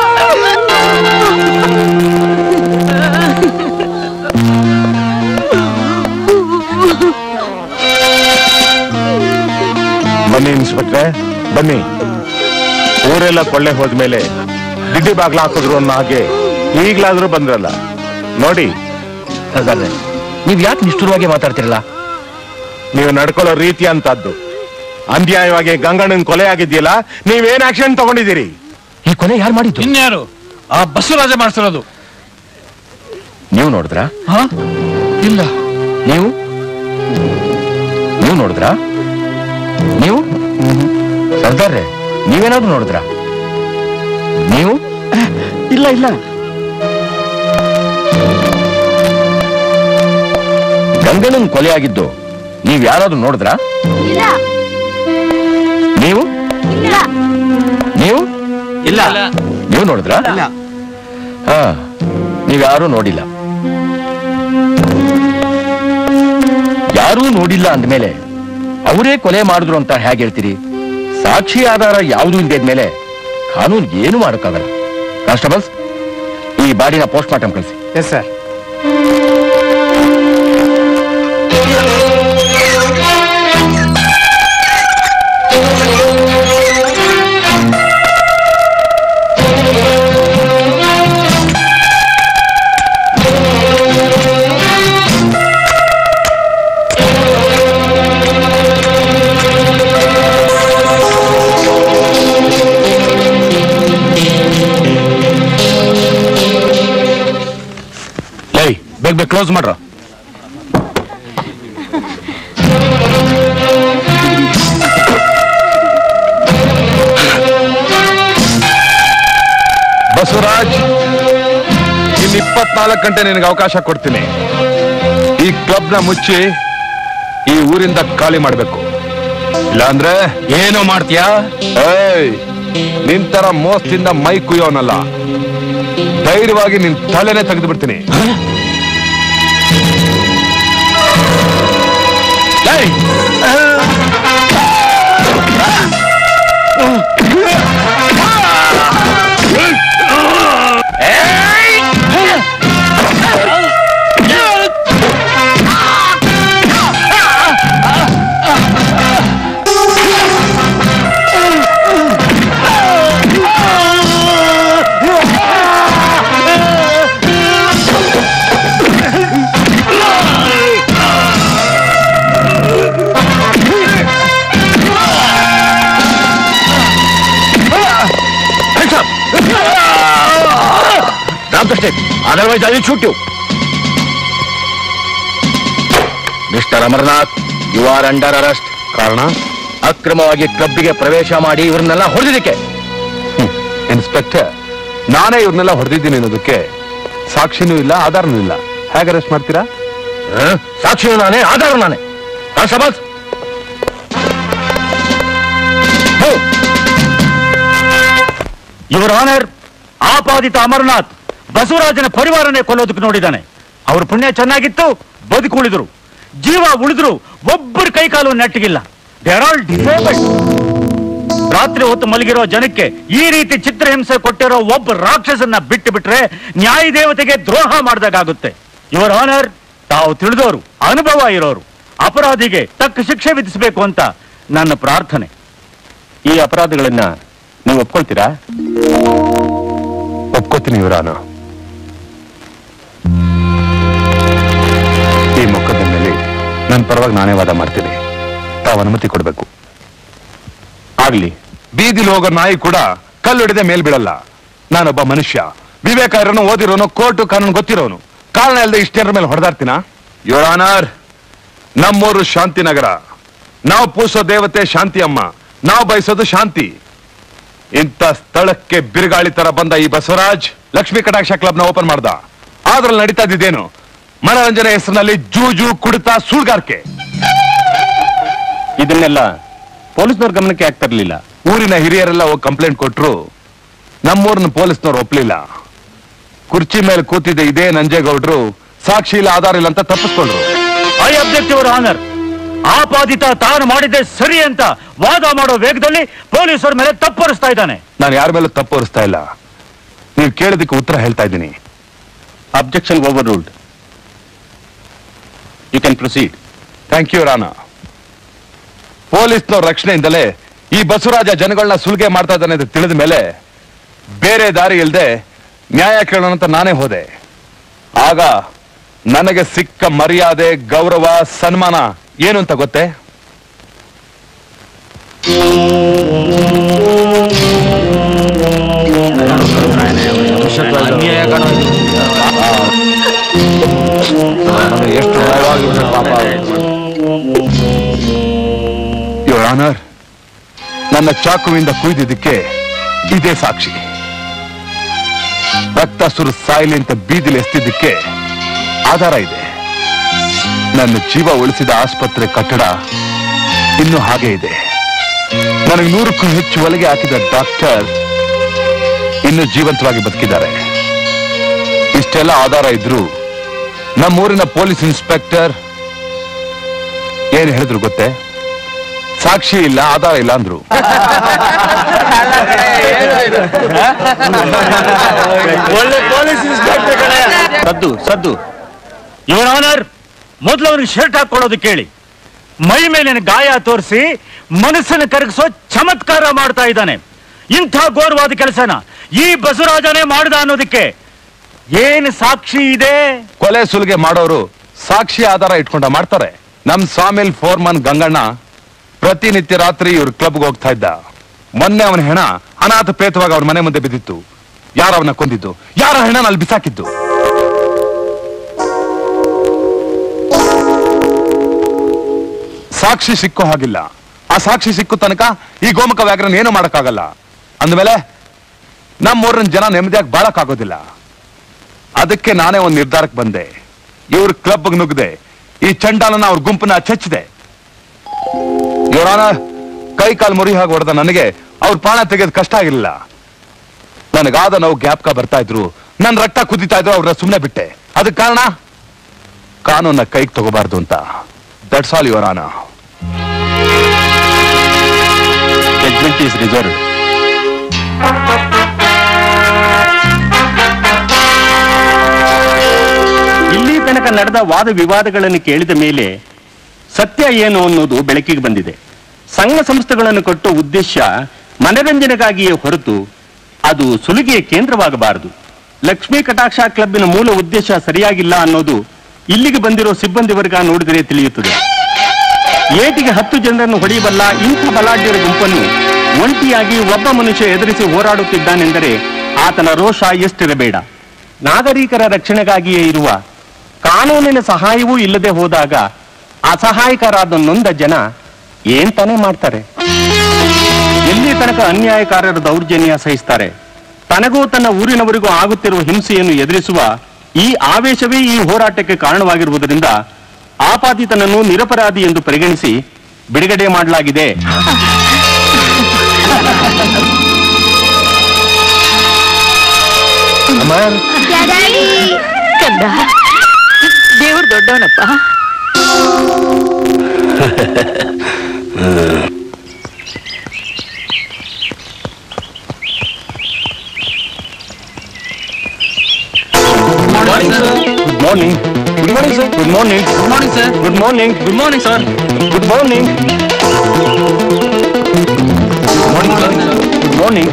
ಬನ್ನಿ ಇನ್ಸ್ಪೆಕ್ಟ್ರೆ ಬನ್ನಿ ಊರೆಲ್ಲ ಕೊಳ್ಳೆ ಹೋದ್ಮೇಲೆ ದಿಡ್ಡಿ ಬಾಗ್ಲ ಹಾಕಿದ್ರು ಅನ್ನೋ ಹಾಗೆ ಈಗ್ಲಾದ್ರೂ ಬಂದ್ರಲ್ಲ ನೋಡಿ ಹಾಗಾದ್ರೆ ನೀವ್ ಯಾಕೆ ನಿಷ್ಠುರವಾಗಿ ಮಾತಾಡ್ತಿರಲ್ಲ ನೀವು ನಡ್ಕೊಳ್ಳೋ ರೀತಿ ಅಂತದ್ದು ಅನ್ಯಾಯವಾಗಿ ಗಂಗಣ್ಣನ್ ಕೊಲೆ ಆಗಿದ್ಯಲ್ಲ ನೀವೇನ್ ಆಕ್ಷನ್ ತಗೊಂಡಿದ್ದೀರಿ ಈ ಕೊಲೆ ಯಾರು ಮಾಡಿದ್ದು ಇನ್ಯಾರು ಆ ಬಸವರಾಜ ಮಾಡ್ತಿರೋದು ನೀವು ನೋಡಿದ್ರಾ ಇಲ್ಲ ನೀವು ನೀವು ನೋಡಿದ್ರಾ ನೀವು ಸರ್ದಾರ್ರೆ ನೀವೇನಾದ್ರೂ ನೋಡಿದ್ರಾ ನೀವು ಇಲ್ಲ ಇಲ್ಲ ಗಂಗಣ್ಣನ್ ಕೊಲೆ ಆಗಿದ್ದು ನೀವ್ ಯಾರಾದ್ರೂ ನೋಡಿದ್ರಾ ಇಲ್ಲ ನೀವು ಇಲ್ಲ ನೀವು ಇಲ್ಲ ನೀವು ನೋಡಿದ್ರಾ ಇಲ್ಲ ಹಾ ನೀವ್ಯಾರೂ ನೋಡಿಲ್ಲ ಯಾರೂ ನೋಡಿಲ್ಲ ಅಂದ್ಮೇಲೆ ಅವರೇ ಕೊಲೆ ಮಾಡಿದ್ರು ಅಂತ ಹೇಗೆ ಹೇಳ್ತೀರಿ ಸಾಕ್ಷಿ ಆಧಾರ ಯಾವುದು ಇಲ್ಲದೆ ಮೇಲೆ ಕಾನೂನು ಏನು ಮಾಡೋಕ್ಕಾಗಲ್ಲ ಕಾನ್ಸ್ಟೇಬಲ್ಸ್ ಈ ಬಾಡಿನ ಪೋಸ್ಟ್ ಮಾರ್ಟಮ್ ಕಳಿಸಿ ಎಸ್ ಸರ್ ಲೈ ಬೇಗ ಬೇಗ ಕ್ಲೋಸ್ ಮಾಡ್ರ ಬಸವರಾಜ್ ಇನ್ ಇಪ್ಪತ್ನಾಲ್ಕು ಗಂಟೆ ನಿನಗೆ ಅವಕಾಶ ಕೊಡ್ತೀನಿ ಈ ಕ್ಲಬ್ನ ಮುಚ್ಚಿ ಈ ಊರಿಂದ ಖಾಲಿ ಮಾಡ್ಬೇಕು ಇಲ್ಲಾಂದ್ರೆ ಏನೋ ಮಾಡ್ತೀಯಾ ಏಯ್ ನಿನ್ ತರ ಮೋಸದಿಂದ ಮೈ ಕುಯ್ಯೋನಲ್ಲ ಧೈರ್ಯವಾಗಿ ನಿನ್ ತಲೆನೆ ತೆಗೆದು ಬಿಡ್ತೀನಿ ಏಯ್! Hands up! Drop the stick. Otherwise, I will shoot you. Mister Amarnath you are under arrest ಕಾರಣ ಅಕ್ರಮವಾಗಿ ಕ್ಲಬ್ಗೆ ಪ್ರವೇಶ ಮಾಡಿ ಇವ್ರನ್ನೆಲ್ಲ ಹೊಡೆದಿದ್ದಕ್ಕೆ ಹ್ಮ್. ಇನ್ಸ್ಪೆಕ್ಟರ್ ನಾನೇ ಇವ್ರನ್ನೆಲ್ಲ ಹೊಡೆದಿದ್ದೀನಿ ಅನ್ನೋದಕ್ಕೆ ಸಾಕ್ಷಿನೂ ಇಲ್ಲ ಆಧಾರನೂ ಇಲ್ಲ ಹೇಗೆ ಅರೆಸ್ಟ್ ಮಾಡ್ತೀರಾ ಸಾಕ್ಷಿ ನಾನೇ ಆಧಾರ ನಾನೇ ಕಾನ್ಸ್ಟೇಬಲ್ಸ್ ಇವರ ಆನರ್ ಆಪಾದಿತ ಅಮರನಾಥ್ ಬಸವರಾಜನ ಪರಿವಾರನೇ ಕೊಲ್ಲೋದಕ್ಕೆ ನೋಡಿದ್ದಾನೆ ಅವ್ರ ಪುಣ್ಯ ಚೆನ್ನಾಗಿತ್ತು ಬದುಕುಳಿದ್ರು ಜೀವ ಉಳಿದ್ರು ಒಬ್ಬರ ಕೈಕಾಲು ನೆಟ್ಟಿಗಿಲ್ಲ ದೇ ಆರ್ ಆಲ್ ಡಿಸೇಬಲ್ಡ್ ರಾತ್ರಿ ಹೊತ್ತು ಮಲಗಿರೋ ಜನಕ್ಕೆ ಈ ರೀತಿ ಚಿತ್ರಹಿಂಸೆ ಕೊಟ್ಟಿರೋ ಒಬ್ಬ ರಾಕ್ಷಸನ್ನ ಬಿಟ್ಟು ಬಿಟ್ರೆ ನ್ಯಾಯ ದೇವತೆಗೆ ದ್ರೋಹ ಮಾಡಿದಾಗುತ್ತೆ ಇವರ ಆನರ್ ತಾವು ತಿಳಿದವರು ಅನುಭವ ಇರೋರು ಅಪರಾಧಿಗೆ ತಕ್ಕ ಶಿಕ್ಷೆ ವಿಧಿಸಬೇಕು ಅಂತ ನನ್ನ ಪ್ರಾರ್ಥನೆ ಈ ಅಪರಾಧಗಳನ್ನ ನೀವು ಒಪ್ಕೊಳ್ತೀರಾ ಒಪ್ಕೋತೀನಿ ಇವರಾನ ಈ ಮೊಕದ್ದಮೆಯಲ್ಲಿ ನನ್ನ ಪರವಾಗಿ ನಾನೇ ವಾದ ಮಾಡ್ತೀನಿ ತಾವು ಅನುಮತಿ ಕೊಡಬೇಕು ಆಗ್ಲಿ ಬೀದಿಲಿ ಹೋಗೋ ನಾಯಿ ಕೂಡ ಕಲ್ಲು ಹಿಡಿದೆ ಮೇಲ್ ಬೀಳಲ್ಲ ನಾನೊಬ್ಬ ಮನುಷ್ಯ ವಿವೇಕ ಇರೋನು ಓದಿರೋನು ಕೋರ್ಟು ಕಾನೂನು ಗೊತ್ತಿರೋನು ಕಾರಣ ಇಲ್ಲದೆ ಇಷ್ಟೇರ ಮೇಲೆ ಹೊಡೆದಾಡ್ತೀನ ಯೋರಾನರ್ ನಮ್ಮೂರು ಶಾಂತಿನಗರ ನಾವು ಪೂಸೋ ದೇವತೆ ಶಾಂತಿ ಅಮ್ಮ ನಾವು ಬಯಸೋದು ಶಾಂತಿ ಇಂಥ ಸ್ಥಳಕ್ಕೆ ಬಿರುಗಾಳಿ ತರ ಬಂದ ಈ ಬಸವರಾಜ್ ಲಕ್ಷ್ಮೀ ಕಟಾಕ್ಷ ಕ್ಲಬ್ ನ ಓಪನ್ ಮಾಡ್ದ ಅದ್ರಲ್ಲಿ ನಡೀತಾ ಇದ್ದೇನು ಮನರಂಜನೆ ಹೆಸರಿನಲ್ಲಿ ಜೂಜು ಕುಡಿತ ಸುಳ್ಗಾರಿಕೆ ಇದನ್ನೆಲ್ಲ ಪೊಲೀಸ್ನವ್ರ ಗಮನಕ್ಕೆ ಆಗ್ತಾ ಇರ್ಲಿಲ್ಲ ಊರಿನ ಹಿರಿಯರೆಲ್ಲ ಹೋಗಿ ಕಂಪ್ಲೇಂಟ್ ಕೊಟ್ರು ನಮ್ಮೂರಿನ ಪೊಲೀಸ್ನವ್ರು ಒಪ್ಲಿಲ್ಲ ಕುರ್ಚಿ ಮೇಲೆ ಕೂತಿದ್ದ ಇದೇ ನಂಜೇಗೌಡ್ರು ಸಾಕ್ಷಿ ಇಲ್ಲ ಆಧಾರ ಇಲ್ಲ ಅಂತ ತಪ್ಪಿಸ್ಕೊಂಡ್ರು ಐ ಅಬ್ಜೆಕ್ಟ್ ಯುವರ್ ಆನರ್ ಆಪಾದಿತ ತಾನು ಮಾಡಿದ್ದೆ ಸರಿ ಅಂತ ವಾದ ಮಾಡೋ ವೇಗದಲ್ಲಿ ಪೊಲೀಸರ ಮೇಲೆ ತಪ್ಪರಿಸ್ತಾ ಇದ್ದಾನೆ ನಾನು ಯಾರ ಮೇಲೂ ತಪ್ಪು ಹೊರಿಸ್ತಾ ಇಲ್ಲ ನೀವು ಕೇಳಿದಕ್ಕೆ ಉತ್ತರ ಹೇಳ್ತಾ ಇದ್ದೀನಿ objection overruled you can proceed thank you Rana ಪೊಲೀಸ್ನವ್ರ ರಕ್ಷಣೆಯಿಂದಲೇ ಈ ಬಸವರಾಜ ಜನಗಳನ್ನ ಸುಲಿಗೆ ಮಾಡ್ತಾ ಇದ್ದಾನೆ ಅಂತ ತಿಳಿದ ಮೇಲೆ ಬೇರೆ ದಾರಿ ಇಲ್ಲದೆ ನ್ಯಾಯ ಕೇಳೋಣ ಅಂತ ನಾನೇ ಹೋದೆ ಆಗ ನನಗೆ ಸಿಕ್ಕ ಮರ್ಯಾದೆ ಗೌರವ ಸನ್ಮಾನ ಏನು ಅಂತ ಗೊತ್ತೇ ಎಷ್ಟು ಯುವರ್ ಆನರ್ ನನ್ನ ಚಾಕುವಿಂದ ಕುಯ್ದಿದ್ದಕ್ಕೆ ಇದೇ ಸಾಕ್ಷಿ ರಕ್ತ ಸುರು ಸಾಯಿಲಿ ಅಂತ ಬೀದಿಲಿ ಎಸ್ತಿದ್ದಕ್ಕೆ ಆಧಾರ ಇದೆ ನನ್ನ ಜೀವ ಉಳಿಸಿದ ಆಸ್ಪತ್ರೆ ಕಟ್ಟಡ ಇನ್ನೂ ಹಾಗೆ ಇದೆ ನನಗೆ ನೂರಕ್ಕೂ ಹೆಚ್ಚು ಒಳಗೆ ಹಾಕಿದ ಡಾಕ್ಟರ್ ಇನ್ನು ಜೀವಂತವಾಗಿ ಬದುಕಿದ್ದಾರೆ ಇಷ್ಟೆಲ್ಲ ಆಧಾರ ಇದ್ರು ನಮ್ಮೂರಿನ ಪೊಲೀಸ್ ಇನ್ಸ್ಪೆಕ್ಟರ್ ಏನ್ ಹೇಳಿದ್ರು ಗೊತ್ತೇ ಸಾಕ್ಷಿ ಇಲ್ಲ ಆಧಾರ ಇಲ್ಲ ಅಂದ್ರು ಒಳ್ಳೆ ಪೊಲೀಸ್ ಇನ್ಸ್ಪೆಕ್ಟರ್ ಕಡೆ ಸದ್ದು ಸದ್ದು ಇವನ್ ಆನರ್ ಮೊದಲು ಅವನಿಗೆ ಶರ್ಟ್ ಹಾಕೊಳ್ಳೋದು ಕೇಳಿ ಮೈ ಮೇಲಿನ ಗಾಯ ತೋರಿಸಿ ಮನಸ್ಸನ್ನು ಕರಗಿಸೋ ಚಮತ್ಕಾರ ಮಾಡ್ತಾ ಇದ್ದಾನೆ ಇಂಥ ಘೋರವಾದ ಕೆಲಸನ ಈ ಬಸವರಾಜನೇ ಮಾಡ್ದ ಅನ್ನೋದಕ್ಕೆ ಏನು ಸಾಕ್ಷಿ ಇದೆ ಕೊಲೆ ಸುಲಿಗೆ ಮಾಡೋರು ಸಾಕ್ಷಿ ಆಧಾರ ಇಟ್ಕೊಂಡ ಮಾಡ್ತಾರೆ ನಮ್ ಸಾಮಿಲ್ ಫೋರ್ಮನ್ ಗಂಗಣ್ಣ ಪ್ರತಿನಿತ್ಯ ರಾತ್ರಿ ಇವ್ರ ಕ್ಲಬ್ಗೆ ಹೋಗ್ತಾ ಇದ್ದ ಮೊನ್ನೆ ಅವನ ಹೆಣ ಅನಾಥ ಪ್ರೇತವಾಗಿ ಅವ್ರ ಮನೆ ಮುಂದೆ ಬಿದ್ದಿತ್ತು ಯಾರ ಅವನ ಕೊಂದಿದ್ದು ಯಾರ ಹೆಣ ಅಲ್ಲಿ ಬಿಸಾಕಿದ್ದು ಸಾಕ್ಷಿ ಸಿಕ್ಕೋ ಹಾಗಿಲ್ಲ ಆ ಸಾಕ್ಷಿ ಸಿಕ್ಕೋ ತನಕ ಈ ಗೋಮುಖ ವ್ಯಾಘ್ರನ್ ಏನು ಮಾಡಕ್ಕಾಗಲ್ಲ ಅಂದಮೇಲೆ ನಮ್ಮೂರಿನ ಜನ ನೆಮ್ಮದಿಯಾಗಿ ಬಾಳಕ್ಕಾಗೋದಿಲ್ಲ ಅದಕ್ಕೆ ನಾನೇ ಒಂದು ನಿರ್ಧಾರಕ್ಕೆ ಬಂದೆ ಇವ್ರ ಕ್ಲಬ್ ನುಗ್ಗದೆ ಈ ಚಂಡಾಲನ ಅವ್ರ ಗುಂಪನ್ನ ಚಚ್ಚಿದೆ ಇವರಾನ ಕೈ ಕಾಲು ಮುರಿ ಹಾಗೆ ಹೊಡೆದ ನನಗೆ ಅವ್ರ ಪ್ರಾಣ ತೆಗೆದು ಕಷ್ಟ ಆಗಿರಲಿಲ್ಲ ನನಗಾದ ನೋವು ಜ್ಞಾಪಕ ಬರ್ತಾ ಇದ್ರು ನನ್ನ ರಕ್ತ ಕುದಿತಾ ಇದ್ರು ಅವ್ರನ್ನ ಸುಮ್ಮನೆ ಬಿಟ್ಟೆ ಅದಕ್ಕೆ ಕಾರಣ ಕಾನೂನ ಕೈಗೆ ತಗೋಬಾರ್ದು ಅಂತ that's all your honour judgment is reserved ಇಲ್ಲಿ ತನಕ ನಡೆದ ವಾದ ವಿವಾದಗಳನ್ನು ಕೇಳಿದ ಮೇಲೆ ಸತ್ಯ ಏನು ಅನ್ನೋದು ಬೆಳಕಿಗೆ ಬಂದಿದೆ ಸಂಘ ಸಂಸ್ಥೆಗಳನ್ನು ಕಟ್ಟುವ ಉದ್ದೇಶ ಮನರಂಜನೆಗಾಗಿಯೇ ಹೊರತು ಅದು ಸುಲಿಗೆಯ ಕೇಂದ್ರವಾಗಬಾರದು ಲಕ್ಷ್ಮೀ ಕಟಾಕ್ಷ ಕ್ಲಬ್ಬಿನ ಮೂಲ ಉದ್ದೇಶ ಸರಿಯಾಗಿಲ್ಲ ಅನ್ನೋದು ಇಲ್ಲಿಗೆ ಬಂದಿರೋ ಸಿಬ್ಬಂದಿ ವರ್ಗ ನೋಡಿದರೆ ತಿಳಿಯುತ್ತದೆ ಏಟಿಗೆ ಹತ್ತು ಜನರನ್ನು ಹೊಡೆಯಬಲ್ಲ ಇಂಥ ಬಲಾಢ್ಯರ ಗುಂಪನ್ನು ಒಂಟಿಯಾಗಿ ಒಬ್ಬ ಮನುಷ್ಯ ಎದುರಿಸಿ ಹೋರಾಡುತ್ತಿದ್ದಾನೆಂದರೆ ಆತನ ರೋಷ ಎಷ್ಟಿರಬೇಡ ನಾಗರಿಕರ ರಕ್ಷಣೆಗಾಗಿಯೇ ಇರುವ ಕಾನೂನಿನ ಸಹಾಯವೂ ಇಲ್ಲದೆ ಹೋದಾಗ ಅಸಹಾಯಕರಾದ ನೊಂದ ಜನ ಏನ್ ತಾನೇ ಮಾಡ್ತಾರೆ ಎಲ್ಲಿ ತನಕ ಅನ್ಯಾಯಕಾರರ ದೌರ್ಜನ್ಯ ಸಹಿಸ್ತಾರೆ ತನಗೂ ತನ್ನ ಊರಿನವರಿಗೂ ಆಗುತ್ತಿರುವ ಹಿಂಸೆಯನ್ನು ಎದುರಿಸುವ ಈ ಆವೇಶವೇ ಈ ಹೋರಾಟಕ್ಕೆ ಕಾರಣವಾಗಿರುವುದರಿಂದ ಆಪಾದಿತನನ್ನು ನಿರಪರಾಧಿ ಎಂದು ಪರಿಗಣಿಸಿ ಬಿಡುಗಡೆ ಮಾಡಲಾಗಿದೆ ಕಂದ ದೇವ್ರು ದೊಡ್ಡವನಪ್ಪ good morning good morning sir good morning good morning sir good morning good morning sir good morning good morning sir good morning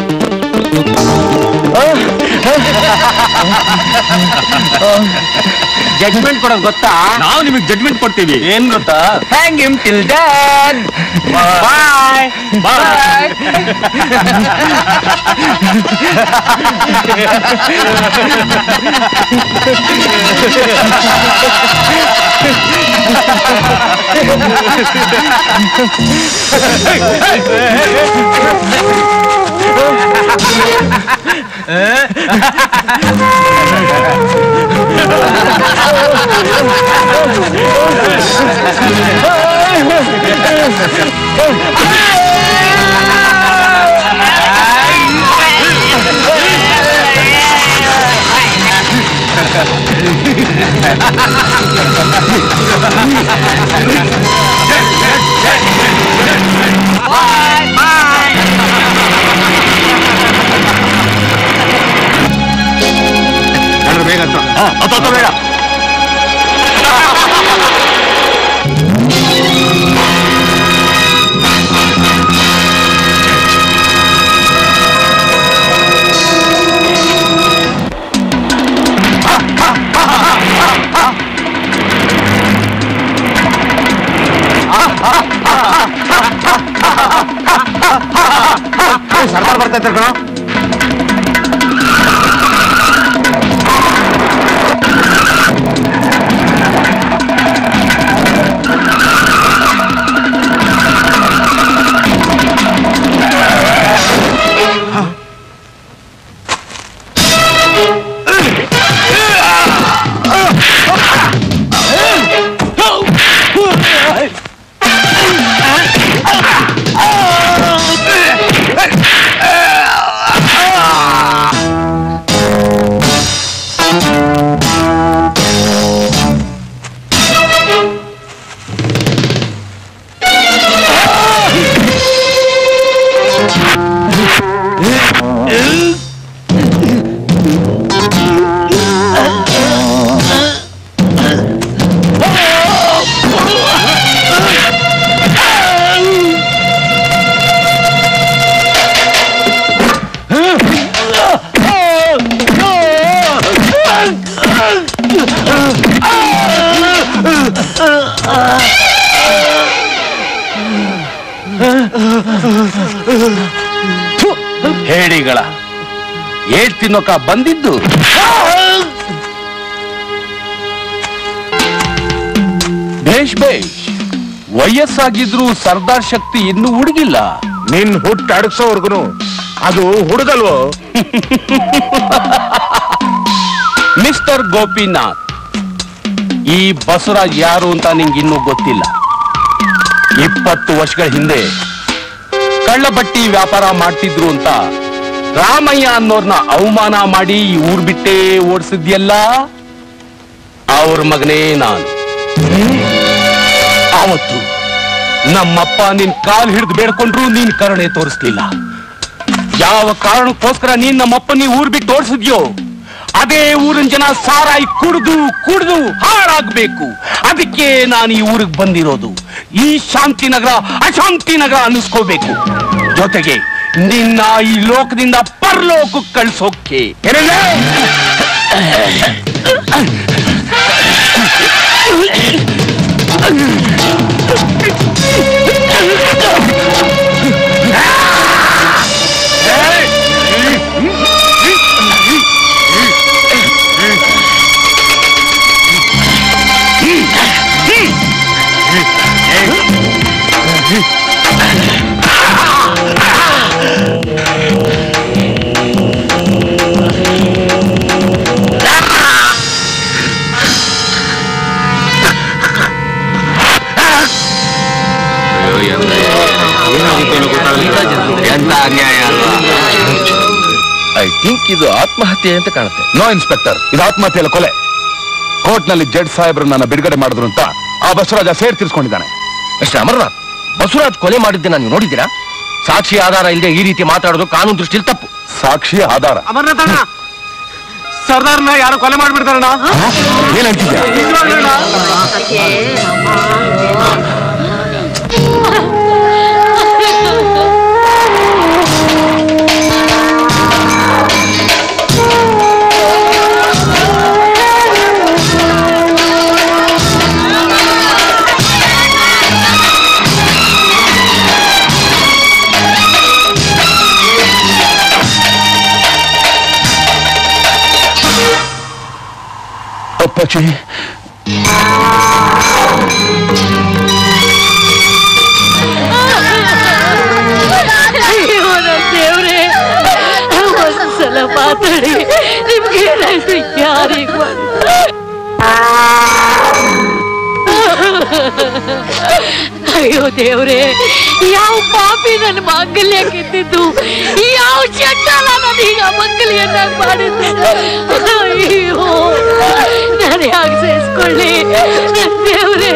judgment ಕೊಡೋದು ಗೊತ್ತಾ ನಾವು ನಿಮಗೆ ಜಡ್ಜ್ಮೆಂಟ್ ಕೊಡ್ತೀವಿ ಏನ್ ಗೊತ್ತಾ hang him till then bye bye ಬೇಗ ಹತ್ರ ಬೇಡ ಸರ್ದಾರ್ ಬರ್ತಾ ಇದ್ದಾರೆ ಕಣೋ ಥು, ಹೇಡಿಗಳ ಏಟ್ ತಿನ್ನೋಕ ಬಂದಿದ್ದು ಭೇಷ್ ಭೇಷ್ ವಯಸ್ಸಾಗಿದ್ರು ಸರ್ದಾರ್ ಶಕ್ತಿ ಇನ್ನೂ ಹುಡುಗಿಲ್ಲ ನಿನ್ ಹುಟ್ಟು ಅಡಗ್ಸೋವರ್ಗುನು ಅದು ಹುಡುಗಲ್ವೋ ಮಿಸ್ಟರ್ ಗೋಪಿನಾಥ್ ಈ ಬಸವರಾಜ್ ಯಾರು ಅಂತ ನಿಂಗೆ ಇನ್ನೂ ಗೊತ್ತಿಲ್ಲ ಇಪ್ಪತ್ತು ವರ್ಷಗಳ ಹಿಂದೆ ಕಳ್ಳಬಟ್ಟಿ ವ್ಯಾಪಾರ ಮಾಡ್ತಿದ್ರು ಅಂತ ರಾಮಯ್ಯ ಅನ್ನೋರ್ನ ಅವಮಾನ ಮಾಡಿ ಈ ಊರ್ ಬಿಟ್ಟೇ ಓಡಿಸಿದ್ಯಲ್ಲ ಅವ್ರ ಮಗನೇ ನಾನು ಆವತ್ತು ನಮ್ಮಪ್ಪ ನಿನ್ ಕಾಲ್ ಹಿಡಿದು ಬೇಡ್ಕೊಂಡ್ರು ನೀನ್ ಕರುಣೆ ತೋರಿಸ್ಲಿಲ್ಲ ಯಾವ ಕಾರಣಕ್ಕೋಸ್ಕರ ನೀನ್ ನಮ್ಮಪ್ಪನಿ ಊರ್ ಬಿಟ್ಟು ಓಡಿಸಿದ್ಯೋ ಅದೇ ಊರಿನ ಜನ ಸಾರಾಯಿ ಕುಡಿದು ಕುಡಿದು ಹಾಳಾಗ್ಬೇಕು ಅದಕ್ಕೆ ನಾನು ಈ ಊರಿಗೆ ಬಂದಿರೋದು ಈ ಶಾಂತಿ ನಗರ ಅಶಾಂತಿ ನಗರ ಅನ್ನಿಸ್ಕೋಬೇಕು ಜೊತೆಗೆ ನಿನ್ನ ಈ ಲೋಕದಿಂದ ಪರಲೋಕಕ್ಕೆ ಕಳ್ಸೋಕೆ ಏನಂದ್ರೆ? ಅಲ್ವಾ ಐ ಥಿಂಕ್ ಇದು ಆತ್ಮಹತ್ಯೆ ಅಂತ ಕಾಣುತ್ತೆ ನೋ ಇನ್ಸ್ಪೆಕ್ಟರ್ ಇದು ಆತ್ಮಹತ್ಯೆ ಅಲ್ಲ ಕೊಲೆ ಕೋರ್ಟ್ ನಲ್ಲಿ ಜಡ್ ಸಾಹೇಬ್ರು ನನ್ನ ಬಿಡುಗಡೆ ಮಾಡಿದ್ರು ಅಂತ ಆ ಬಸವರಾಜ ಸೇರ್ ತೀರ್ಸ್ಕೊಂಡಿದ್ದಾನೆ ಮಿಸ್ಟರ್ ಅಮರ್ನಾಥ್ ಬಸವರಾಜ್ ಕೊಲೆ ಮಾಡಿದ್ದನ್ನ ನೀವು ನೋಡಿದ್ದೀರಾ ಸಾಕ್ಷಿ ಆಧಾರ ಇಲ್ಲದೆ ಈ ರೀತಿ ಮಾತಾಡೋದು ಕಾನೂನು ದೃಷ್ಟಿಯಲ್ಲಿ ತಪ್ಪು ಸಾಕ್ಷಿ ಆಧಾರ ಅಮರ್ನಾಥಣ್ಣ ಸರ್ದಾರ್ನ ಯಾರು ಕೊಲೆ ಮಾಡ್ಬಿಡ್ತಾರಣ್ಣ ಏನಂತಿದ್ಯಾ ಅಪ್ಪಾಜಿ ಅಯ್ಯೋ ನನ್ ದೇವ್ರೇ ಒಂದ್ಸಲ ಮಾತಾಡಿ ನಿಮ್ಗೆ ಏನಾಯ್ತು ಯಾರಿಗ್ ಅಯ್ಯೋ ದೇವ್ರೇ ಯಾವ ಪಾಪಿ ನನ್ನ ಮಾಂಗಲ್ಯ ಕಿತ್ತಿದ್ದು ಯಾವ ಚಂಡಾಲ ನನಗ ಮಂಗಲ್ಯನ್ನಾಗಿ ಮಾಡಿದ್ದು ಅಯ್ಯೋ ನಾನು ಯಾಕೆ ಸೇರಿಸ್ಕೊಳ್ಳಿ ನನ್ ದೇವ್ರೇ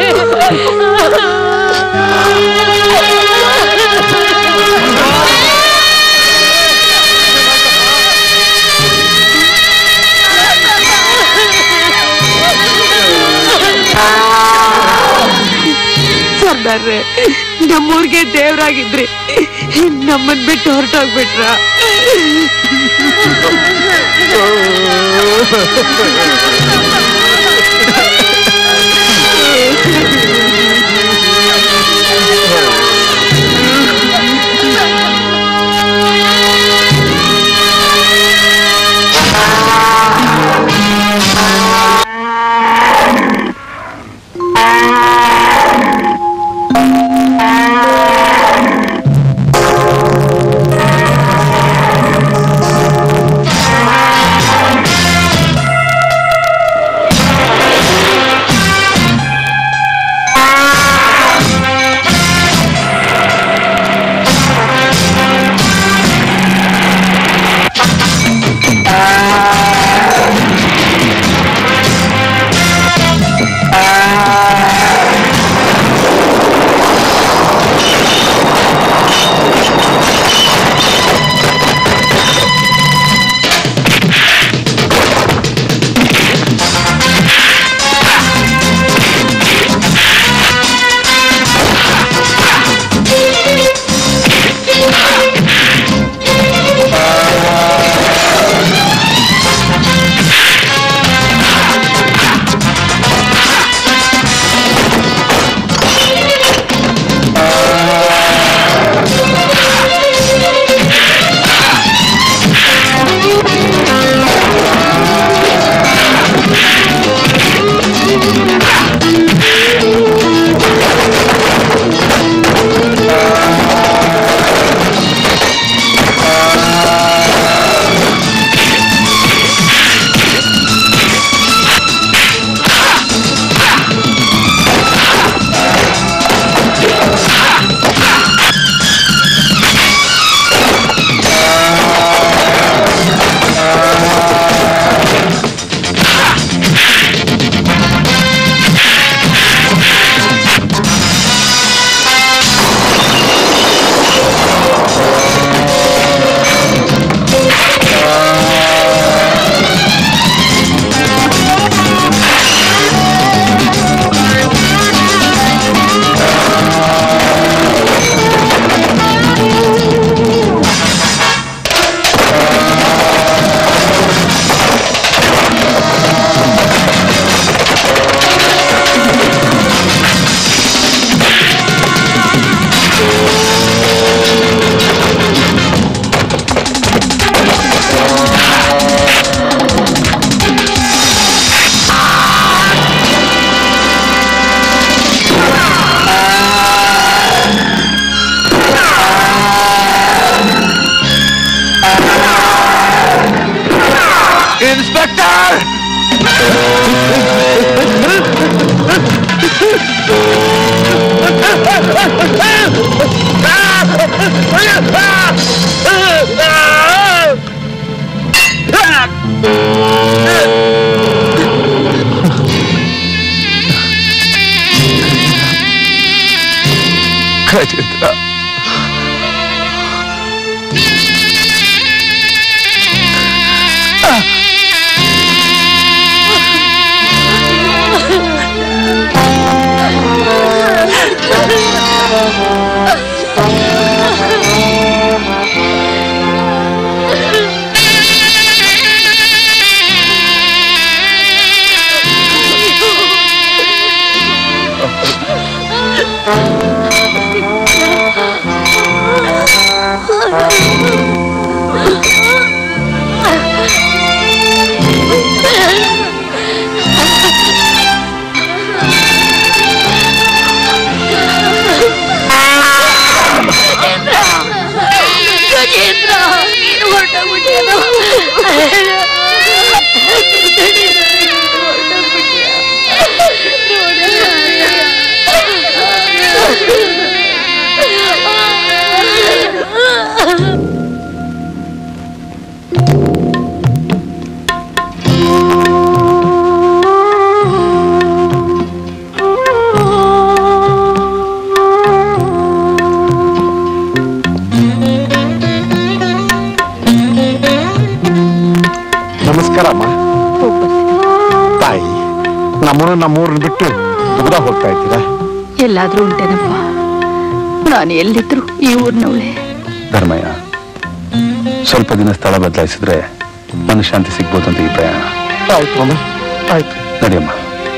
ಸರ್ದಾರ್ರೆ ನಮ್ಮೂರ್ಗೆ ದೇವ್ರಾಗಿದ್ರಿ ನಮ್ಮನ್ ಬಿಟ್ಟು ಹೊರಟೋಗ್ಬಿಟ್ರ ಇನ್ಸ್ಪೆಕ್ಟರ್ ಖಚಿತ ಗಜೇಂದ್ರ ನೀನು ಹೊರಟೋಗ್ಬಿಟ್ಟೇನು ನಮಸ್ಕಾರ ಅಮ್ಮ ತಾಯಿ ನಮ್ಮನ್ನು ನಮ್ಮೂರನ್ನ ಬಿಟ್ಟು ದೂರ ಹೋಗ್ತಾ ಇದ್ದೀರಾ ಎಲ್ಲಾದ್ರೂ ಉಂಟೇನಪ್ಪ ನಾನು ಎಲ್ಲಿದ್ರು ಈ ಊರಿನವಳೆ ಧರ್ಮಯ್ಯ ಸ್ವಲ್ಪ ದಿನ ಸ್ಥಳ ಬದಲಾಯಿಸಿದ್ರೆ ಮನಃಶಾಂತಿ ಸಿಗ್ಬೋದು ಅಂತ ಈ ಪ್ರಯಾಣ ಆಯ್ತು ಅಮ್ಮ ಆಯ್ತು ನಡಿಯಮ್ಮ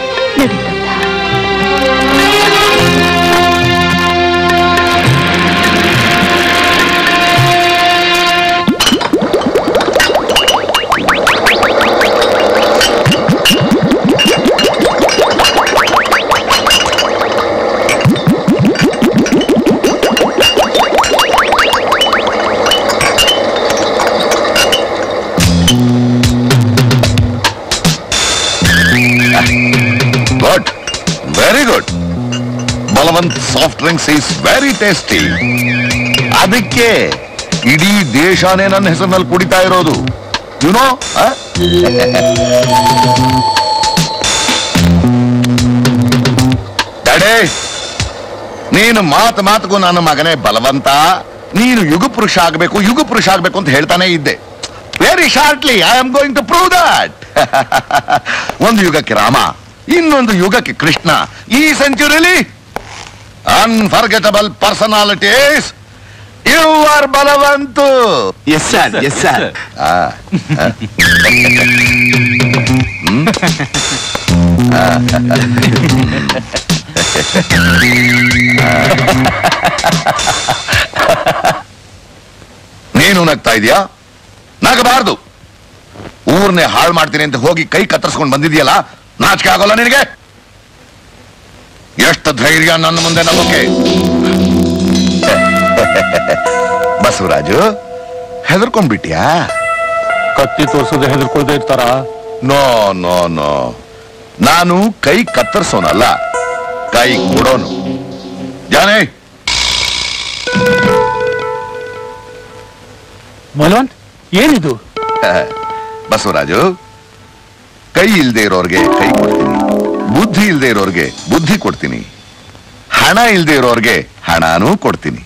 good very good Balwant soft drinks is very tasty ಅದಕ್ಕೆ ಇಡೀ ದೇಶನೇ ನನ್ನ ಹೆಸರಿನಲ್ಲಿ ಕುಡಿತಾ ಇರೋದು ಯುನೋ ತಡೆ ನೀನು ಮಾತು ಮಾತುಗೂ ನನ್ನ ಮಗನೇ ಬಲವಂತ ನೀನು ಯುಗ ಪುರುಷ ಆಗಬೇಕು ಯುಗ ಪುರುಷ ಆಗಬೇಕು ಅಂತ ಹೇಳ್ತಾನೆ ಇದ್ದೆ very shortly I am going to prove that ಒಂದು ಯುಗಕ್ಕೆ ರಾಮ ಇನ್ನೊಂದು ಯುಗಕ್ಕೆ ಕೃಷ್ಣ ಈ ಸೆಂಚುರಿಲಿ unforgettable personalities you are Balwant yes sir yes sir ನೀನು ನಗ್ತಾ ಇದೀಯಾ ನಗಬಾರ್ದು ಊರ್ನೇ ಹಾಳು ಮಾಡ್ತೀನಿ ಅಂತ ಹೋಗಿ ಕೈ ಕತ್ತರಿಸ್ಕೊಂಡು ಬಂದಿದ್ಯಲ್ಲ ನಾಚಿಕೆ ಆಗೋಲ್ಲ ನಿನಗೆ ಎಷ್ಟು ಧೈರ್ಯ ನನ್ನ ಮುಂದೆ ನಂಬಿಕೆ ಬಸವರಾಜು ಹೆದರ್ಕೊಂಡ್ಬಿಟ್ಯಾ ಕತ್ತಿ ತೋರ್ಸೋದು ಹೆದರ್ಕೊಳ್ದೇ ಇರ್ತಾರ ನೋ ನೋ ನೋ ನಾನು ಕೈ ಕತ್ತರಿಸೋನಲ್ಲ ಕೈ ಕೊಡೋನು ಜಾನೇ ಬಲವಂತ್ ಏನಿದು ಬಸವರಾಜು ಕೈ ಇಲ್ದೇ ಇರೋರ್ಗೆ ಕೈ ಕೊಡ್ತೀನಿ ಬುದ್ಧಿ ಇಲ್ದೇ ಇರೋರ್ಗೆ ಬುದ್ಧಿ ಕೊಡ್ತೀನಿ ಹಣ ಇಲ್ದೇ ಇರೋರ್ಗೆ ಹಣನೂ ಕೊಡ್ತೀನಿ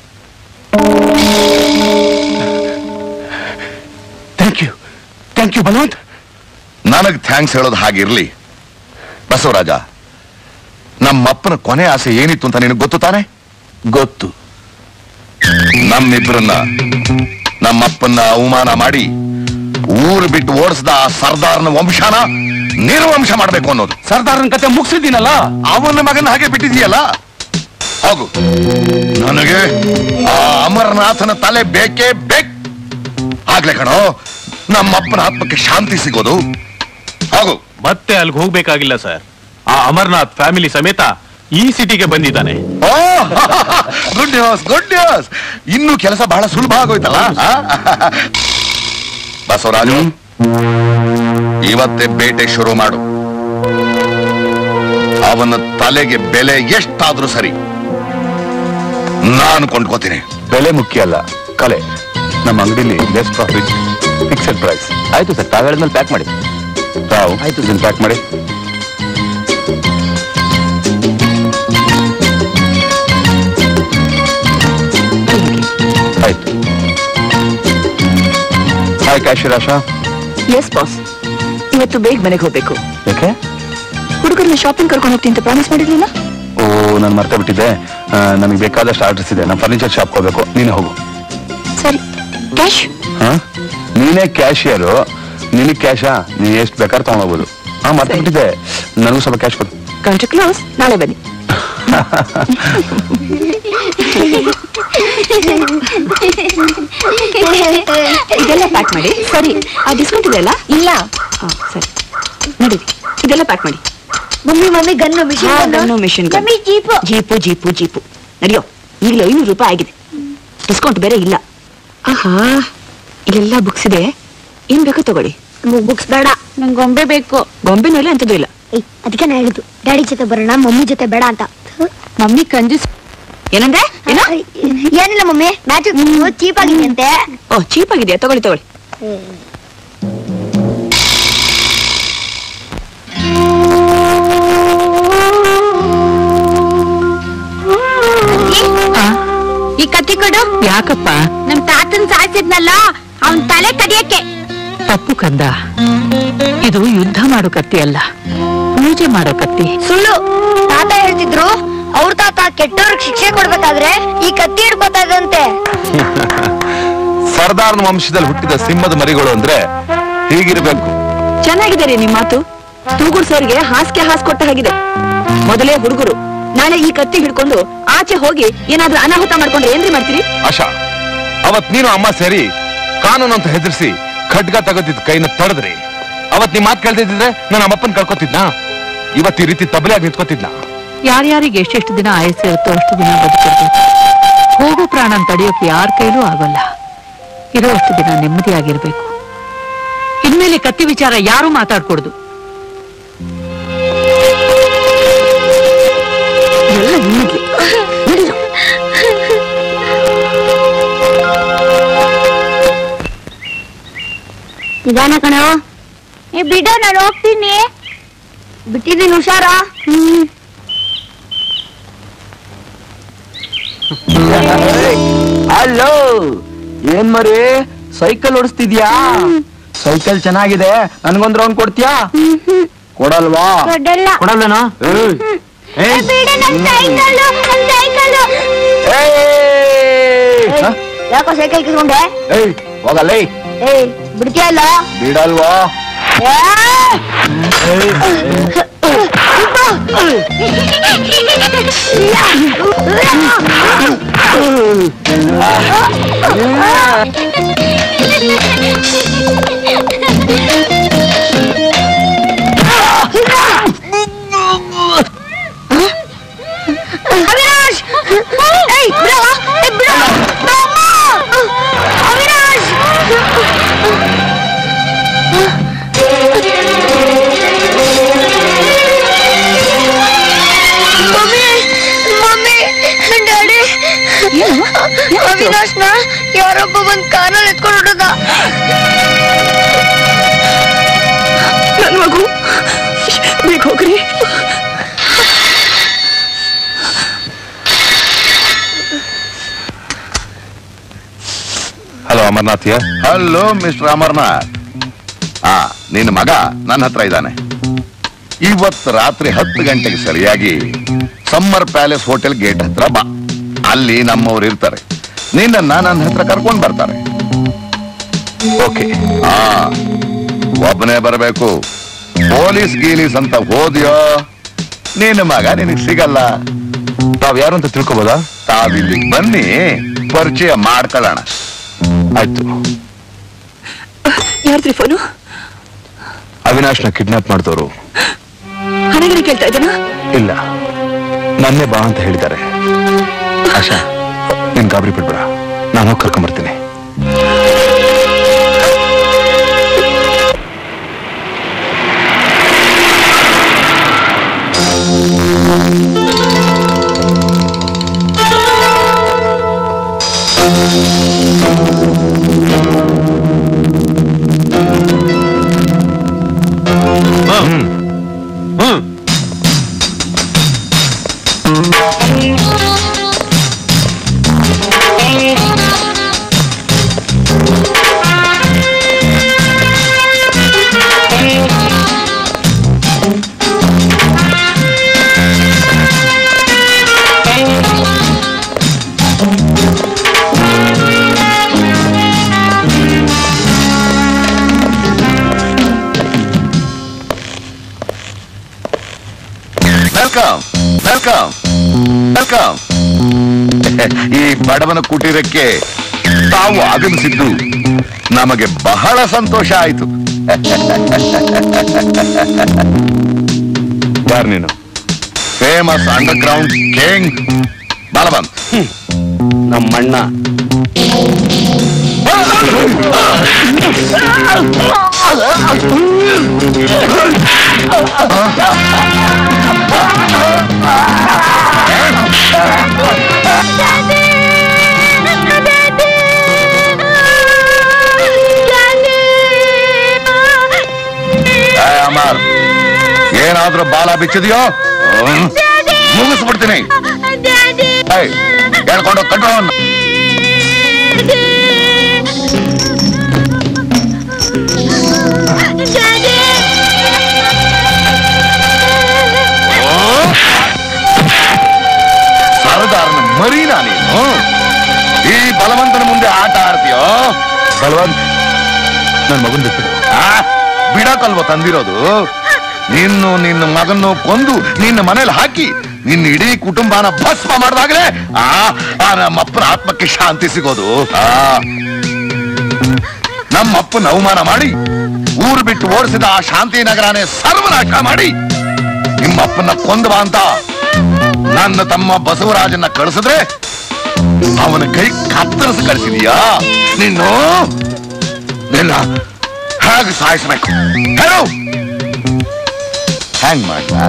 thank you thank you Balwant ನನಗ್ ಥ್ಯಾಂಕ್ಸ್ ಹೇಳೋದು ಹಾಗಿರ್ಲಿ ಬಸವರಾಜ ನಮ್ಮಪ್ಪನ ಕೊನೆ ಆಸೆ ಏನಿತ್ತು ಅಂತ ನಿನಗೆ ಗೊತ್ತು ತಾನೆ ಗೊತ್ತು ನಮ್ಮಿಬ್ಬರನ್ನ ನಮ್ಮಪ್ಪನ್ನ ಅವಮಾನ ಮಾಡಿ ಊರು ಬಿಟ್ಟು ಓಡಿಸಿದ ಆ ಸರ್ದಾರ್ನ ವಂಶನ ನಿರ್ವಂಶ ಮಾಡ್ಬೇಕು ಅನ್ನೋದು ಸರ್ದಾರನ ಕತೆ ಮುಗಿಸಿದ್ದೀನಲ್ಲ ಅವನ ಮಗನ ಹಾಗೆ ಬಿಟ್ಟಿದೀಯಲ್ಲ ಹೋಗು ನನಗೆ ಆ ಅಮರನಾಥನ ತಲೆ ಬೇಕೇ ಬೇಕ್ ಆಗ್ಲೇ ಕಣೋ ನಮ್ಮಪ್ಪನ ಆತ್ಮಕ್ಕೆ ಶಾಂತಿ ಸಿಗೋದು ಹೋಗು ಮತ್ತೆ ಅಲ್ಲಿಗೆ ಹೋಗ್ಬೇಕಾಗಿಲ್ಲ ಸರ್ ಆ ಅಮರ್ನಾಥ್ ಫ್ಯಾಮಿಲಿ ಸಮೇತ ಈ ಸಿಟಿಗೆ ಬಂದಿದ್ದಾನೆ ಗುಡ್ ನ್ಯೂಸ್ ಗುಡ್ ನ್ಯೂಸ್ ಇನ್ನು ಕೆಲಸ ಬಹಳ ಸುಲಭ ಆಗೋಯ್ತಲ್ಲ ಆ? ಬಸವರಾಜು ಇವತ್ತೇ ಬೇಟೆ ಶುರು ಮಾಡು ಅವನ ತಲೆಗೆ ಬೆಲೆ ಎಷ್ಟಾದ್ರೂ ಸರಿ ನಾನು ಕೊಂಡ್ಕೋತೀನಿ ಬೆಲೆ ಮುಖ್ಯ ಅಲ್ಲ ಕಲೆ ನಮ್ಮ ಅಂಗಡಿಲಿ ಬೆಸ್ಟ್ ಪ್ರಾಫಿಟ್ ಫಿಕ್ಸೆಡ್ ಪ್ರೈಸ್ ಆಯ್ತು ಸರ್ ತಾವ್ ಹೇಳಿದ್ಮೇಲೆ ಪ್ಯಾಕ್ ಮಾಡಿ ತಾವು ಆಯ್ತು ಇದನ್ನ ಪ್ಯಾಕ್ ಮಾಡಿ ಆಯ್ತು hi cashier Asha yes boss ಇವತ್ತು ಬೇಗ ಮನೆಗೆ ಹೋಗ್ಬೇಕು ಯಾಕೆ ಹುಡುಗರನ್ನ ಶಾಪಿಂಗ್ ಕರ್ಕೊಂಡು ಹೋಗ್ತೀನಿ ಅಂತ ಪ್ರಾಮಿಸ್ ಮಾಡಿರ್ಲಿಲ್ಲ ಓ ನಾನು ಮರ್ತ ಬಿಟ್ಟಿದ್ದೆ ನನಗೆ ಬೇಕಾದಷ್ಟು ಆರ್ಡರ್ಸ್ ಇದೆ ನಾನು ಫರ್ನಿಚರ್ ಶಾಪ್ ಹೋಗ್ಬೇಕು ನೀನೇ ಹೋಗು ಸರಿ ಕ್ಯಾಶ್ ಹಾ ನೀನೇ ಕ್ಯಾಶಿಯರು ನಿನಗೆ ಕ್ಯಾಶಾ ನೀ ಎಷ್ಟು ಬೇಕಾದ್ರೆ ತಗೊಂಡೋಗ್ಬೋದು ಹಾ ಮರ್ತ ಬಿಟ್ಟಿದ್ದೆ ನನಗೂ ಸ್ವಲ್ಪ ಕ್ಯಾಶ್ ಕೊಡು ಕೌಂಟರ್ ಕ್ಲೋಸ್ ನಾಳೆ ಬನ್ನಿ ಇದೆಲ್ಲ ಪ್ಯಾಕ್ ಮಾಡಿ ಸರಿ ಆ ಡಿಸ್ಕೌಂಟ್ ಇದೆಯಲ್ಲ ಇಲ್ಲ ಸರಿ ನೋಡಿ ಇದೆಲ್ಲ ಪ್ಯಾಕ್ ಮಾಡಿ ಮಮ್ಮಿ ಮಮ್ಮಿ ಗನ್ನು ಮಿಷಿನ್ ಹಾ, gun machine gun. Mummy jeep jeep jeep jeep ನಡೆಯೋ ಈಗಲೇ ಐನೂರು ರೂಪಾಯಿ ಆಗಿದೆ ಡಿಸ್ಕೌಂಟ್ ಬೇರೆ ಇಲ್ಲ ಆಹಾ ಇಲ್ಲೆಲ್ಲ ಬುಕ್ಸ್ ಇದೆ ಏನ್ ಬೇಕೋ ತಗೊಳ್ಳಿ ಬುಕ್ಸ್ ಬೇಡ ನಂಗೆ ಗೊಂಬೆ ಬೇಕು ಗೊಂಬೆನಲ್ಲಿ ಅಂತದ್ದು ಇಲ್ಲ ಏಯ್ ಅದಕ್ಕೆ ನಾ ಹೇಳಿದ್ದು ಡ್ಯಾಡಿ ಜೊತೆ ಬರೋಣ ಮಮ್ಮಿ ಜೊತೆ ಬೇಡ ಅಂತ ಮಮ್ಮಿ ಕಂಜೂಸ್ ಏನಂದ್ರೆ ಏನೋ ಏನಿಲ್ಲ ಮಮ್ಮಿ ಮ್ಯಾಚ್ ಚೀಪ್ ಆಗಿದೆ ಅಂತೆ ಓ ಚೀಪ್ ಆಗಿದೆಯಾ ತಗೊಳ್ಳಿ ತಗೊಳ್ಳಿ ಈ ಕತ್ತಿ ಕೊಡು ಯಾಕಪ್ಪ ನಮ್ ತಾತನ್ ಸಾಯಿಸಿದ್ನಲ್ಲ ಅವನ್ ತಲೆ ಕಡಿಯಕ್ಕೆ ತಪ್ಪು ಕಂದ ಇದು ಯುದ್ಧ ಮಾಡೋ ಕತ್ತಿ ಅಲ್ಲ ಪೂಜೆ ಮಾಡೋ ಕತ್ತಿ ಸುಳ್ಳು ತಾತ ಹೇಳ್ತಿದ್ರು ಅವ್ರ ತಾತ ಕೆಟ್ಟವ್ರಿಗೆ ಶಿಕ್ಷೆ ಕೊಡ್ಬೇಕಾದ್ರೆ ಈ ಕತ್ತಿ ಹಿಡ್ಕೋತಾ ಇದಂತೆ ಸರ್ದಾರ್ನ ವಂಶದಲ್ಲಿ ಹುಟ್ಟಿದ ಸಿಂಹದ ಮರಿಗಳು ಅಂದ್ರೆ ಹೀಗಿರ್ಬೇಕು ಚೆನ್ನಾಗಿದೆ ರೀ ನಿಮ್ ಮಾತು ತೂಗುಡ್ ಸರ್ಗೆ ಹಾಸ್ಗೆ ಹಾಸ್ ಕೊಟ್ಟ ಹಾಗಿದೆ ಮೊದಲೇ ಹುಡುಗರು ನಾಳೆ ಈ ಕತ್ತಿ ಹಿಡ್ಕೊಂಡು ಆಚೆ ಹೋಗಿ ಏನಾದ್ರೂ ಅನಾಹುತ ಮಾಡ್ಕೊಂಡ್ರೆ ಏನ್ರಿ ಮಾಡ್ತೀರಿ ಆಶಾ ಅವತ್ ನೀನು ಅಮ್ಮ ಸೇರಿ ಕಾನೂನು ಅಂತ ಹೆದರ್ಸಿ ಖಡ್ಗ ತಗೋತಿದ್ ಕೈನ ತಡೆದ್ರಿ ಅವತ್ ನೀ ಮಾತು ಕೇಳ್ತಿದ್ರೆ ನಾನು ನಮ್ಮಪ್ಪನ್ ಕಳ್ಕೊತಿದ್ನಾ ಇವತ್ತು ಈ ರೀತಿ ತಬಲಿಯಾಗಿ ನಿಂತ್ಕೋತಿದ್ನ ಯಾರ್ಯಾರಿಗೆ ಎಷ್ಟೆಷ್ಟು ದಿನ ಆಯಸ್ಸು ಇರುತ್ತೋ ಅಷ್ಟು ದಿನ ಬದುಕಿರ್ಬೇಕು ಹೋಗೋ ಪ್ರಾಣ ತಡೆಯೋಕೆ ಯಾರ ಕೈಲೂ ಆಗೋಲ್ಲ ಇರೋ ಅಷ್ಟು ದಿನ ನೆಮ್ಮದಿಯಾಗಿರ್ಬೇಕು ಇನ್ಮೇಲೆ ಕತ್ತಿ ವಿಚಾರ ಯಾರು ಮಾತಾಡ್ಕೊಡ್ದು ಎಲ್ಲ ನಿಮಗೆ ನಡೀರೋ. ನಿಧಾನ ಕಣೋ ಏ ಬಿಡ ನಾನು ಹೋಗ್ತೀನಿ ಬಿಟ್ಟಿದ್ದೀನಿ ಹುಷಾರ ಹ್ಮ್ ಹಲೋ ಏನ್ ಮರಿ ಸೈಕಲ್ ಓಡಿಸ್ತಿದ್ಯಾ ಸೈಕಲ್ ಚೆನ್ನಾಗಿದೆ ನನ್ಗೊಂದ್ ರೌಂಡ್ ಕೊಡ್ತೀಯಾ ಕೊಡಲ್ವಾ ಕೊಡಲ್ಲ. ಕೊಡಲ್ಲನಾ ಏಯ್. ಏಯ್. ಬಿಡ ನನ್ ಸೈಕಲ್ಲು ನನ್ ಸೈಕಲ್ಲು ಏಯ್. ಹ? ಯಾಕೋ ಸೈಕಲ್ ಕಿತ್ಕೊಂಡೆ ಏಯ್ ಹೋಗಲ್ಲ ಏಯ್. ಏಯ್ ಬಿಡ್ತೀಯ ಇಲ್ಲ ಬಿಡಲ್ವಾ ಅವಿನಾಶ್ ಏಯ್ ಬಿಡವ ಏಯ್ ಬಿಡವ ಅಮ್ಮ ಅವಿನಾಶ್ ಮಮ್ಮಿ ಮಮ್ಮಿ ಡ್ಯಾಡಿ ಅವಿನಾಶ್ನ ಯಾರೊಬ್ಬ ಬಂದ್ ಕಾರಲ್ಲಿ ಎತ್ಕೊಂಡು ಹೊಡದ ನನ್ ಮಗು ಬೇಗ ಹೋಗ್ರಿ ಹಲೋ ಅಮರ್ನಾಥ್ ಯಾ ಹಲೋ ಮಿಸ್ಟರ್ ಅಮರ್ನಾಥ್ ಆ ನಿನ್ನ ಮಗ ನನ್ನ ಹತ್ರ ಇದ್ದಾನೆ ಇವತ್ ರಾತ್ರಿ ಹತ್ತು ಗಂಟೆಗೆ ಸರಿಯಾಗಿ ಸಮ್ಮರ್ ಪ್ಯಾಲೇಸ್ ಹೋಟೆಲ್ ಗೇಟ್ ಹತ್ರ ಬಾ ಅಲ್ಲಿ ನಮ್ಮವ್ರು ಇರ್ತಾರೆ ನಿನ್ನನ್ನ ನನ್ನ ಹತ್ರ ಕರ್ಕೊಂಡ್ ಬರ್ತಾರೆ ಓಕೆ ಆ ಒಬ್ಬನೇ ಬರಬೇಕು ಪೊಲೀಸ್ ಗೀಲೀಸ್ ಅಂತ ಹೋದ್ಯೋ ನಿನ್ನ ಮಗ ನಿನಗ್ ಸಿಗಲ್ಲ ತಾವ್ ಯಾರು ಅಂತ ತಿಳ್ಕೊಬೋದಾ ತಾವಿಲ್ಲಿ ಬನ್ನಿ ಪರಿಚಯ ಮಾಡ್ಕೊಳ್ಳೋಣ ಆಯ್ತು ಯಾರ್ದ್ರಿ ಫೋನು ಅವಿನಾಶ್ನ ಕಿಡ್ನಾಪ್ ಮಾಡಿದವರು ಹಣಗಿರಿ ಕೇಳ್ತಾ ಇದ್ದಾನ ಇಲ್ಲ ನನ್ನೇ ಬಾ ಅಂತ ಹೇಳಿದ್ದಾರೆ ಆಶಾ ನೀನ್ ಗಾಬರಿ ಬಿಡ್ಬೇಡ ನಾನು ಹೋಗಿ ಕರ್ಕೊಂಬರ್ತೀನಿ ವೆಲ್ಕಮ್ ವೆಲ್ಕಮ್ ವೆಲ್ಕಮ್ ಈ ಬಡವನ ಕುಟೀರಕ್ಕೆ ತಾವು ಆಗಮಿಸಿದ್ದು ನಮಗೆ ಬಹಳ ಸಂತೋಷ ಆಯಿತು ಯಾರು ನೀನು famous underground king Balwant ನಮ್ಮಣ್ಣ ಏ, ಅಮರ್ ಏನಾದ್ರೂ ಬಾಲ ಬಿಚ್ಚಿದೆಯೋ ಹ್ಮ್, ಮುಗಿಸ್ಬಿಡ್ತೀನಿ ಏಯ್, ಹೇಳ್ಕೊಂಡು ಕಂಟ್ರೋಲ್ ಸರದಾರನ ಮರೀನಾ ನೀನು ಈ ಬಲವಂತನ ಮುಂದೆ ಆಟ ಆಡ್ತೀಯೋ ಬಲವಂತ್ ನನ್ ಮಗನ್ ಬಿಟ್ಟು ಆ, ಬಿಡಕಲ್ವ ತಂದಿರೋದು ನಿನ್ನು ನಿನ್ನ ಮಗನ್ನು ಕೊಂದು ನಿನ್ನ ಮನೇಲಿ ಹಾಕಿ ನಿನ್ನ ಇಡೀ ಕುಟುಂಬನ ಭಸ್ಮ ಮಾಡಿದಾಗಲೇ ಆ ಆ ನಮ್ಮಪ್ಪನ ಆತ್ಮಕ್ಕೆ ಶಾಂತಿ ಸಿಗೋದು ಆ ನಮ್ಮಪ್ಪನ ಅವಮಾನ ಮಾಡಿ ಊರು ಬಿಟ್ಟು ಓಡಿಸಿದ ಆ ಶಾಂತಿ ನಗರನೇ ಸರ್ವನಾಶ ಮಾಡಿ ನಿಮ್ಮಪ್ಪನ ಕೊಂದವ ಅಂತ ನನ್ನ ತಮ್ಮ ಬಸವರಾಜನ್ನ ಕಳಿಸಿದ್ರೆ ಅವನ ಕೈ ಕತ್ತರಿಸಿ ಕಳಿಸಿದೀಯಾ ನೀನು ನಿನ್ನ ಹೇಗೆ ಸಾಯಿಸ್ಬೇಕು ಹೇಳು ಹ್ಯಾಂಗ್ ಮಾಡ್ಲಾ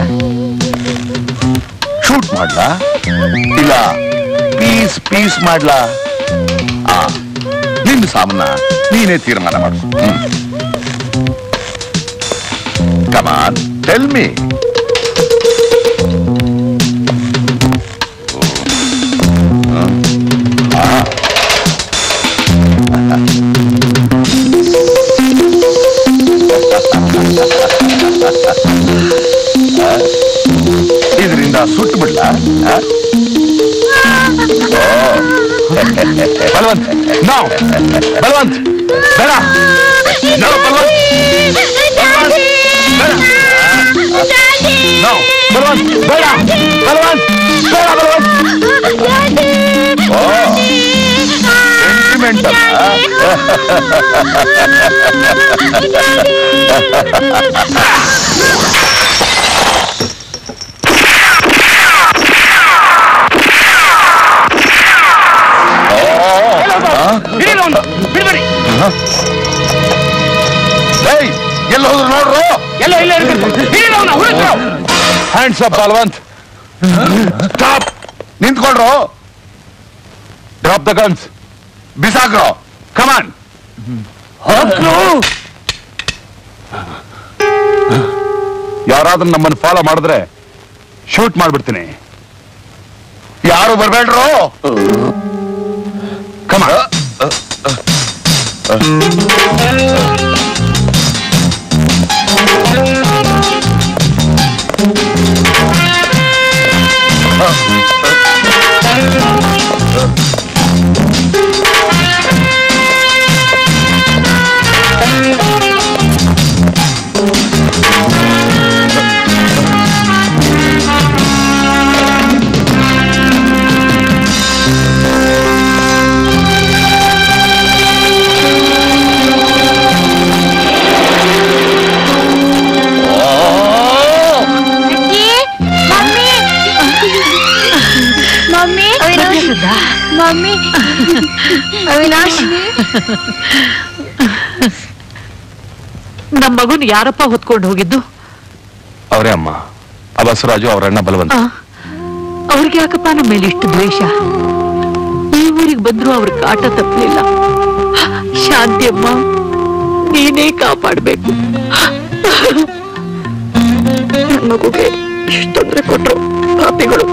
ಶೂಟ್ ಮಾಡ್ಲಾ ಇಲ್ಲ ಪೀಸ್ ಪೀಸ್ ಮಾಡ್ಲಾ ಆ ನಿನ್ನ ಸಾಮನ್ನ ನೀನೇ ತೀರ್ಮಾನ ಮಾಡು ಕಮಾನ್ ಟೆಲ್ ಮೀ ಇದರಿಂದ ಸುಟ್ಟು ಬಿಡ್ಲಾ ಆ? ಬಲವಂತ್ ನಾವು ಬಲವಂತ್ ಬೇಡ ನೋ ಬಲವಂತ್ ನೋ ಬಲವಂತ್ ಬೇಡ ಬಲವಂತ್ ಬೇಡ ಬಲವಂತ್ ಓ ಸೆಂಟಿಮೆಂಟ್ ಬಿಡ್ಬೇಡಿ ಎಲ್ಲ ಹೋದ್ರು ನೋಡ್ರು ಎಲ್ಲ ಇಲ್ಲ ಹ್ಯಾಂಡ್ಸ್ ಅಪ್ ಬಲವಂತ್ ಸ್ಟಾಪ್ ನಿಂತ್ಕೊಳ್ರು ಡ್ರಾಪ್ ದ ಗನ್ಸ್ ಬಿಸಾಕ್ರು ಕಮಾನ್ ಯಾರಾದ್ರೂ ನಮ್ಮನ್ನು ಫಾಲೋ ಮಾಡಿದ್ರೆ ಶೂಟ್ ಮಾಡ್ಬಿಡ್ತೀನಿ ಯಾರು ಬರ್ಬೇಡ್ರು ಕಮಾನ್ ಮಮ್ಮಿ ಮಮ್ಮಿ ಅವಿನಾಶ್ ನಮ್ಮ ಮಗುನ್ ಯಾರಪ್ಪ ಹೊತ್ಕೊಂಡು ಹೋಗಿದ್ದು ಅವರೇ ಅಮ್ಮ ಆ ಬಸವರಾಜು ಅವ್ರ ಅಣ್ಣ ಬಲವಂತ ಆ, ಅವ್ರಿಗೆ ಯಾಕಪ್ಪ ನಮ್ಮ ಮೇಲೆ ಇಷ್ಟು ದ್ವೇಷ ಈ ಊರಿಗೆ ಬಂದ್ರು ಅವ್ರ ಕಾಟ ತಪ್ಪಲಿಲ್ಲ ಶಾಂತಿ ಅಮ್ಮ ನೀನೇ ಕಾಪಾಡ್ಬೇಕು ನನ್ ಮಗುಗೆ ಎಷ್ಟು ತೊಂದರೆ ಕೊಟ್ರು ಪಾಪಿಗಳು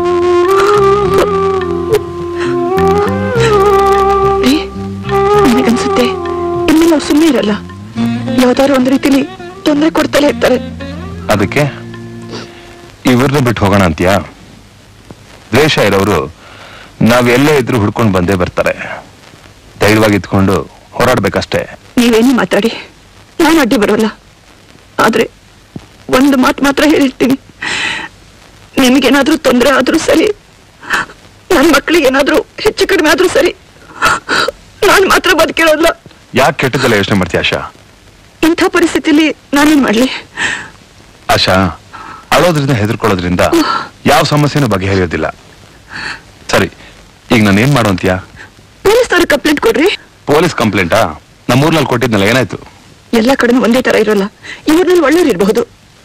ರೀ, ನನಗನ್ಸುತ್ತೆ ಇನ್ಮೇಲೆ ಅವ್ರು ಸುಮ್ಮನೆ ಇರಲ್ಲ ಯಾವ್ದಾದ್ರು ಒಂದ್ ರೀತಿಲಿ ತೊಂದರೆ ಕೊಡ್ತಲೇ ಇರ್ತಾರೆ ಅದಕ್ಕೆ ಇವ್ರನ್ನ ಬಿಟ್ಟು ಹೋಗೋಣ ಅಂತೀಯಾ ದ್ವೇಷ ಇರೋರು ನಾವ್ ಎಲ್ಲೇ ಇದ್ರು ಹುಡ್ಕೊಂಡು ಬಂದೇ ಬರ್ತಾರೆ ಧೈರ್ಯವಾಗಿ ಇದ್ಕೊಂಡು ಹೋರಾಡ್ಬೇಕಷ್ಟೇ ನೀವೇನೇ ಮಾತಾಡಿ ನಾನು ಅಡ್ಡಿ ಬರೋಲ್ಲ ಆದ್ರೆ ಒಂದು ಮಾತು ಮಾತ್ರ ಹೇಳ್ತೀನಿ ನಿಮಗೇನಾದ್ರೂ ತೊಂದರೆ ಆದ್ರೂ ಸರಿ ನನ್ ಮಕ್ಳಿಗೆ ಏನಾದ್ರೂ ಹೆಚ್ಚು ಕಡಿಮೆ ಆದ್ರೂ ಸರಿ ನಾನ್ ಮಾತ್ರ ಬದುಕಿರೋಲ್ಲ ಯಾಕೆ ಕೆಟ್ಟದಲ್ಲ ಯೋಚನೆ ಮಾಡ್ತೀಯ ಆಶಾ ಇಂಥ ಪರಿಸ್ಥಿತಿಲಿ ನಾನೇನ್ ಮಾಡ್ಲಿ ಆಶಾ ಅಳೋದ್ರಿಂದ ಹೆದರ್ಕೊಳ್ಳೋದ್ರಿಂದ ಯಾವ ಸಮಸ್ಯೆನೂ ಬಗೆಹರಿಯೋದಿಲ್ಲ ಸರಿ ಈಗ ನಾನು ಏನ್ ಮಾಡುವಂತೀಯ ಪೊಲೀಸ್ನವ್ರಿಗೆ ಕಂಪ್ಲೇಂಟ್ ಕೊಡ್ರಿ ಪೊಲೀಸ್ ಕಂಪ್ಲೇಂಟಾ ನಮ್ಮೂರ್ನಲ್ಲಿ ಕೊಟ್ಟಿದ್ನಲ್ಲ ಏನಾಯ್ತು ಎಲ್ಲಾ ಕಡೆ ಒಂದೇ ತರ ಇರೋಲ್ಲ ಇವ್ರಲ್ಲಿ ಒಳ್ಳೆಯವ್ರು ಇರಬಹುದು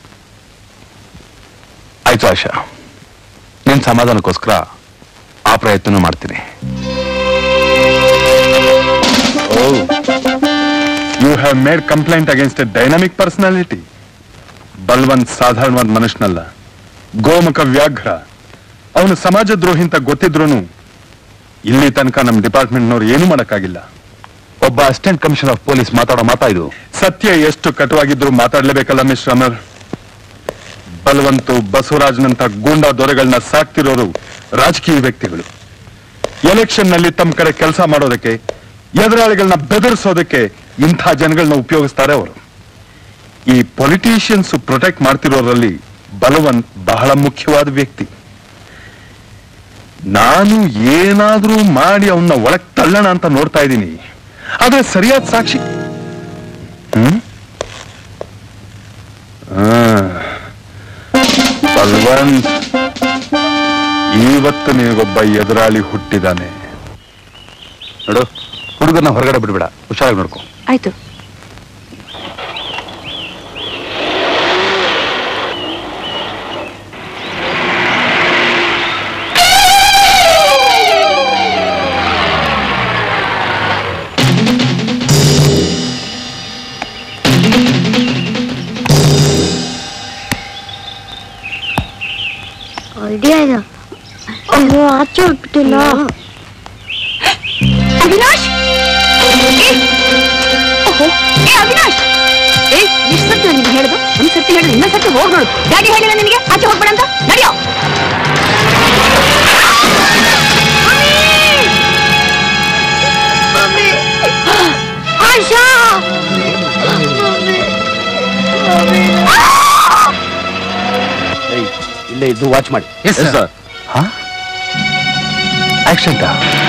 ಆಯ್ತು ಆಶಾ ನಿನ್ ಸಮಾಧಾನಕ್ಕೋಸ್ಕರ ಆ ಪ್ರಯತ್ನ ಮಾಡ್ತೀನಿ you have made complaint against a dynamic personality Balwant ಸಾಧಾರಣವಾದ ಮನುಷ್ಯನಲ್ಲ ಗೋಮುಖ ವ್ಯಾಘ್ರ ಅವನು ಸಮಾಜ ದ್ರೋಹಿ ಅಂತ ಗೊತ್ತಿದ್ರೂನು ಇಲ್ಲಿ ತನಕ ನಮ್ಮ ಡಿಪಾರ್ಟ್ಮೆಂಟ್ನವ್ರು ಏನೂ ಮಾಡಕ್ಕಾಗಿಲ್ಲ ಒಬ್ಬ ಅಸಿಸ್ಟೆಂಟ್ ಕಮಿಷನರ್ ಆಫ್ ಪೊಲೀಸ್ ಮಾತಾಡೋ ಮಾತಾ ಇದು ಸತ್ಯ ಎಷ್ಟು ಕಟುವಾಗಿದ್ರು ಮಾತಾಡ್ಲೇಬೇಕಲ್ಲ ಮಿಸ್ ಅಮರ್ ಬಲವಂತು ಬಸವರಾಜ್ನಂತ ಗೂಂಡಾ ದೊರೆಗಳನ್ನ ಸಾಕ್ತಿರೋರು ರಾಜಕೀಯ ವ್ಯಕ್ತಿಗಳು ಎಲೆಕ್ಷನ್ ನಲ್ಲಿ ತಮ್ಮ ಕಡೆ ಕೆಲಸ ಮಾಡೋದಕ್ಕೆ ಎದುರಾಳಿಗಳನ್ನ ಬೆದರಿಸೋದಕ್ಕೆ ಇಂಥ ಜನಗಳನ್ನ ಉಪಯೋಗಿಸ್ತಾರೆ ಅವರು ಈ ಪೊಲಿಟಿಷಿಯನ್ಸ್ ಪ್ರೊಟೆಕ್ಟ್ ಮಾಡ್ತಿರೋರಲ್ಲಿ ಬಲವಂತ್ ಬಹಳ ಮುಖ್ಯವಾದ ವ್ಯಕ್ತಿ ನಾನು ಏನಾದ್ರೂ ಮಾಡಿ ಅವನ್ನ ಒಳಗ್ ತಳ್ಳೋಣ ಅಂತ ನೋಡ್ತಾ ಇದ್ದೀನಿ ಆದ್ರೆ ಸರಿಯಾದ ಸಾಕ್ಷಿ ಹ್ಮ್ ಆ, ಬಲ್ವಂತ್ ಇವತ್ತು ನಿನಗೊಬ್ಬ ಎದುರಾಳಿ ಹುಟ್ಟಿದಾನೆ ನೋಡು ಹುಡುಗರನ್ನ ಹೊರಗಡೆ ಬಿಡ್ಬೇಡ ಹುಷಾರಾಗಿ ನೋಡ್ಕೊ ಆಯ್ತು ಐಡಿಯಾ ಇದೆ ಅಯ್ಯೋ ಆಚೆ ಹೋಗ್ಬಿಟ್ಟಿಲ್ಲ ಅವಿನಾಶ್ ಏ! ಓಹೋ, ಏ ಅವಿನಾಶ್ ಏ ಎಷ್ಟು ಸರ್ತಿ ನಾನು ನಿನ್ಗೆ ಹೇಳುದು ಒಂದ್ ಸರ್ತಿ ಹೇಳುದು ಇನ್ನೊಂದ್ ಸರ್ತಿ ಹೋಗ್ ನೋಡು ಡ್ಯಾಡಿ ಹೇಳಿಲ್ಲ ನಿನಗೆ ಆಚೆ ಹೋಗ್ಬೇಡ ಅಂತ ನಡೆಯೋ ಆಶಾ ಏಯ್, ಇಲ್ಲೇ ಇದ್ದು ವಾಚ್ ಮಾಡಿ Yes, sir. ಆಕ್ಸಿಡೆಂಟಾ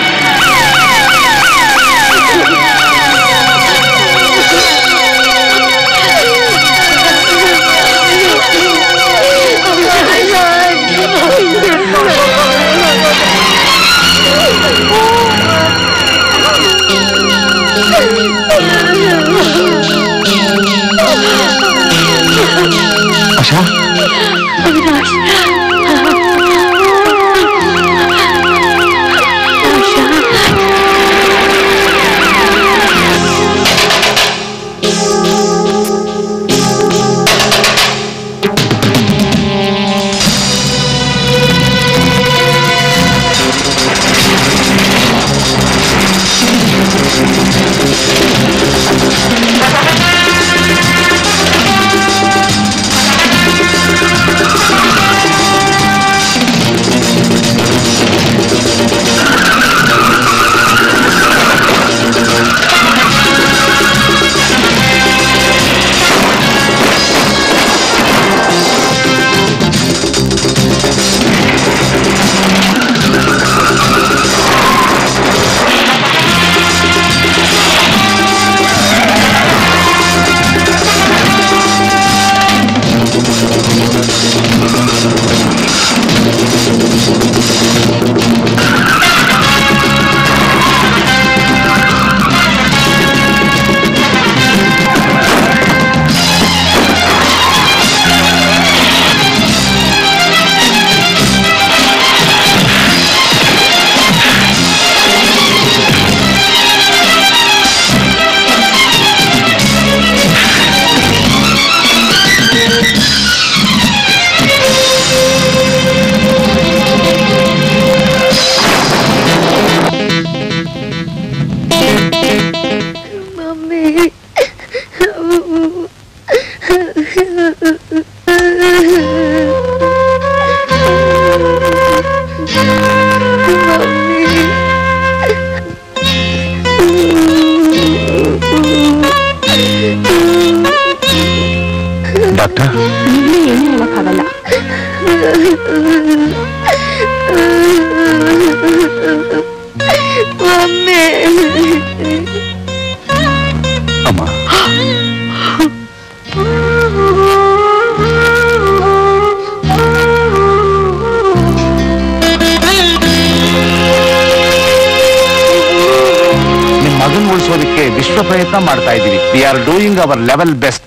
ಆಶಾ ಅವಿನಾಶ್ ಡಾಕ್ಟರ್ ನಿನ್ನೆ ಏನು ಹೇಳಕ್ಕಾಗಲ್ಲ ಅಮ್ಮ ನಿಮ್ ಮಗನ್ ಉಳಿಸೋದಕ್ಕೆ ವಿಶ್ವ ಪ್ರಯತ್ನ ಮಾಡ್ತಾ ಇದೀವಿ we are doing our level best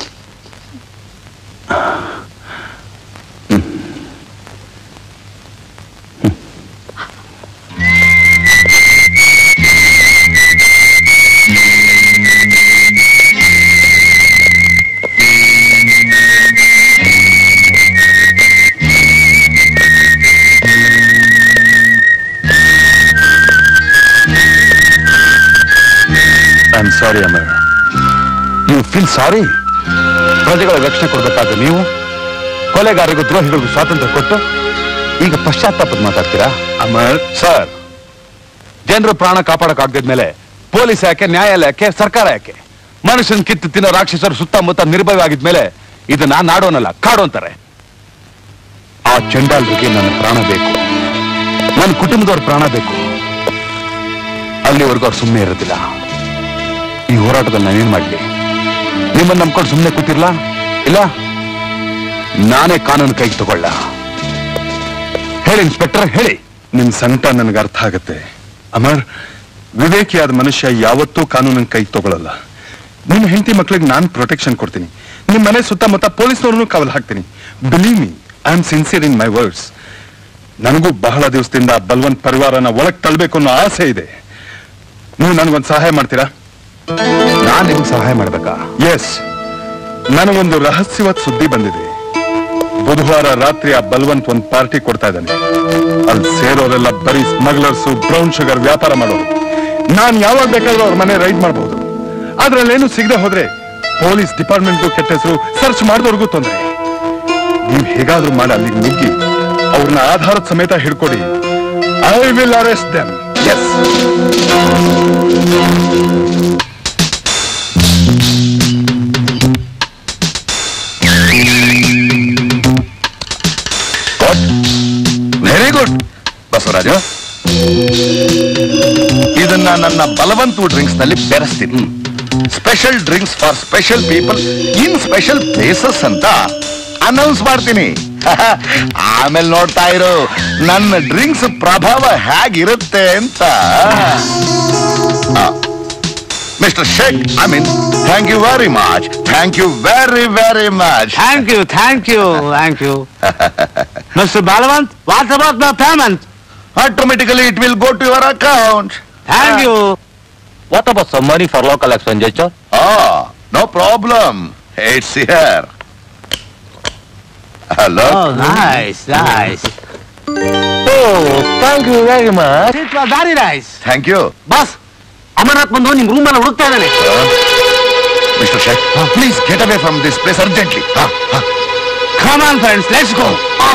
I am sorry Amar you feel sorry ಪ್ರಜೆಗಳ ರಕ್ಷಣೆ ಕೊಡಬೇಕಾದ ನೀವು ಕೊಲೆಗಾರರಿಗೂ ದ್ರೋಹಿಗಳಿಗೂ ಸ್ವಾತಂತ್ರ್ಯ ಕೊಟ್ಟು ಈಗ ಪಶ್ಚಾತ್ತಾಪದ ಮಾತಾಡ್ತೀರಾ ಅಮರ್ ಸರ್ ಜನರು ಪ್ರಾಣ ಕಾಪಾಡಕ್ಕಾಗದಿದ್ಮೇಲೆ ಪೊಲೀಸ್ ಯಾಕೆ ನ್ಯಾಯಾಲಯ ಯಾಕೆ ಸರ್ಕಾರ ಯಾಕೆ ಮನುಷ್ಯನ್ ಕಿತ್ತು ತಿನ್ನೋ ರಾಕ್ಷಸರು ಸುತ್ತಮುತ್ತ ನಿರ್ಭಯವಾಗಿದ್ಮೇಲೆ ಇದನ್ನ ನಾಡೋನಲ್ಲ ಕಾಡು ಅಂತಾರೆ ಆ ಚಂಡಾಲರಿಗೆ ನನ್ನ ಪ್ರಾಣ ಬೇಕು ನನ್ನ ಕುಟುಂಬದವ್ರ ಪ್ರಾಣ ಬೇಕು ಅಲ್ಲಿವರೆಗೂ ಅವ್ರು ಸುಮ್ಮನೆ ಇರೋದಿಲ್ಲ ಈ ಹೋರಾಟದಲ್ಲಿ ನಾನೇನ್ ಮಾಡ್ಲಿ ನಿಮ್ಮನ್ನ ನಂಬ್ಕೊಂಡು ಸುಮ್ಮನೆ ಕೂತಿರ್ಲಾ ಇಲ್ಲ ನಾನೇ ಕಾನೂನು ಕೈಗೆ ತಗೊಳ್ಳ ಹೇಳಿ ಇನ್ಸ್ಪೆಕ್ಟರ್ ಹೇಳಿ ನಿಮ್ ಸಂಕಟ ನನಗೆ ಅರ್ಥ ಆಗತ್ತೆ ಅಮರ್ ವಿವೇಕಿಯಾದ ಮನುಷ್ಯ ಯಾವತ್ತೂ ಕಾನೂನಿನ ಕೈ ತಗೊಳ್ಳಲ್ಲ ನಿಮ್ಮ ಹೆಂಡತಿ ಮಕ್ಳಿಗೆ ನಾನ್ ಪ್ರೊಟೆಕ್ಷನ್ ಕೊಡ್ತೀನಿ ನಿಮ್ ಮನೆ ಸುತ್ತಮುತ್ತ ಪೊಲೀಸ್ನವ್ರನ್ನು ಕವಲ್ ಹಾಕ್ತೀನಿ believe me I am sincere in my words ನನಗೂ ಬಹಳ ದಿವಸದಿಂದ ಬಲ್ವಂತ್ ಪರಿವಾರನ ಒಳಗ್ ತಳ್ಬೇಕು ಅನ್ನೋ ಆಸೆ ಇದೆ ನೀವು ನನಗೊಂದು ಸಹಾಯ ಮಾಡ್ತೀರಾ ನಾನ್ ನಿಮ್ಗೆ ಸಹಾಯ ಮಾಡ್ಬೇಕಾ ಎಸ್ ನನಗೊಂದು ರಹಸ್ಯವಾದ ಸುದ್ದಿ ಬಂದಿದೆ ಬುಧವಾರ ರಾತ್ರಿ ಆ ಬಲ್ವಂತ್ ಒಂದ್ ಪಾರ್ಟಿ ಕೊಡ್ತಾ ಇದ್ದಾನೆ ಅಲ್ಲಿ ಸೇರೋರೆಲ್ಲ ಬರೀ ಸ್ಮಗ್ಲರ್ಸು ಬ್ರೌನ್ ಶುಗರ್ ವ್ಯಾಪಾರ ಮಾಡೋರು ನಾನ್ ಯಾವಾಗ ಬೇಕಾದ್ರೂ ಅವ್ರ ಮನೆ ರೈಡ್ ಮಾಡಬಹುದು ಅದ್ರಲ್ಲೇನು ಸಿಗದೆ ಹೋದ್ರೆ ಪೊಲೀಸ್ ಡಿಪಾರ್ಟ್ಮೆಂಟ್ಗೂ ಕೆಟ್ಟ ಹೆಸರು ಸರ್ಚ್ ಮಾಡಿದವ್ರಿಗೂ ತೊಂದರೆ ನೀವು ಹೇಗಾದ್ರೂ ಮಾಡಿ ಅಲ್ಲಿಗೆ ನುಗ್ಗಿ ಅವ್ರನ್ನ ಆಧಾರದ ಸಮೇತ ಹಿಡ್ಕೊಡಿ I will arrest them yes very good Basavaraja ಇದನ್ನ ನನ್ನ ಬಲವಂತು ಡ್ರಿಂಕ್ಸ್ ನಲ್ಲಿ ಬೆರೆಸ್ತೀನಿ special drinks for special people in special places ಅಂತ ಅನೌನ್ಸ್ ಮಾಡ್ತೀನಿ ಆಮೇಲೆ ನೋಡ್ತಾ ಇರು ನನ್ನ ಡ್ರಿಂಕ್ಸ್ ಪ್ರಭಾವ ಹೇಗಿರುತ್ತೆ ಅಂತ mister Sheikh I mean thank you very much thank you very very much Thank you, thank you, thank you. Mr. Balwant, what about the payment? Automatically it will go to your account. Thank you. What about some money for local expenditure? Ah, no problem. It's here. Hello. Oh, nice, nice. Oh, thank you very much. It was very nice. Thank you. Boss Amarnath ಬಂದು ನಿಮ್ room ಅಲ್ಲಿ ಹುಡುಕ್ತಾ ಇದ್ದಾನೆ Mr. Sheikh, please get away from this place urgently. Ah, ah. Come on, friends, let's go.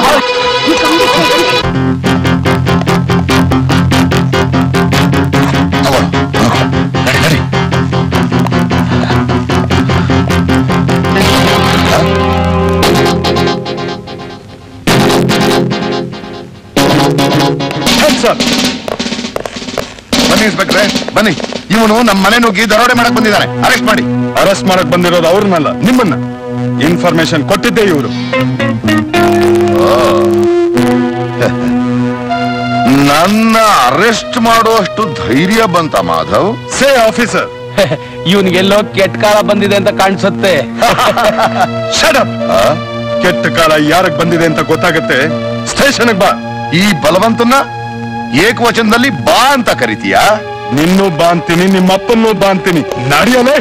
Sir ಬನ್ನಿ ಇನ್ಸ್ಪೆಕ್ಟ್ರೆ ಬನ್ನಿ ಇವನು ನಮ್ಮ ಮನೆ ನುಗ್ಗಿ ದರೋಡೆ ಮಾಡಕ್ ಬಂದಿದ್ದಾನೆ ಅರೆಸ್ಟ್ ಮಾಡಿ ಅರೆಸ್ಟ್ ಮಾಡಕ್ ಬಂದಿರೋದು ಅವ್ರನ್ನಲ್ಲ ನಿಮ್ಮನ್ನ ಇನ್ಫಾರ್ಮೇಶನ್ ಕೊಟ್ಟಿದ್ದೆ ಇವರು ನನ್ನ ಅರೆಸ್ಟ್ ಮಾಡುವಷ್ಟು ಧೈರ್ಯ ಬಂತ ಮಾಧವ್ ಸೇ ಆಫೀಸರ್ ಇವನಿಗೆಲ್ಲೋ ಕೆಟ್ಟ ಕಾಲ ಬಂದಿದೆ ಅಂತ ಕಾಣಿಸುತ್ತೆ ಕೆಟ್ಟ ಕಾಲ ಯಾರಕ್ ಬಂದಿದೆ ಅಂತ ಗೊತ್ತಾಗತ್ತೆ ಸ್ಟೇಷನ್ ಬಾ ಈ ಬಲವಂತನ ಏಕವಚನದಲ್ಲಿ ಬಾ ಅಂತ ಕರಿತೀಯಾ ನಿನ್ನೂ ಬಾ ಅಂತೀನಿ ನಿಮ್ಮ ಅಪ್ಪನ್ನೂ ಬಾ ಅಂತೀನಿ ನಡಿಯಲೇ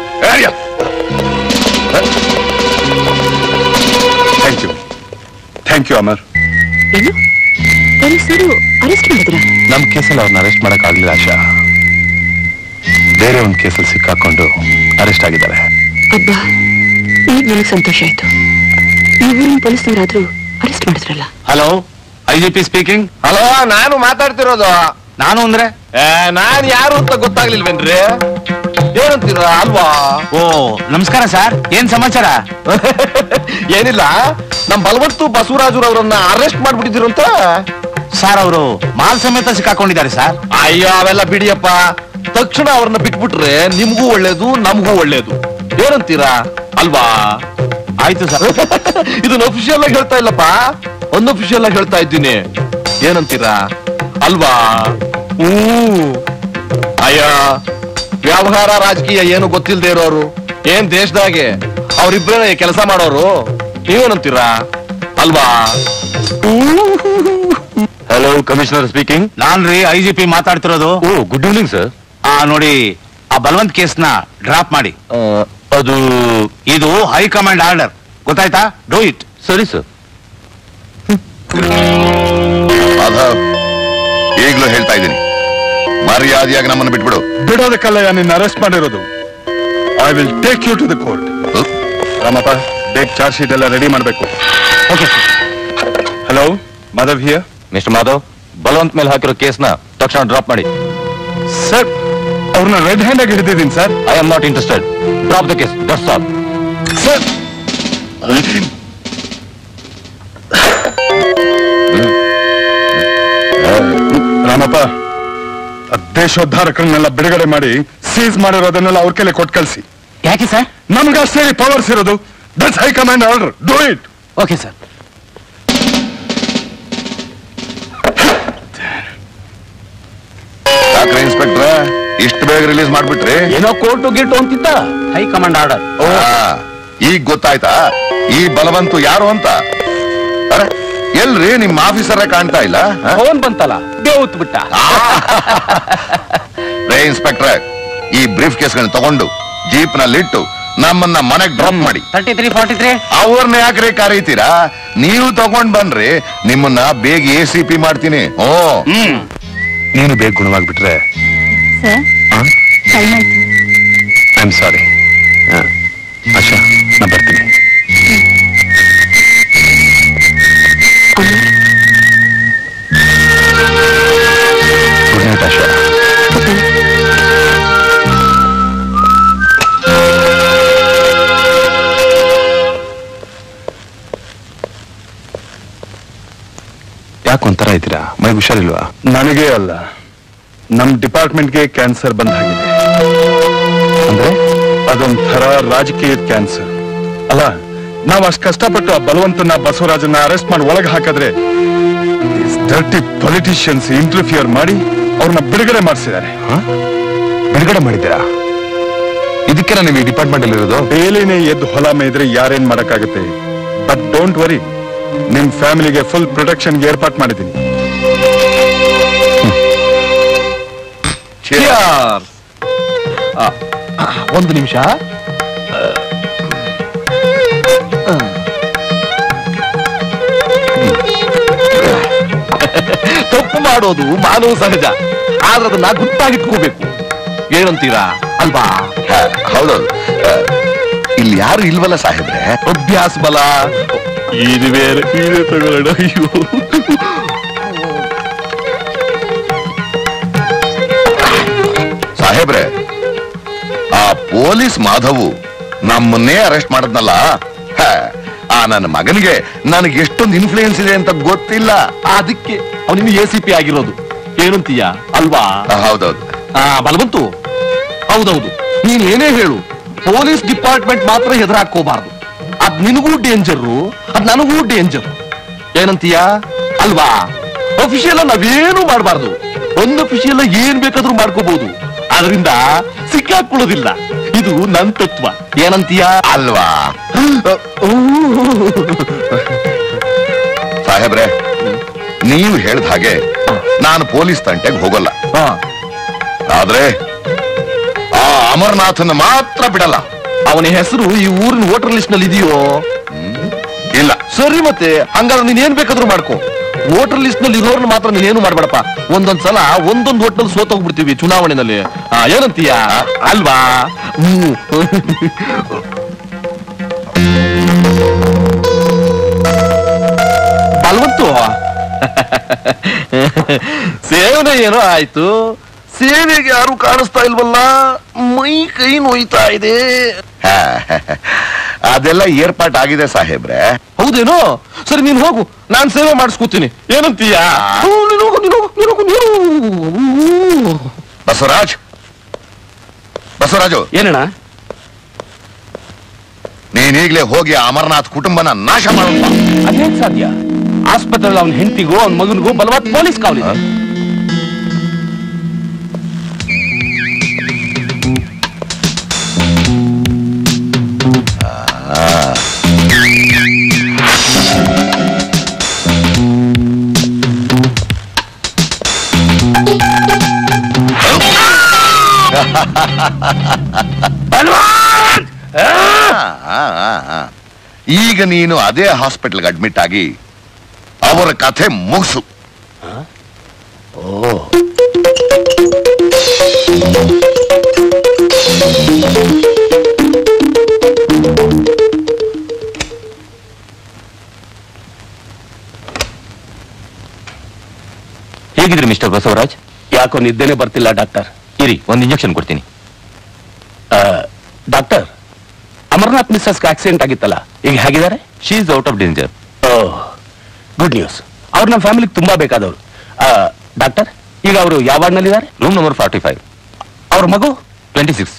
thank you thank you Amar ಏನು ಪೊಲೀಸರು ಅರೆಸ್ಟ್ ಮಾಡಿದ್ರ ನಮ್ ಕೇಸಲ್ಲಿ ಅವ್ರನ್ನ ಅರೆಸ್ಟ್ ಮಾಡಕ್ ಆಗ್ಲಿಲ್ಲ ಆಶಾ ಬೇರೆ ಒಂದ್ ಕೇಸಲ್ಲಿ ಸಿಕ್ಕಾಕೊಂಡು ಅರೆಸ್ಟ್ ಆಗಿದ್ದಾರೆ ಅಬ್ಬಾ ಈಗ ನನಗೆ ಸಂತೋಷ ಆಯ್ತು ಈ ಊರಿನ ಪೊಲೀಸ್ನವರಾದ್ರೂ ಅರೆಸ್ಟ್ ಮಾಡಿದ್ರಲ್ಲ hello I G P speaking hello ನಾನು ಮಾತಾಡ್ತಿರೋದು ನಾನು ಅಂದ್ರೆ ನಾನ್ ಯಾರು ಅಂತ ಗೊತ್ತಾಗ್ಲಿಲ್ವೇನ್ರಿ ಏನಂತೀರ ಅಲ್ವಾ ಓ ನಮಸ್ಕಾರ ಸರ್ ಏನ್ ಸಮಾಚಾರ ಏನಿಲ್ಲ ನಮ್ ಬಲವಂತು ಬಸವರಾಜುರವರನ್ನ ಅರೆಸ್ಟ್ ಮಾಡ್ಬಿಟ್ಟಿದ್ರು ಅಂತ ಸರ್ ಅವರು ಮಾಲ್ ಸಮೇತ ಸಿಕ್ಕಾಕೊಂಡಿದ್ದಾರೆ ಸರ್ ಅಯ್ಯೋ ಅವೆಲ್ಲ ಬಿಡಿಯಪ್ಪ ತಕ್ಷಣ ಅವ್ರನ್ನ ಬಿಟ್ಬಿಟ್ರೆ ನಿಮ್ಗೂ ಒಳ್ಳೇದು ನಮಗೂ ಒಳ್ಳೇದು ಏನಂತೀರಾ ಅಲ್ವಾ ಆಯ್ತು ಸರ್ ಇದನ್ನ ಅಫಿಷಿಯಲ್ ಆಗಿ ಹೇಳ್ತಾ ಇಲ್ಲಪ್ಪ ಅನ್ಅಫಿಷಿಯಲ್ ಆಗಿ ಹೇಳ್ತಾ ಇದ್ದೀನಿ ಏನಂತೀರಾ ಅಲ್ವಾ ಹ್ಞೂ ಅಯ್ಯ ವ್ಯವಹಾರ ರಾಜಕೀಯ ಏನು ಗೊತ್ತಿಲ್ಲದೆ ಇರೋರು ಏನ್ ದೇಶದಾಗೆ ಅವ್ರಿಬ್ರೇ ಕೆಲಸ ಮಾಡೋರು ನೀವೇನಂತೀರಾ ಅಲ್ವಾ ಹಲೋ ಕಮಿಷನರ್ ಸ್ಪೀಕಿಂಗ್ ನಾನ್ ರೀ ಐ ಜಿ ಪಿ ಮಾತಾಡ್ತಿರೋದು ಓ ಗುಡ್ ಈವ್ನಿಂಗ್ ಸರ್ ಆ ನೋಡಿ ಆ ಬಲವಂತ್ ಕೇಸ್ನ ಡ್ರಾಪ್ ಮಾಡಿ ಅದು ಇದು ಹೈಕಮಾಂಡ್ ಆರ್ಡರ್ ಗೊತ್ತಾಯ್ತಾ ಡೂ ಇಟ್ ಸರಿ ಸರ್ ಮಾಧವ್ ಈಗಲೂ ಹೇಳ್ತಾ ಇದ್ದೀನಿ ಮರ್ಯಾದೆಯಾಗಿ ನಮ್ಮನ್ನು ಬಿಟ್ಬಿಡು ಬಿಡೋದಕ್ಕಲ್ಲ ನಿನ್ನ ಅರೆಸ್ಟ್ ಮಾಡಿರೋದು I will take you to the court Ramappa ಬೇಗ ಚಾರ್ಜ್ ಶೀಟ್ ಎಲ್ಲ ರೆಡಿ ಮಾಡಬೇಕು okay hello Madhav here mister Madhav Balwant ಮೇಲೆ ಹಾಕಿರೋ ಕೇಸ್ನ ತಕ್ಷಣ ಡ್ರಾಪ್ ಮಾಡಿ ಸರ್ ಅವ್ರನ್ನ ರೆಡ್ ಹ್ಯಾಂಡ್ ಆಗಿ ಹಿಡಿದಿದ್ದೀನಿ sir I am not interested drop the case that's all sir Ramappa ಆ ದೇಶೋದ್ಧಾರಕರನ್ನೆಲ್ಲ ಬಿಡುಗಡೆ ಮಾಡಿ ಸೀಸ್ ಮಾಡಿರೋದನ್ನೆಲ್ಲ ಅವ್ರ ಕೈಲಿ ಕೊಟ್ಟು ಕಳಿಸಿ ಯಾಕೆ ಸರ್ ನಮ್ಗಷ್ಟೇ ಪವರ್ಸ್ ಇರೋದು that's high command order do it okay sir ಯಾಕ್ರೆ ಇನ್ಸ್ಪೆಕ್ಟ್ರೆ ಇಷ್ಟು ಬೇಗ ರಿಲೀಸ್ ಮಾಡ್ಬಿಟ್ರಿ ಏನೋ ಕೋರ್ಟು ಗೀಟು ಅಂತಿದ್ದ ಹೈಕಮಾಂಡ್ ಆರ್ಡರ್ ಆ, ಈಗ ಗೊತ್ತಾಯ್ತಾ ಈ ಬಲವಂತು ಯಾರು ಅಂತ ಅರೆ ಎಲ್ರಿ ನಿಮ್ ಆಫೀಸರೇ ಕಾಣ್ತಾ ಇಲ್ಲ ಆ? ಫೋನ್ ಬಂತಲ್ಲ ದೇವತ್ ಬಿಟ್ಟ ರೇ ಇನ್ಸ್ಪೆಕ್ಟ್ರೆ ಈ ಬ್ರೀಫ್ ಕೇಸ್ಗಳನ್ನ ತಗೊಂಡು ಜೀಪ್ ನಲ್ಲಿಟ್ಟು ನಮ್ಮನ್ನ ಮನೆಗ್ ಡ್ರಾಪ್ ಮಾಡಿ ತರ್ಟಿ ತ್ರೀ ಫಾರ್ಟಿ ತ್ರೀ ಅವ್ರನ್ನ ಯಾಕ್ರೆ ಕರೀತೀರಾ ನೀವು ತಗೊಂಡ್ ಬನ್ರಿ ನಿಮ್ಮನ್ನ ಬೇಗ ಎ ಸಿ ಪಿ ಮಾಡ್ತೀನಿ ಓ ನೀನು ಬೇಗ ಗುಣವಾಗ್ಬಿಟ್ರೆ ಸರ್ ಟೈಮ್ ಆಯ್ತು ಐ ಆಮ್ ಸಾರಿ ಆಶಾ ನಾ ಬರ್ತೀನಿ ಗುಡ್ ನೈಟ್ ಆಶಾ ಯಾಕೆ ಒಂಥರ ಇದ್ದೀರಾ ಮೈ ಹುಷಾರಿಲ್ವಾ ನನಗೆ ಅಲ್ಲ ನಮ್ ಡಿಪಾರ್ಟ್ಮೆಂಟ್ಗೆ ಕ್ಯಾನ್ಸರ್ ಬಂದ ಹಾಗಿದೆ ಅಂದ್ರೆ ಅದೊಂಥರ ರಾಜಕೀಯದ ಕ್ಯಾನ್ಸರ್ ಅಲ್ಲ ನಾವ್ ಅಷ್ಟು ಕಷ್ಟಪಟ್ಟು ಆ ಬಲವಂತನ ಬಸವರಾಜನ ಅರೆಸ್ಟ್ ಮಾಡಿ ಒಳಗೆ ಹಾಕಿದ್ರೆ ಡರ್ಟಿ ಪೊಲಿಟಿಷಿಯನ್ಸ್ ಇಂಟರ್ಫಿಯರ್ ಮಾಡಿ ಅವ್ರನ್ನ ಬಿಡುಗಡೆ ಮಾಡಿಸಿದ್ದಾರೆ ಬಿಡುಗಡೆ ಮಾಡಿದ್ದೀರಾ ಇದಕ್ಕೆ ನೀವು ಈ ಡಿಪಾರ್ಟ್ಮೆಂಟ್ ಅಲ್ಲಿ ಇರೋದು ಬೇಲಿನೇ ಎದ್ದು ಹೊಲ ಮೇಯ್ದ್ರೆ ಯಾರೇನ್ ಮಾಡಕ್ಕಾಗುತ್ತೆ ಬಟ್ ಡೋಂಟ್ ವರಿ ನಿಮ್ ಫ್ಯಾಮಿಲಿಗೆ ಫುಲ್ ಪ್ರೊಟೆಕ್ಷನ್ ಏರ್ಪಾಟ್ ಮಾಡಿದ್ದೀನಿ ಒಂದು ನಿಮಿಷ ತಪ್ಪು ಮಾಡೋದು ಮಾನವ ಸಹಜ ಆದ್ರೆ ಅದನ್ನ ಗುಟ್ಟಾಗಿಟ್ಕೋಬೇಕು ಏನಂತೀರಾ ಅಲ್ವಾ ಹೌದೌದು ಆ, ಇಲ್ಲಿ ಯಾರು ಇಲ್ವಲ್ಲ ಸಾಹೇಬ್ರೆ ಅಭ್ಯಾಸ ಬಲ ಇದು ಬೇರೆ ಇದೆ ತಗೊಳ್ಳೋಣ ಅಯ್ಯೋ ಸಾಹೇಬ್ರೆ ಆ ಪೊಲೀಸ್ ಮಾಧವು ನಮ್ಮನ್ನೇ ಅರೆಸ್ಟ್ ಮಾಡದ್ನಲ್ಲ ಹ, ಆ ನನ್ನ ಮಗನಿಗೆ ನನಗೆ ಎಷ್ಟೊಂದು ಇನ್ಫ್ಲೂಯೆನ್ಸ್ ಇದೆ ಅಂತ ಗೊತ್ತಿಲ್ಲ ಅದಕ್ಕೆ ಅವನಿನ್ನು ಎ ಸಿ ಪಿ ಆಗಿರೋದು ಏನಂತೀಯ ಅಲ್ವಾ ಹೌದೌದು ಆ ಬಲವಂತು ಹೌದೌದು ನೀನ್ ಏನೇ ಹೇಳು ಪೊಲೀಸ್ ಡಿಪಾರ್ಟ್ಮೆಂಟ್ ಮಾತ್ರ ಹೆದರಾಕೋಬಾರ್ದು ಅದ್ ನಿನಗೂ ಡೇಂಜರು ಅದ್ ನನಗೂ ಡೇಂಜರ್ ಏನಂತೀಯ ಅಲ್ವಾ ಅಫಿಷಿಯಲ್ ನಾವೇನು ಮಾಡಬಾರ್ದು ಅನ್ಅಫಿಷಿಯಲ್ ಏನ್ ಬೇಕಾದ್ರೂ ಮಾಡ್ಕೋಬಹುದು ಅದರಿಂದ ಸಿಕ್ಕಾಕೊಳ್ಳೋದಿಲ್ಲ ಇದು ನನ್ ತತ್ವ ಏನಂತೀಯ ಅಲ್ವಾ ಸಾಹೇಬ್ರೆ ನೀವು ಹೇಳ್ದ ಹಾಗೆ ನಾನು ಪೊಲೀಸ್ ತಂಟೆಗೆ ಹೋಗಲ್ಲ ಆದ್ರೆ ಆ ಅಮರ್ನಾಥನ್ ಮಾತ್ರ ಬಿಡಲ್ಲ ಅವನ ಹೆಸರು ಈ ಊರಿನ ವೋಟರ್ ಲಿಸ್ಟ್ ನಲ್ಲಿ ಇದೆಯೋ ಇಲ್ಲ ಸರಿ ಮತ್ತೆ ಹಂಗಾದ್ರೆ ನೀನ್ ಏನ್ ಬೇಕಾದ್ರೂ ಮಾಡ್ಕೋ ವೋಟರ್ ಲಿಸ್ಟ್ ನಲ್ಲಿ ಇರೋರ್ನ ಮಾತ್ರ ನೀನೇನು ಮಾಡ್ಬೇಡಪ್ಪ ಒಂದೊಂದ್ ಸಲ ಒಂದೊಂದು ಒಟ್ಟಲ್ಲಿ ಸೋತೋಗ್ಬಿಡ್ತೀವಿ ಚುನಾವಣೆನಲ್ಲಿ ಆ, ಏನಂತೀಯ ಅಲ್ವಾ ಹ್ಮ್ ಬಲ್ವಂತು ಸೇವನೆ ಏನೋ ಆಯ್ತು ಸೇವೆಗೆ ಯಾರು ಕಾಣಿಸ್ತಾ ಇಲ್ವಲ್ಲ ಮೈ ಕೈ ನೋಯ್ತಾ ಇದೆ ಅದೆಲ್ಲ ಏರ್ಪಾಟ್ ಆಗಿದೆ ಸಾಹೇಬ್ರೆ ಹೌದೇನೋ ಸರಿ ನೀನ್ ಹೋಗು ನಾನ್ ಸೇವೆ ಮಾಡಿಸ್ಕೊತೀನಿ ಏನಂತೀಯ ಹ್ಞೂ, ನೀನ್ ಹೋಗು, ನೀನ್ ಹೋಗು, ನೀನ್ ಹೋಗು, ನೀನ್ ಹೋಗು. ಬಸವರಾಜ್ ಬಸವರಾಜು ಏನಣ್ಣ ನೀನೀಗ್ಲೇ ಹೋಗಿ ಆ ಅಮರನಾಥ್ ಕುಟುಂಬನ ನಾಶ ಮಾಡಪ್ಪ ಅದೇನ್ ಸಾಧ್ಯ ಆಸ್ಪತ್ರೆಯಲ್ಲಿ ಅವನ ಹೆಂಡತಿಗೂ ಅವನ ಮಗನಿಗೂ ಬಲವಾದ ಪೊಲೀಸ್ ಕಾವಲಿದೆ ಆ, ಆ, ಆ, ಆ. ಈಗ ನೀನು ಅದೇ ಹಾಸ್ಪಿಟಲ್ಗೆ ಅಡ್ಮಿಟ್ ಆಗಿ ಅವರ ಕಥೆ ಮುಗಿಸು ಓ ಹೇಗಿದ್ರಿ ಮಿಸ್ಟರ್ ಬಸವರಾಜ್ ಯಾಕೋ ನಿದ್ದೆನೆ ಬರ್ತಿಲ್ಲ ಡಾಕ್ಟರ್ ಇರಿ ಒಂದು ಇಂಜೆಕ್ಷನ್ ಕೊಡ್ತೀನಿ ಡಾಕ್ಟರ್ ಅಮರ್ನಾಥ್ ಮಿಸ್ಸಸ್ಗೆ ಆಕ್ಸಿಡೆಂಟ್ ಆಗಿತ್ತಲ್ಲ ಈಗ ಹೇಗಿದ್ದಾರೆ she is out of danger good news ಅವ್ರು ನಮ್ಮ ಫ್ಯಾಮಿಲಿಗೆ ತುಂಬಾ ಬೇಕಾದವರು ಡಾಕ್ಟರ್ ಈಗ ಅವರು ಯಾವ ವಾರ್ಡ್ನಲ್ಲಿದ್ದಾರೆ ರೂಮ್ ನಂಬರ್ ಫಾರ್ಟಿ ಫೈವ್ ಅವ್ರ ಮಗು twenty six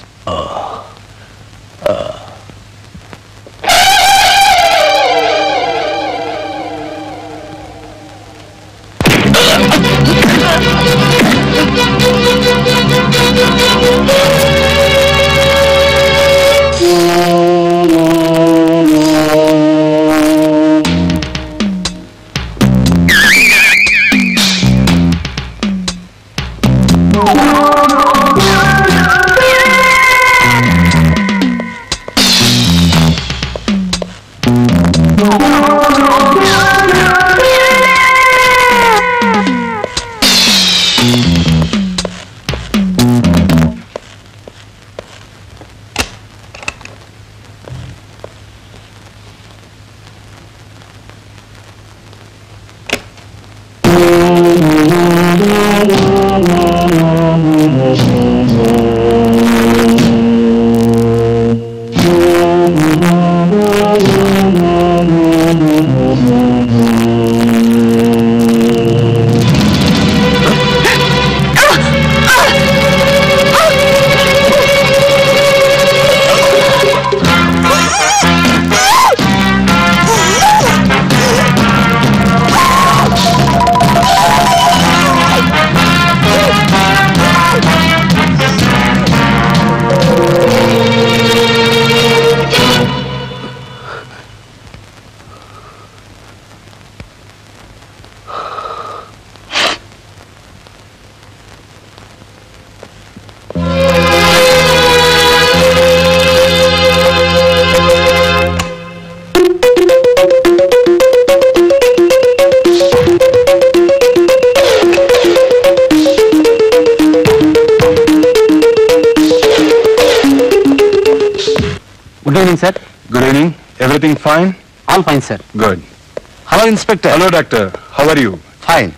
good evening sir good evening everything fine all fine sir good hello inspector hello doctor how are you fine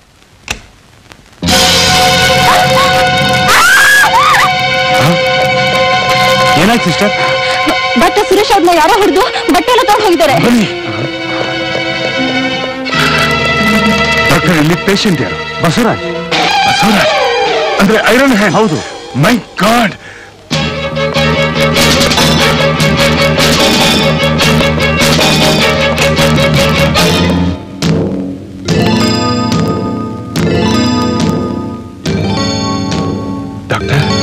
ಏನಾಯ್ತು ಸಿಸ್ಟರ್ ಡಾಕ್ಟರ್ ಸುರೇಶ್ ಅವ್ರನ್ನ ಯಾರೋ ಹಿಡಿದು ಬಟ್ಟೆ ಎಲ್ಲ ತಗೊಂಡು ಹೋಗಿದ್ದಾರೆ ಡಾಕ್ಟರ್ ಇಲ್ಲಿ ಪೇಷಂಟ್ ಯಾರು ಬಸವರಾಜ್ ಬಸವರಾಜ್ ಅಂದ್ರೆ ಐರನ್ ಹ್ಯಾಂಡ್ ಹೌದು my god doctor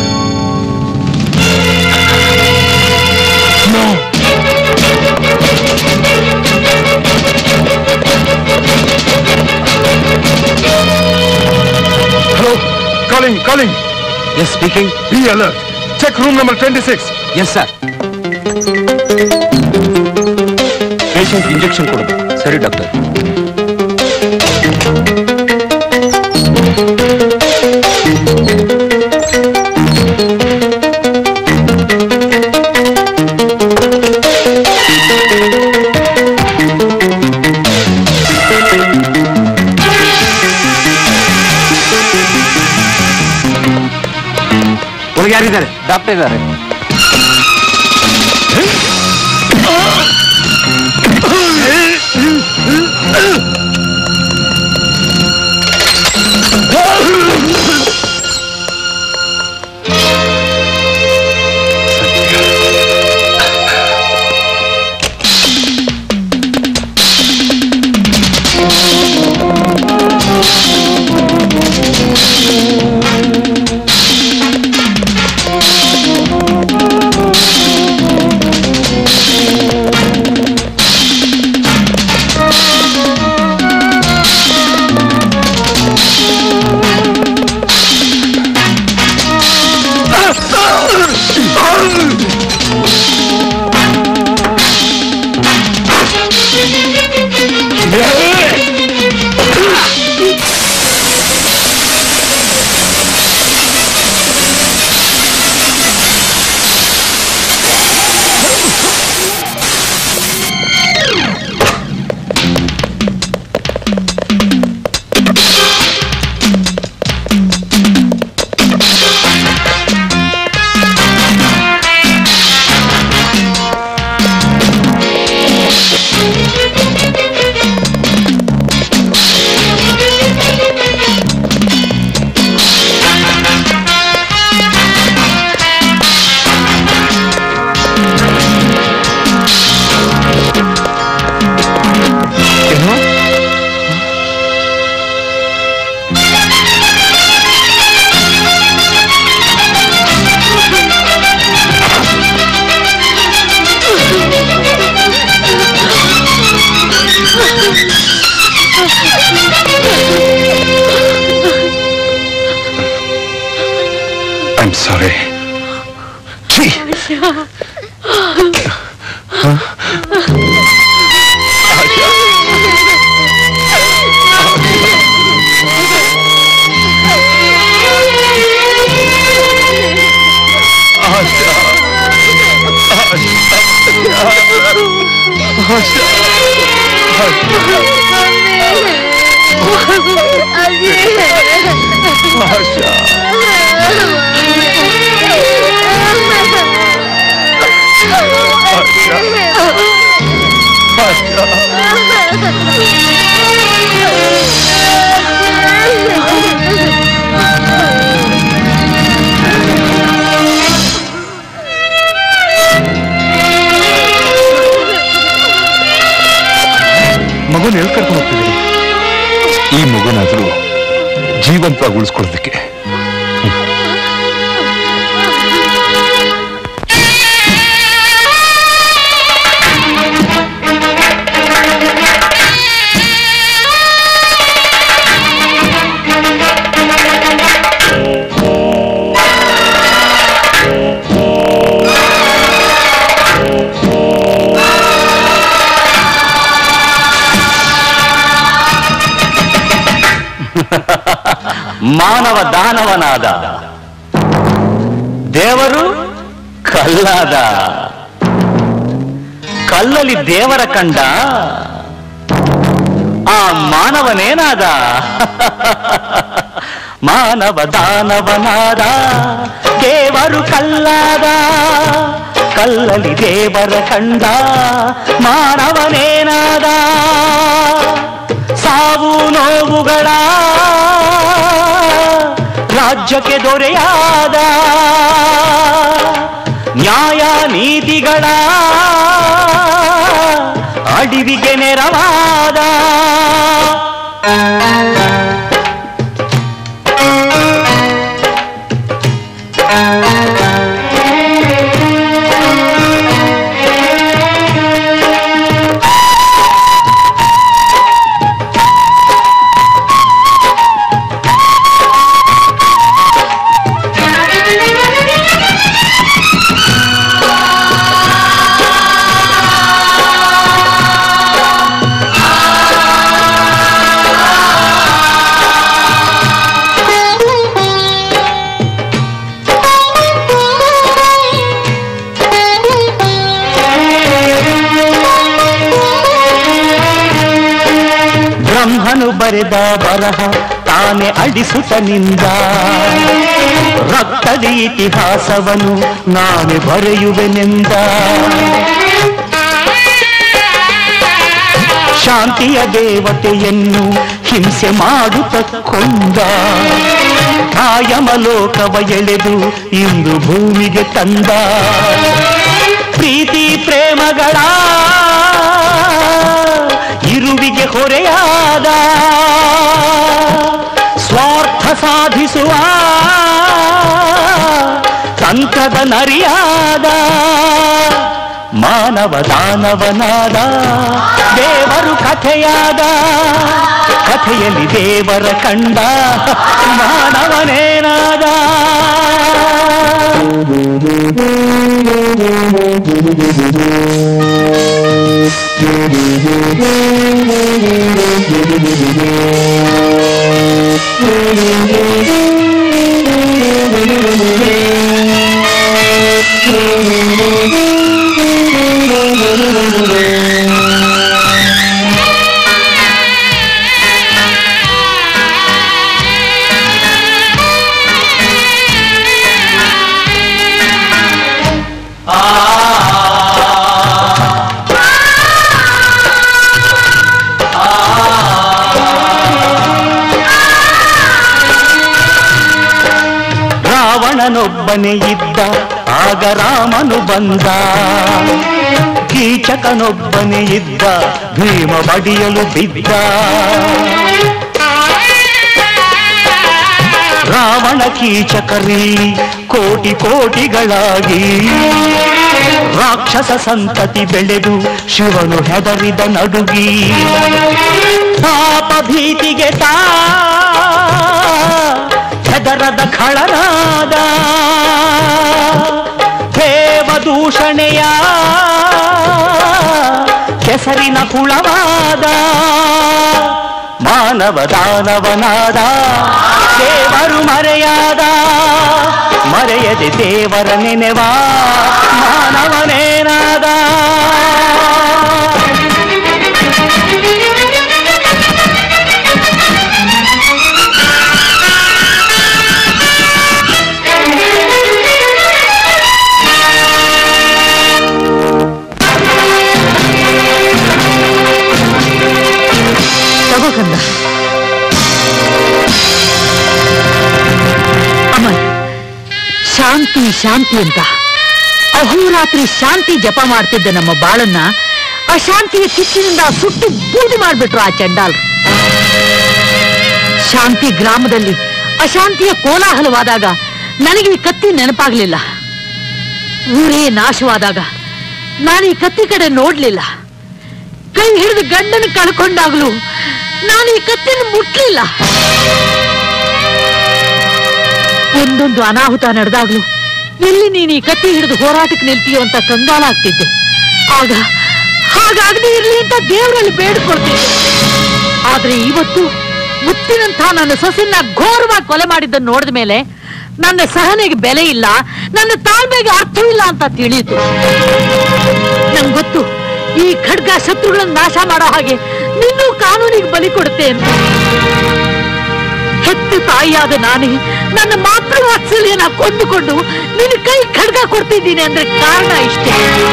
hello calling calling yes speaking be alert check room number twenty six yes sir patient injection ಕೊಡಬೇಕು ಸರಿ ಡಾಕ್ಟರ್ ಒಳಗೆ ಯಾರಿದ್ದಾರೆ ಡಾಕ್ಟರ್ ಇದ್ದಾರೆ ಸಾರಿ ಮಗುನ ಎಲ್ಲಿ ಕರ್ಕೊಂಡು ಹೋಗ್ತಿದ್ದೀರಿ ಈ ಮಗುನಾದ್ರೂ ಜೀವಂತವಾಗಿ ಉಳಿಸ್ಕೊಳ್ಳೋದಕ್ಕೆ ಮಾನವ ದಾನವನಾದ ದೇವರು ಕಲ್ಲಾದ ಕಲ್ಲಲ್ಲಿ ದೇವರ ಕಂಡ ಆ ಮಾನವನೇನಾದ ಮಾನವ ದಾನವನಾದ ದೇವರು ಕಲ್ಲಾದ ಕಲ್ಲಲ್ಲಿ ದೇವರ ಕಂಡ ಮಾನವನೇನಾದ ಸಾವು ನೋವುಗಳ ರಾಜ್ಯಕ್ಕೆ ದೊರೆಯಾದ ನ್ಯಾಯ ನೀತಿಗಳ ಅಡಿವಿಗೆ ನೆರವಾದ ಬ್ರಹ್ಮನು ಬರೆದ ಬರಹ ತಾನೆ ಅಳಿಸುತ್ತ ನಿಂದ ರಕ್ತದ ಇತಿಹಾಸವನ್ನು ನಾನೇ ಬರೆಯುವೆನೆಂದ ಶಾಂತಿಯ ದೇವತೆಯನ್ನು ಹಿಂಸೆ ಮಾಡುತ್ತ ಕೊಂದ ಕಾಯಮಲೋಕವ ಎಳೆದು ಇಂದು ಭೂಮಿಗೆ ತಂದ ಪ್ರೀತಿ ಪ್ರೇಮಗಳ ಇರುವಿಗೆ ಹೊರೆಯಾದ ಸ್ವಾರ್ಥ ಸಾಧಿಸುವ ತಂತ್ರದ ನರಿಯಾದ ಮಾನವ ದಾನವನಾದ ದೇವರು ಕಥೆಯಾದ ಕಥೆಯಲ್ಲಿ ದೇವರ ಕಂಡ ಮಾನವನೇನಾದ ರಾವಣನೊಬ್ಬನೇ ಇದ್ದ ಆಗ ರಾಮನು ಬಂದ ಕೀಚಕನೊಬ್ಬನೇ ಇದ್ದ ಭೀಮ ಬಡಿಯಲು ಬಿದ್ದ ರಾವಣ ಕೀಚಕರಲ್ಲಿ ಕೋಟಿ ಕೋಟಿಗಳಾಗಿ ರಾಕ್ಷಸ ಸಂತತಿ ಬೆಳೆದು ಶಿವನು ಹೆದರಿದ ನಡುಗಿ ಪಾಪ ಭೀತಿಗೆ ತಾ ಹೆದರದ ಖಳನಾದ ದೇವದೂಷಣೆಯ ಕೆಸರಿನ ಕುಳವಾದ ಮಾನವ ದಾನವನಾದ ದೇವರು ಮರೆಯಾದ ಮರೆಯದೆ ದೇವರ ನೆನೆವ ಮಾನವನೇನಾದ ತಗೋ ಕಂದ ಅಮರ್ ಶಾಂತಿ ಶಾಂತಿ ಅಂತ ಅಹೋರಾತ್ರಿ ಶಾಂತಿ ಜಪ ಮಾಡ್ತಿದ್ದ ನಮ್ಮ ಬಾಳನ್ನ ಅಶಾಂತಿಯ ಕಿಚ್ಚಿನಿಂದ ಸುಟ್ಟು ಬೂದಿ ಮಾಡ್ಬಿಟ್ರು ಆ ಚಂಡಾಲ್ರು ಶಾಂತಿ ಗ್ರಾಮದಲ್ಲಿ ಅಶಾಂತಿಯ ಕೋಲಾಹಲವಾದಾಗ ನನಗೆ ಈ ಕತ್ತಿ ನೆನಪಾಗ್ಲಿಲ್ಲ ಊರೇ ನಾಶವಾದಾಗ ನಾನು ಈ ಕತ್ತಿ ಕಡೆ ನೋಡ್ಲಿಲ್ಲ ಕೈ ಹಿಡಿದು ಗಂಡನ ಕಳ್ಕೊಂಡಾಗ್ಲೂ ನಾನು ಈ ಕತ್ತಿನ ಮುಟ್ಲಿಲ್ಲ ಒಂದೊಂದು ಅನಾಹುತ ನಡೆದಾಗ್ಲೂ ಎಲ್ಲಿ ನೀನು ಈ ಕತ್ತಿ ಹಿಡಿದು ಹೋರಾಟಕ್ಕೆ ನಿಲ್ತೀಯೋ ಅಂತ ಕಂಗಾಲಾಗ್ತಿದ್ದೆ ಆಗ ಹಾಗಾಗದೆ ಇರ್ಲಿ ಅಂತ ದೇವರಲ್ಲಿ ಬೇಡ್ಕೊಳ್ತಿದ್ದೆ ಆದ್ರೆ ಇವತ್ತು ಮುತ್ತಿನಂಥ ನನ್ನ ಸೊಸೆನ ಘೋರವಾಗಿ ಕೊಲೆ ಮಾಡಿದ್ದನ್ನು ನೋಡಿದ ಮೇಲೆ ನನ್ನ ಸಹನೆಗೆ ಬೆಲೆ ಇಲ್ಲ ನನ್ನ ತಾಳ್ಮೆಗೆ ಅರ್ಥವಿಲ್ಲ ಅಂತ ತಿಳಿಯಿತು ನಂಗೆ ಗೊತ್ತು ಈ ಖಡ್ಗ ಶತ್ರುಗಳನ್ನ ನಾಶ ಮಾಡೋ ಹಾಗೆ ನಿನ್ನೂ ಕಾನೂನಿಗೆ ಬಲಿ ಕೊಡುತ್ತೆ ಅಂತ ಹೆತ್ತ ತಾಯಿಯಾದ ನಾನೇ ನನ್ನ ಮಾತೃ ವಾತ್ಸಲ್ಯನ ಕೊಂಡುಕೊಂಡು ನಿನ್ನ ಕೈ ಖಡ್ಗ ಕೊಡ್ತಿದ್ದೀನಿ ಅಂದ್ರೆ ಕಾರಣ ಇಷ್ಟೇ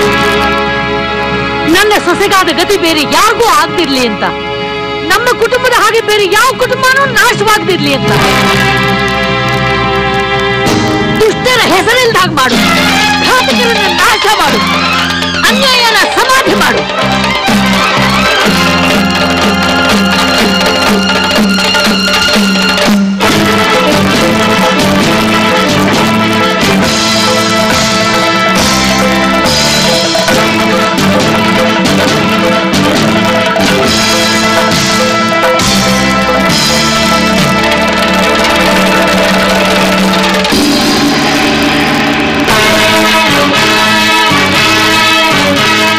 ನನ್ನ ಸೊಸೆಗಾದ ಗತಿ ಬೇರೆ ಯಾರಿಗೂ ಆಗ್ತಿರ್ಲಿ ಅಂತ ನಮ್ಮ ಕುಟುಂಬದ ಹಾಗೆ ಬೇರೆ ಯಾವ ಕುಟುಂಬನೂ ನಾಶವಾಗ್ದಿರ್ಲಿ ಅಂತ ದುಷ್ಟರ ಹೆಸರಿಲ್ದಾಗ ಮಾಡು ಘಾತಕರನ್ನ ನಾಶ ಮಾಡು ಅನ್ಯಾಯನ ಸಮಾಧಿ ಮಾಡು ಆ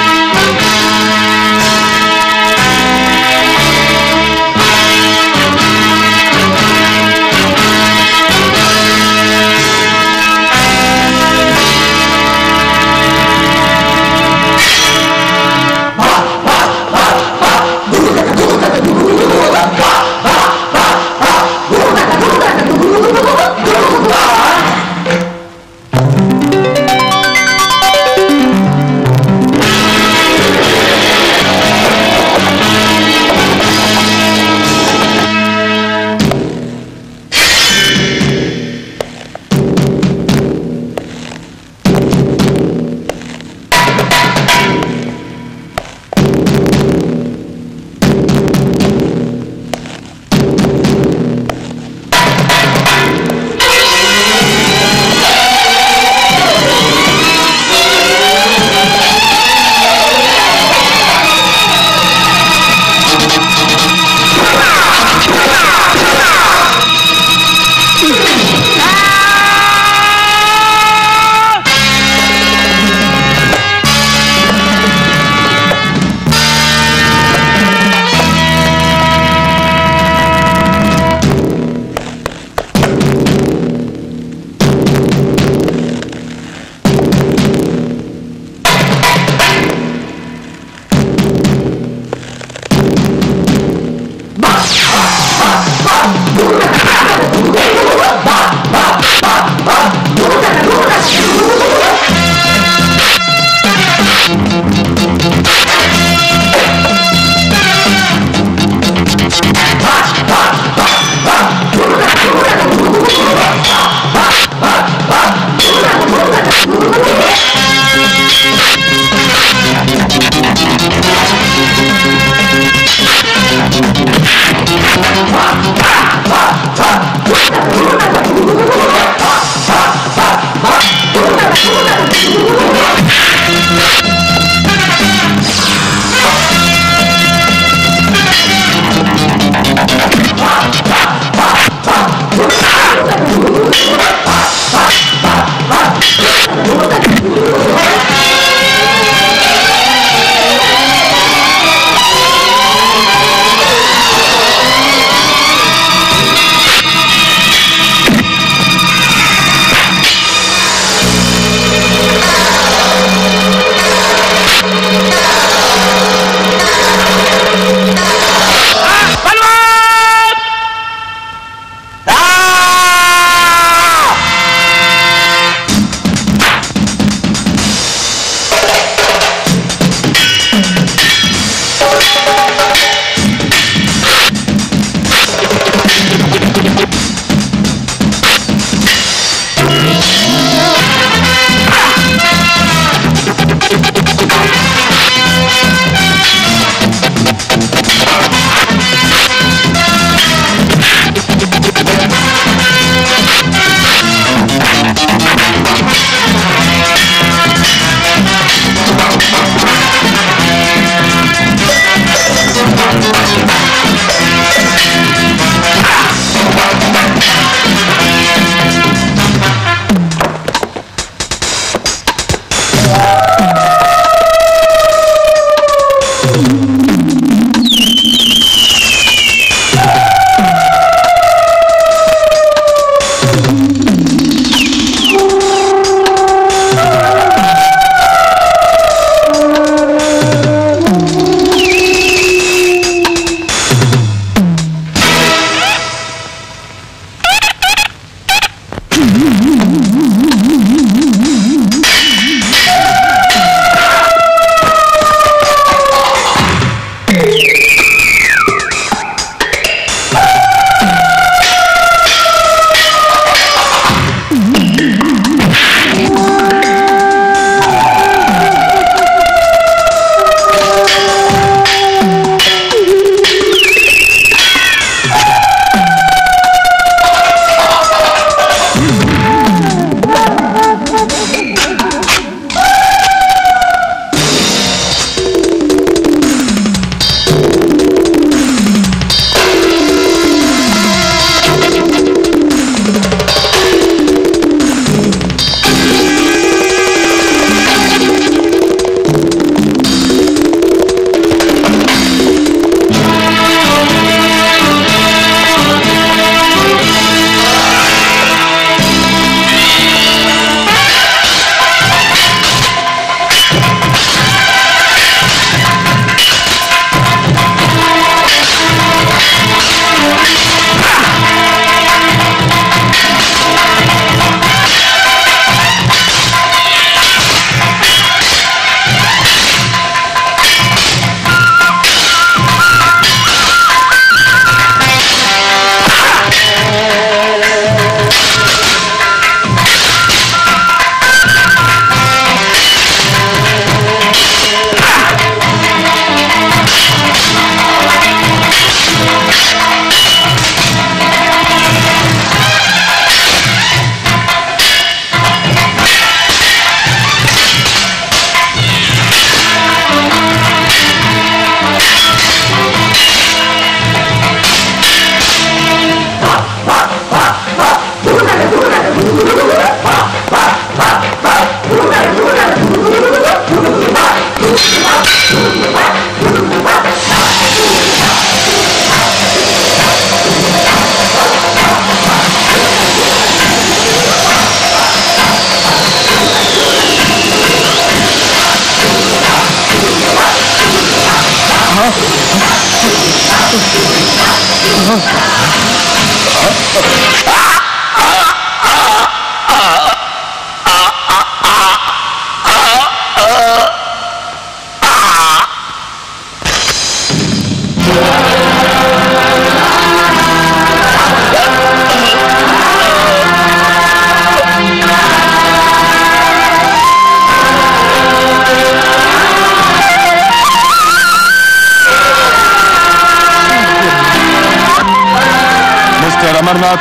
ಮಿಸ್ಟರ್ ಅಮರ್ನಾಥ್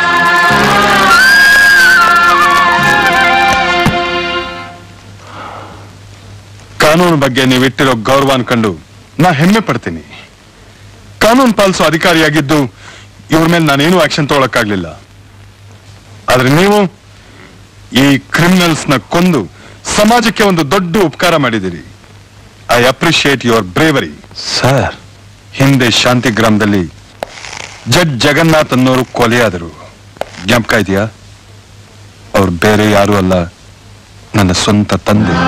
ಕಾನೂನು ಬಗ್ಗೆ ನೀವಿಟ್ಟಿರೋ ಗೌರವ ಅನ್ಕೊಂಡು ನಾ ಹೆಮ್ಮೆ ಪಡ್ತೀನಿ ಕಾನೂನು ಪಾಲಿಸೋ ಅಧಿಕಾರಿಯಾಗಿದ್ದು ಇವ್ರ ಮೇಲೆ ನಾನೇನು ಆಕ್ಷನ್ ತಗೊಳಕ್ಕಾಗ್ಲಿಲ್ಲ ಆದ್ರೆ ನೀವು ಈ ಕ್ರಿಮಿನಲ್ಸ್ ನ ಕೊಂದು ಸಮಾಜಕ್ಕೆ ಒಂದು ದೊಡ್ಡ ಉಪಕಾರ ಮಾಡಿದಿರಿ I appreciate your bravery sir ಹಿಂದೆ ಶಾಂತಿ ಗ್ರಾಮದಲ್ಲಿ ಜಡ್ ಜಗನ್ನಾಥ್ ಅನ್ನೋರು ಕೊಲೆಯಾದರು ಜ್ಞಾಪಕ ಇದೆಯಾ ಅವ್ರು ಬೇರೆ ಯಾರು ಅಲ್ಲ ನನ್ನ ಸ್ವಂತ ತಂದೆ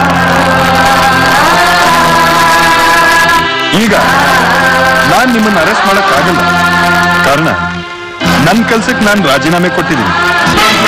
ಈಗ ನಾನ್ ನಿಮ್ಮನ್ನ ಅರೆಸ್ಟ್ ಮಾಡಕ್ ಆಗಲ್ಲ ಕಾರಣ ನನ್ನ ಕೆಲ್ಸಕ್ಕೆ ನಾನು ರಾಜೀನಾಮೆ ಕೊಟ್ಟಿದ್ದೀನಿ